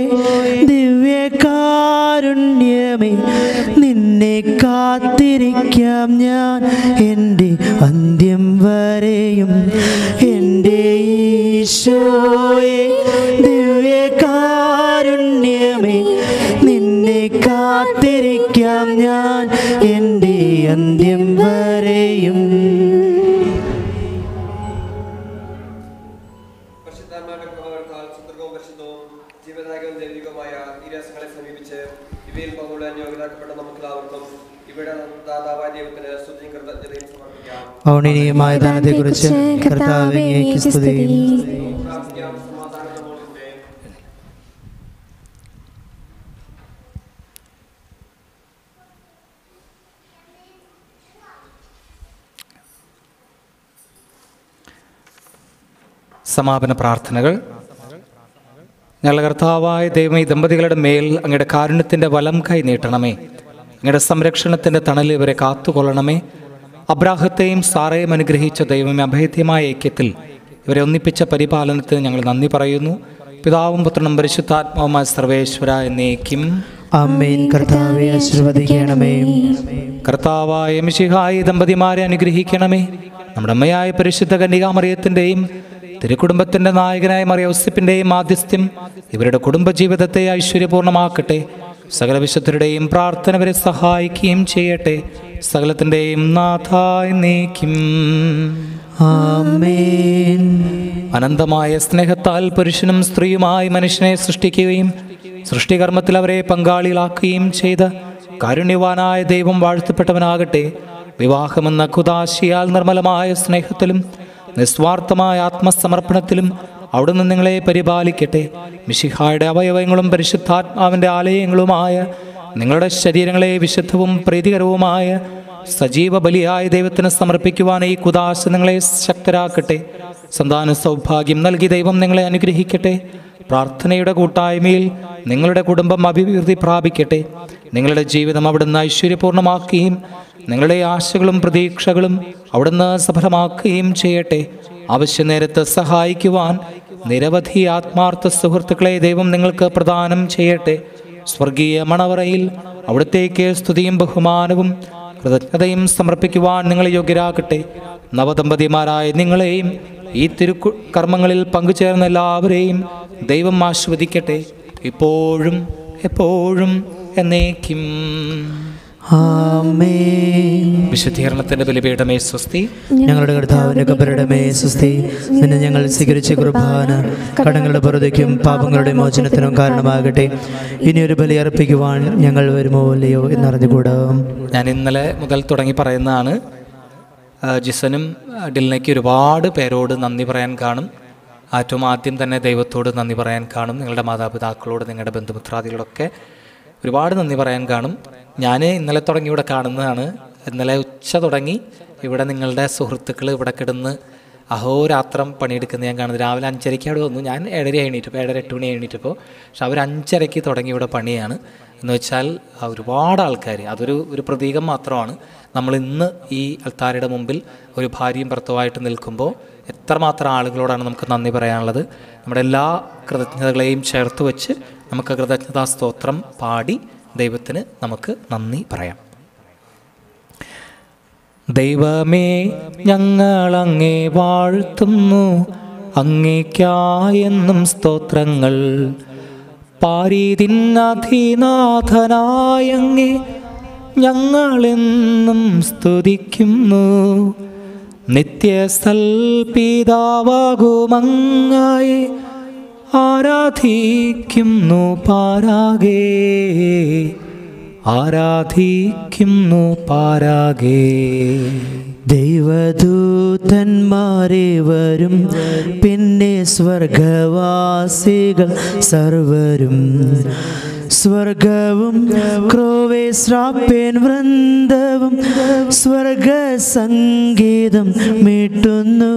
ദിവ്യകാരുണ്യമേ നിന്നെ കാത്തിരിക്കാം ഞാൻ എൻ്റെ അന്ത്യം വരെയും എൻ്റെ ഈശോയെ ദിവ്യകാരുണ്യമേ നിന്നെ കാത്തിരിക്കാം ഞാൻ എൻ്റെ അന്ത്യം വരെയും പരിശുദ്ധാത്മാവിന്റെ പ്രഭാവത്താൽ സുന്ദരവും പരിശുദ്ധവും ജീവദായകവും ദൈവികവുമായ ഈ രസങ്ങളെ സമീപിച്ച് ഇവയിൽ പങ്കുകൊള്ളാൻ യോഗ്യതാക്കപ്പെട്ട നമുക്കെല്ലാവർക്കും ഇവിടെ ദാതാവായ ദൈവത്തിന് സ്തുതിയും കൃതജ്ഞതയും സമർപ്പിക്കാം ഔണിനീയമായ ദാനത്തെക്കുറിച്ച് കർത്താവേ അങ്ങേക്ക് സ്തുതി പ്രാർത്ഥിക്കാം സമാധാനം നമ്മോടുകൂടെ സമാപന പ്രാർത്ഥനകൾ ഞങ്ങളുടെ കർത്താവായ ദൈവം ഈ ദമ്പതികളുടെ മേൽ അങ്ങയുടെ കാരുണ്യത്തിൻ്റെ വലം കൈ നീട്ടണമേ അങ്ങയുടെ സംരക്ഷണത്തിൻ്റെ തണൽ ഇവരെ കാത്തുകൊള്ളണമേ അബ്രാഹത്തെയും സാറയും അനുഗ്രഹിച്ച ദൈവമേ അഭേദ്യമായ ഐക്യത്തിൽ ഇവരെ ഒന്നിപ്പിച്ച പരിപാലനത്തിന് ഞങ്ങൾ നന്ദി പറയുന്നു പിതാവും പുത്രനും പരിശുദ്ധാത്മാവുമായ സർവേശ്വര എന്നേക്കും അമ്മേൻ കർത്താവെ ആശീർവദിക്കണമേ കർത്താവായ മിശിഹായി ദമ്പതിമാരെ അനുഗ്രഹിക്കണമേ നമ്മുടെ അമ്മയായ പരിശുദ്ധ കന്യകാമറിയത്തിൻ്റെയും തിരുക്കുടുംബത്തിൻ്റെ നായകനായ മറിയൗസിപ്പിൻ്റെയും മാധ്യസ്ഥ്യം ഇവരുടെ കുടുംബജീവിതത്തെ ഐശ്വര്യപൂർണ്ണമാക്കട്ടെ സകല വിശുദ്ധരുടെയും പ്രാർത്ഥന വരെ സഹായിക്കുകയും ചെയ്യട്ടെ സകലത്തിൻ്റെയും നാഥായി നീക്കും ആമേൻ അനന്തമായ സ്നേഹത്താൽ പുരുഷനും സ്ത്രീയുമായി മനുഷ്യനെ സൃഷ്ടിക്കുകയും സൃഷ്ടികർമ്മത്തിൽ അവരെ പങ്കാളികളാക്കുകയും ചെയ്ത കാരുണ്യവാനായ ദൈവം വാഴ്ത്തപ്പെട്ടവനാകട്ടെ വിവാഹമെന്ന കുതാശിയാൽ നിർമ്മലമായ സ്നേഹത്തിലും നിസ്വാർത്ഥമായ ആത്മസമർപ്പണത്തിലും അവിടുന്ന് നിങ്ങളെ പരിപാലിക്കട്ടെ മിശിഹായുടെ അവയവങ്ങളും പരിശുദ്ധാത്മാവിൻ്റെ ആലയങ്ങളുമായ നിങ്ങളുടെ ശരീരങ്ങളെ വിശുദ്ധവും പ്രീതികരവുമായ സജീവ ബലിയായ ദൈവത്തിന് സമർപ്പിക്കുവാൻ ഈ കുദാശ നിങ്ങളെ ശക്തരാക്കട്ടെ സന്താന സൗഭാഗ്യം നൽകി ദൈവം നിങ്ങളെ അനുഗ്രഹിക്കട്ടെ പ്രാർത്ഥനയുടെ കൂട്ടായ്മയിൽ നിങ്ങളുടെ കുടുംബം അഭിവൃദ്ധി പ്രാപിക്കട്ടെ നിങ്ങളുടെ ജീവിതം അവിടുന്ന് ഐശ്വര്യപൂർണ്ണമാക്കുകയും നിങ്ങളുടെ ആശകളും പ്രതീക്ഷകളും അവിടുന്ന് സഫലമാക്കുകയും ചെയ്യട്ടെ ആവശ്യനേരത്ത് സഹായിക്കുവാൻ നിരവധി ആത്മാർത്ഥ സുഹൃത്തുക്കളെ ദൈവം നിങ്ങൾക്ക് പ്രദാനം ചെയ്യട്ടെ സ്വർഗീയ മണവറയിൽ അവിടത്തേക്ക് സ്തുതിയും ബഹുമാനവും കൃതജ്ഞതയും സമർപ്പിക്കുവാൻ നിങ്ങൾ യോഗ്യരാകട്ടെ നവദമ്പതിമാരായ നിങ്ങളെയും ഈ തിരുക്കു കർമ്മങ്ങളിൽ പങ്കുചേർന്ന എല്ലാവരെയും ദൈവം ആസ്വദിക്കട്ടെ ഇപ്പോഴും എപ്പോഴും എന്നേക്കും ആമേൻ വിശുദ്ധീകരണത്തിന്റെ ബലിപീഠമേ സ്വസ്തി ഞങ്ങളുടെ കർത്താവിന്റെ കബരടമേ സുസ്തി നിന്നെ ഞങ്ങൾ സ്വീകരിച്ച കുർബാന കടങ്ങളുടെ പുറത്തേക്കും പാപങ്ങളുടെ മോചനത്തിനും കാരണമാകട്ടെ ഇനിയൊരു ബലി അർപ്പിക്കുവാൻ ഞങ്ങൾ വരുമോ അല്ലയോ എന്നറിഞ്ഞുകൂടാ ഞാൻ ഇന്നലെ മുതൽ തുടങ്ങി പറയുന്നതാണ് ആ, ജിസനും ആ, ഡിൽനയ്ക്ക് ഒരുപാട് പേരോട് നന്ദി പറയാൻ കാണും ഏറ്റവും ആദ്യം തന്നെ ദൈവത്തോട് നന്ദി പറയാൻ കാണും നിങ്ങളുടെ മാതാപിതാക്കളോട് നിങ്ങളുടെ ബന്ധുമിത്രാദികളൊക്കെ ഒരുപാട് നന്ദി പറയാൻ കാണും ഞാൻ ഇന്നലെ തുടങ്ങി ഇവിടെ കാണുന്നതാണ് ഇന്നലെ ഉച്ച തുടങ്ങി ഇവിടെ നിങ്ങളുടെ സുഹൃത്തുക്കൾ ഇവിടെ കിടന്ന് അഹോരാത്രം പണിയെടുക്കുന്നത് ഞാൻ കാണുന്നത് രാവിലെ അഞ്ചരയ്ക്ക് അവിടെ വന്നു ഞാൻ ഏഴര എണീറ്റപ്പോൾ ഏഴര എട്ട് മണി എണീറ്റപ്പോൾ പക്ഷെ അവർ അഞ്ചരയ്ക്ക് തുടങ്ങി ഇവിടെ പണിയാണ് എന്ന് വെച്ചാൽ ആ ഒരുപാട് ആൾക്കാർ അതൊരു ഒരു പ്രതീകം മാത്രമാണ് നമ്മൾ ഇന്ന് ഈ അൽത്താരയുടെ മുമ്പിൽ ഒരു ഭാര്യയും ഭർത്തവുമായിട്ട് നിൽക്കുമ്പോൾ എത്രമാത്രം ആളുകളോടാണ് നമുക്ക് നന്ദി പറയാനുള്ളത് നമ്മുടെ എല്ലാ കൃതജ്ഞതകളെയും ചേർത്ത് വെച്ച് നമുക്ക് കൃതജ്ഞതാ സ്തോത്രം പാടി ദൈവത്തിന് നമുക്ക് നന്ദി പറയാം ദൈവമേ ഞങ്ങൾ അങ്ങേ വാഴ്ത്തുന്നു അങ്ങേക്കായെന്നും സ്തോത്രങ്ങൾ പാരീതിന്നധിനാഥനായങ്ങേ ഞങ്ങളെന്നും സ്തുതിക്കുന്നു നിത്യസൽപിതാവാകുമങ്ങായി ആരാധിക്കുന്നു പാരാകേ ആരാധിക്കുന്നു പാരാകേ ദൈവദൂതന്മാരെ വരും പിന്നെ സ്വർഗവാസികൾ സർവരും സ്വർഗവും ക്രോവേശ്രാപ്പേൻ വൃന്ദവും സ്വർഗ സംഗീതം മീട്ടുന്നു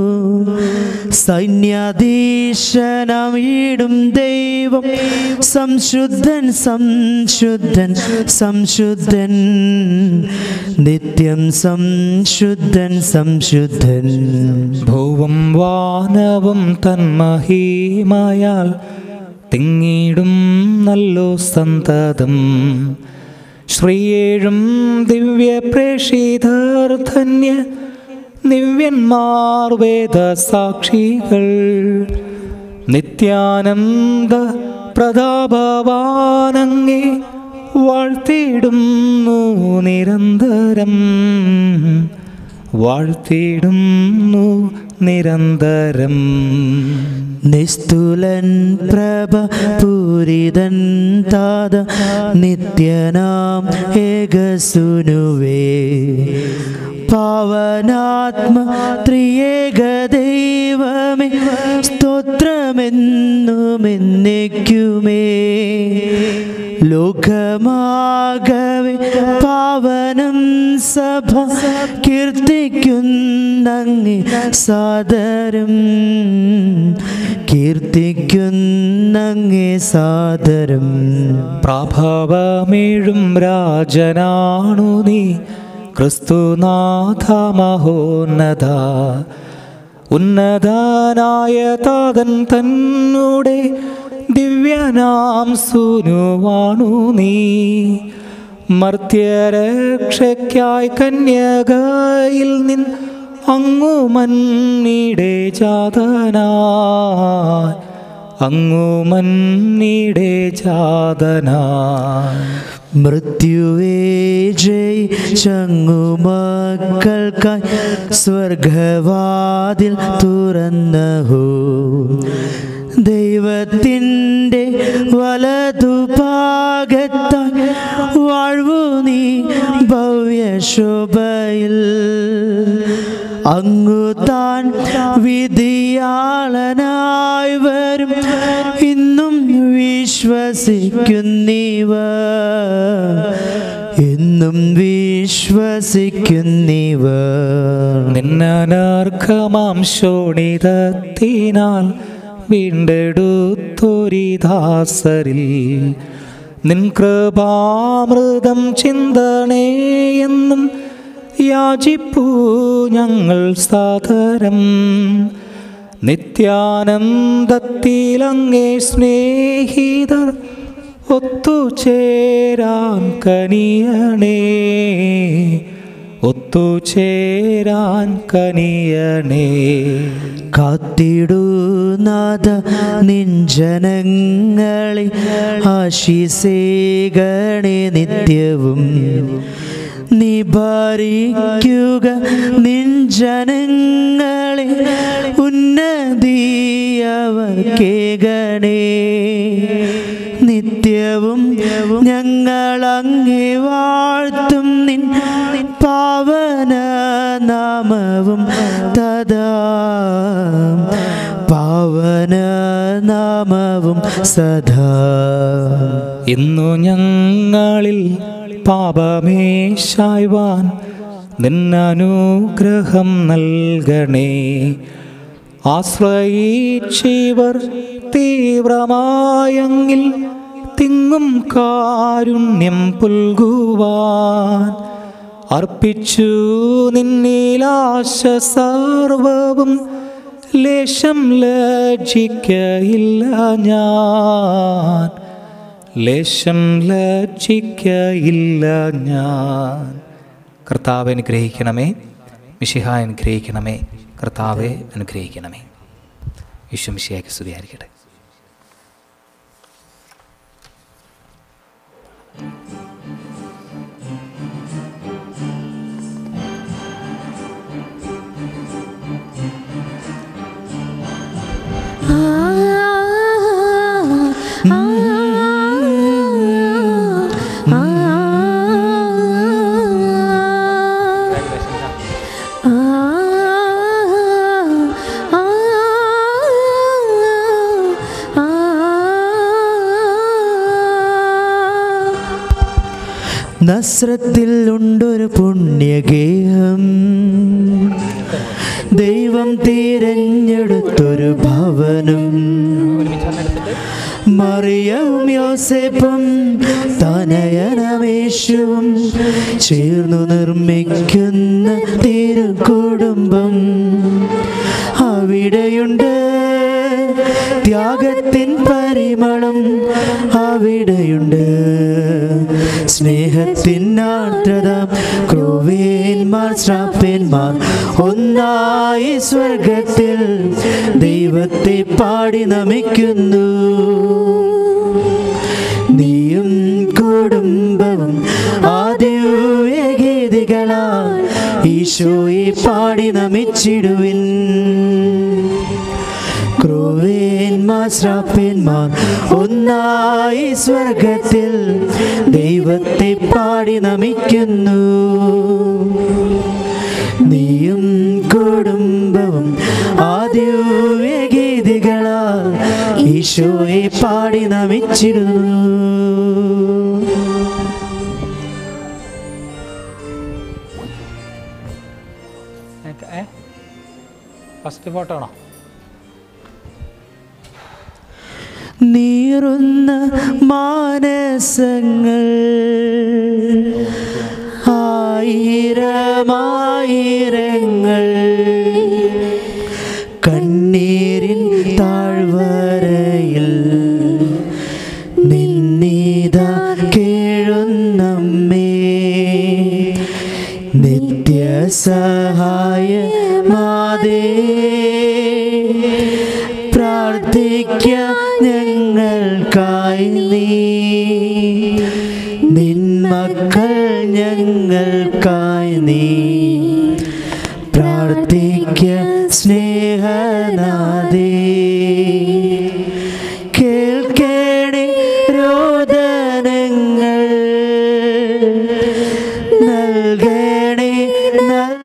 സൈന്യാധീശനം ഈടും ദൈവം സംശുദ്ധൻ സംശുദ്ധൻ സംശുദ്ധൻ നിത്യം സംശുദ്ധൻ സംശുദ്ധൻ ഭൂവും വാനവും തന്മഹീമയാൽ തിങ്ങിടും നല്ലോ സന്തതം ശ്രീയേഴും ദിവ്യ പ്രേഷിതർ ധന്യ ദിവ്യന്മാർ വേദ സാക്ഷികൾ നിത്യാനന്ദ പ്രതാപവാനങ്ങേ വാഴ്ത്തിയിടുന്നു നിരന്തരം വാഴ്ത്തിയിടുന്നു നിരന്തരം നിസ്തുലൻ പ്രഭ പൂരിതൻ താത നിത്യനാം ഏകസുനുവേ പാവനാത്മ ത്രിയേക ദൈവമേ സ്തോത്രമെന്നുമെന്നേക്കുമേ ലോകമാകവെ പാവനം സഭ കീർത്തിക്കുന്നങ്ങി സാദരം കീർത്തിക്കുന്നങ്ങേ സാദരം പ്രാഭവമേഴും രാജനാണു നീ ക്രിസ്തുനാഥ മഹോന്നത ഉന്നതനായ താതൻ തന്നോടെ ദിവ്യനാം സുനുവാണു നീ മർത്യരക്ഷയ്ക്കായി കന്യകയിൽ നിൻ അങ്ങു മന്നിടെ ജാതനായി അങ്ങു മന്നിടെ ജാതനായി മൃത്യുവേ ജയ് ചങ്ങുമക്കൾക്കായി സ്വർഗവാതിൽ തുറന്നഹോ ദൈവത്തിൻ്റെ വലതുഭാഗത്തായി വാഴ്വു നീ ഭവ്യശോഭയിൽ അങ്ങു താൻ വിധിയാളനായി വരും ഇന്നും വിശ്വസിക്കുന്നിവ എന്നും വിശ്വസിക്കുന്നിവ നിന്നനർഘമാം ശോണിതത്തിനാൽ വീണ്ടെടുത്തൊരിദാസരിൽ നിൻ കൃപാമൃതം ചിന്തണേ എന്നും യാചിപ്പൂ ഞങ്ങൾ സാദരം നിത്യാനന്ദത്തിലങ്ങേ സ്നേഹിതർ ഒത്തുചേരാൻ കനിയണേ ഒത്തുചേരാൻ കനിയണേ കാത്തിടുനാഥ നിഞ്ജനങ്ങളെ ആശിസേഗണേ നിത്യവും നീ ഭരിക്കുക നിഞ്ജനങ്ങളെ ഉന്നതിയവർക്കേകണേ നിത്യവും ഞങ്ങൾ അങ്ങേ വാഴ്ത്തും നിൻ പാവന നാമവും തഥാ പാവന നാമവും സദാ ഇന്നു ഞങ്ങളിൽ പാപമേശായ്വാൻ നിന്നനുഗ്രഹം നൽകണേ ആശ്രയിച്ചിവർ തീവ്രമായെങ്കിൽ തിങ്ങും കാരുണ്യം പുൽകുവാൻ അർപ്പിച്ചു നിന്നിലാശ സർവവും ലേശം ലജ്ജിക്കയില്ല ഞാൻ ലേശം ലജ്ജിക്കയില്ല ഞാൻ കർത്താവ് അനുഗ്രഹിക്കണമേ മിഷിഹ അനുഗ്രഹിക്കണമേ കർത്താവെ അനുഗ്രഹിക്കണമേ യേശു മിഷിഹായ്ക്ക് സ്തുതിയായിരിക്കട്ടെ നസ്രത്തിൽ ഉണ്ടൊരു പുണ്യഗേഹം ദൈവം തിരഞ്ഞെടുത്തൊരു ഭവനം മറിയവും യോസേപ്പും തനയനമേശുവും ചേർന്നു നിർമ്മിക്കുന്ന തിരുക്കുടുംബം അവിടെയുണ്ട് ത്യാഗത്തിൻ പരിമളം അവിടെയുണ്ട് സ്നേഹത്തിൻ ആർദ്രത ക്രൂവേന്മാർ ശ്രാപ്പന്മാർ ഒന്നായി സ്വർഗത്തിൽ ദൈവത്തെ പാടി നമിക്കുന്നു നീയും കുടുംബവും ആദ്യഗീതികളാ ഈശോയെ പാടി നമിച്ചിടുവിൻ ക്രൂവേന്മാർ ശ്രാപ്പന്മാർ ഒന്നായി സ്വർഗത്തിൽ ദൈവത്തെ പാടി നമിക്കുന്നു നീയും കുടുംബവും ആദ്യഗീതികളാ ഈശോയെ പാടി നമിച്ചിരുന്നു ഫസ്റ്റ് ഫോട്ടോ ആണോ നീറുന്ന മാനസങ്ങൾ ആയിരമായിരങ്ങൾ കണ്ണീരിൻ താഴ്വരയിൽ നിന്നീത കേഴുന്നമ്മേ നിത്യസഹായമാതേ പ്രാർത്ഥിക്ക ഞങ്ങൾക്കായി നീ നിന്മക്കൾ ഞങ്ങൾക്കായി നീ പ്രാർത്ഥിക്ക സ്നേഹനാദേ കേൾക്കേണേ രോദനങ്ങൾ നൽകണേ നല്ല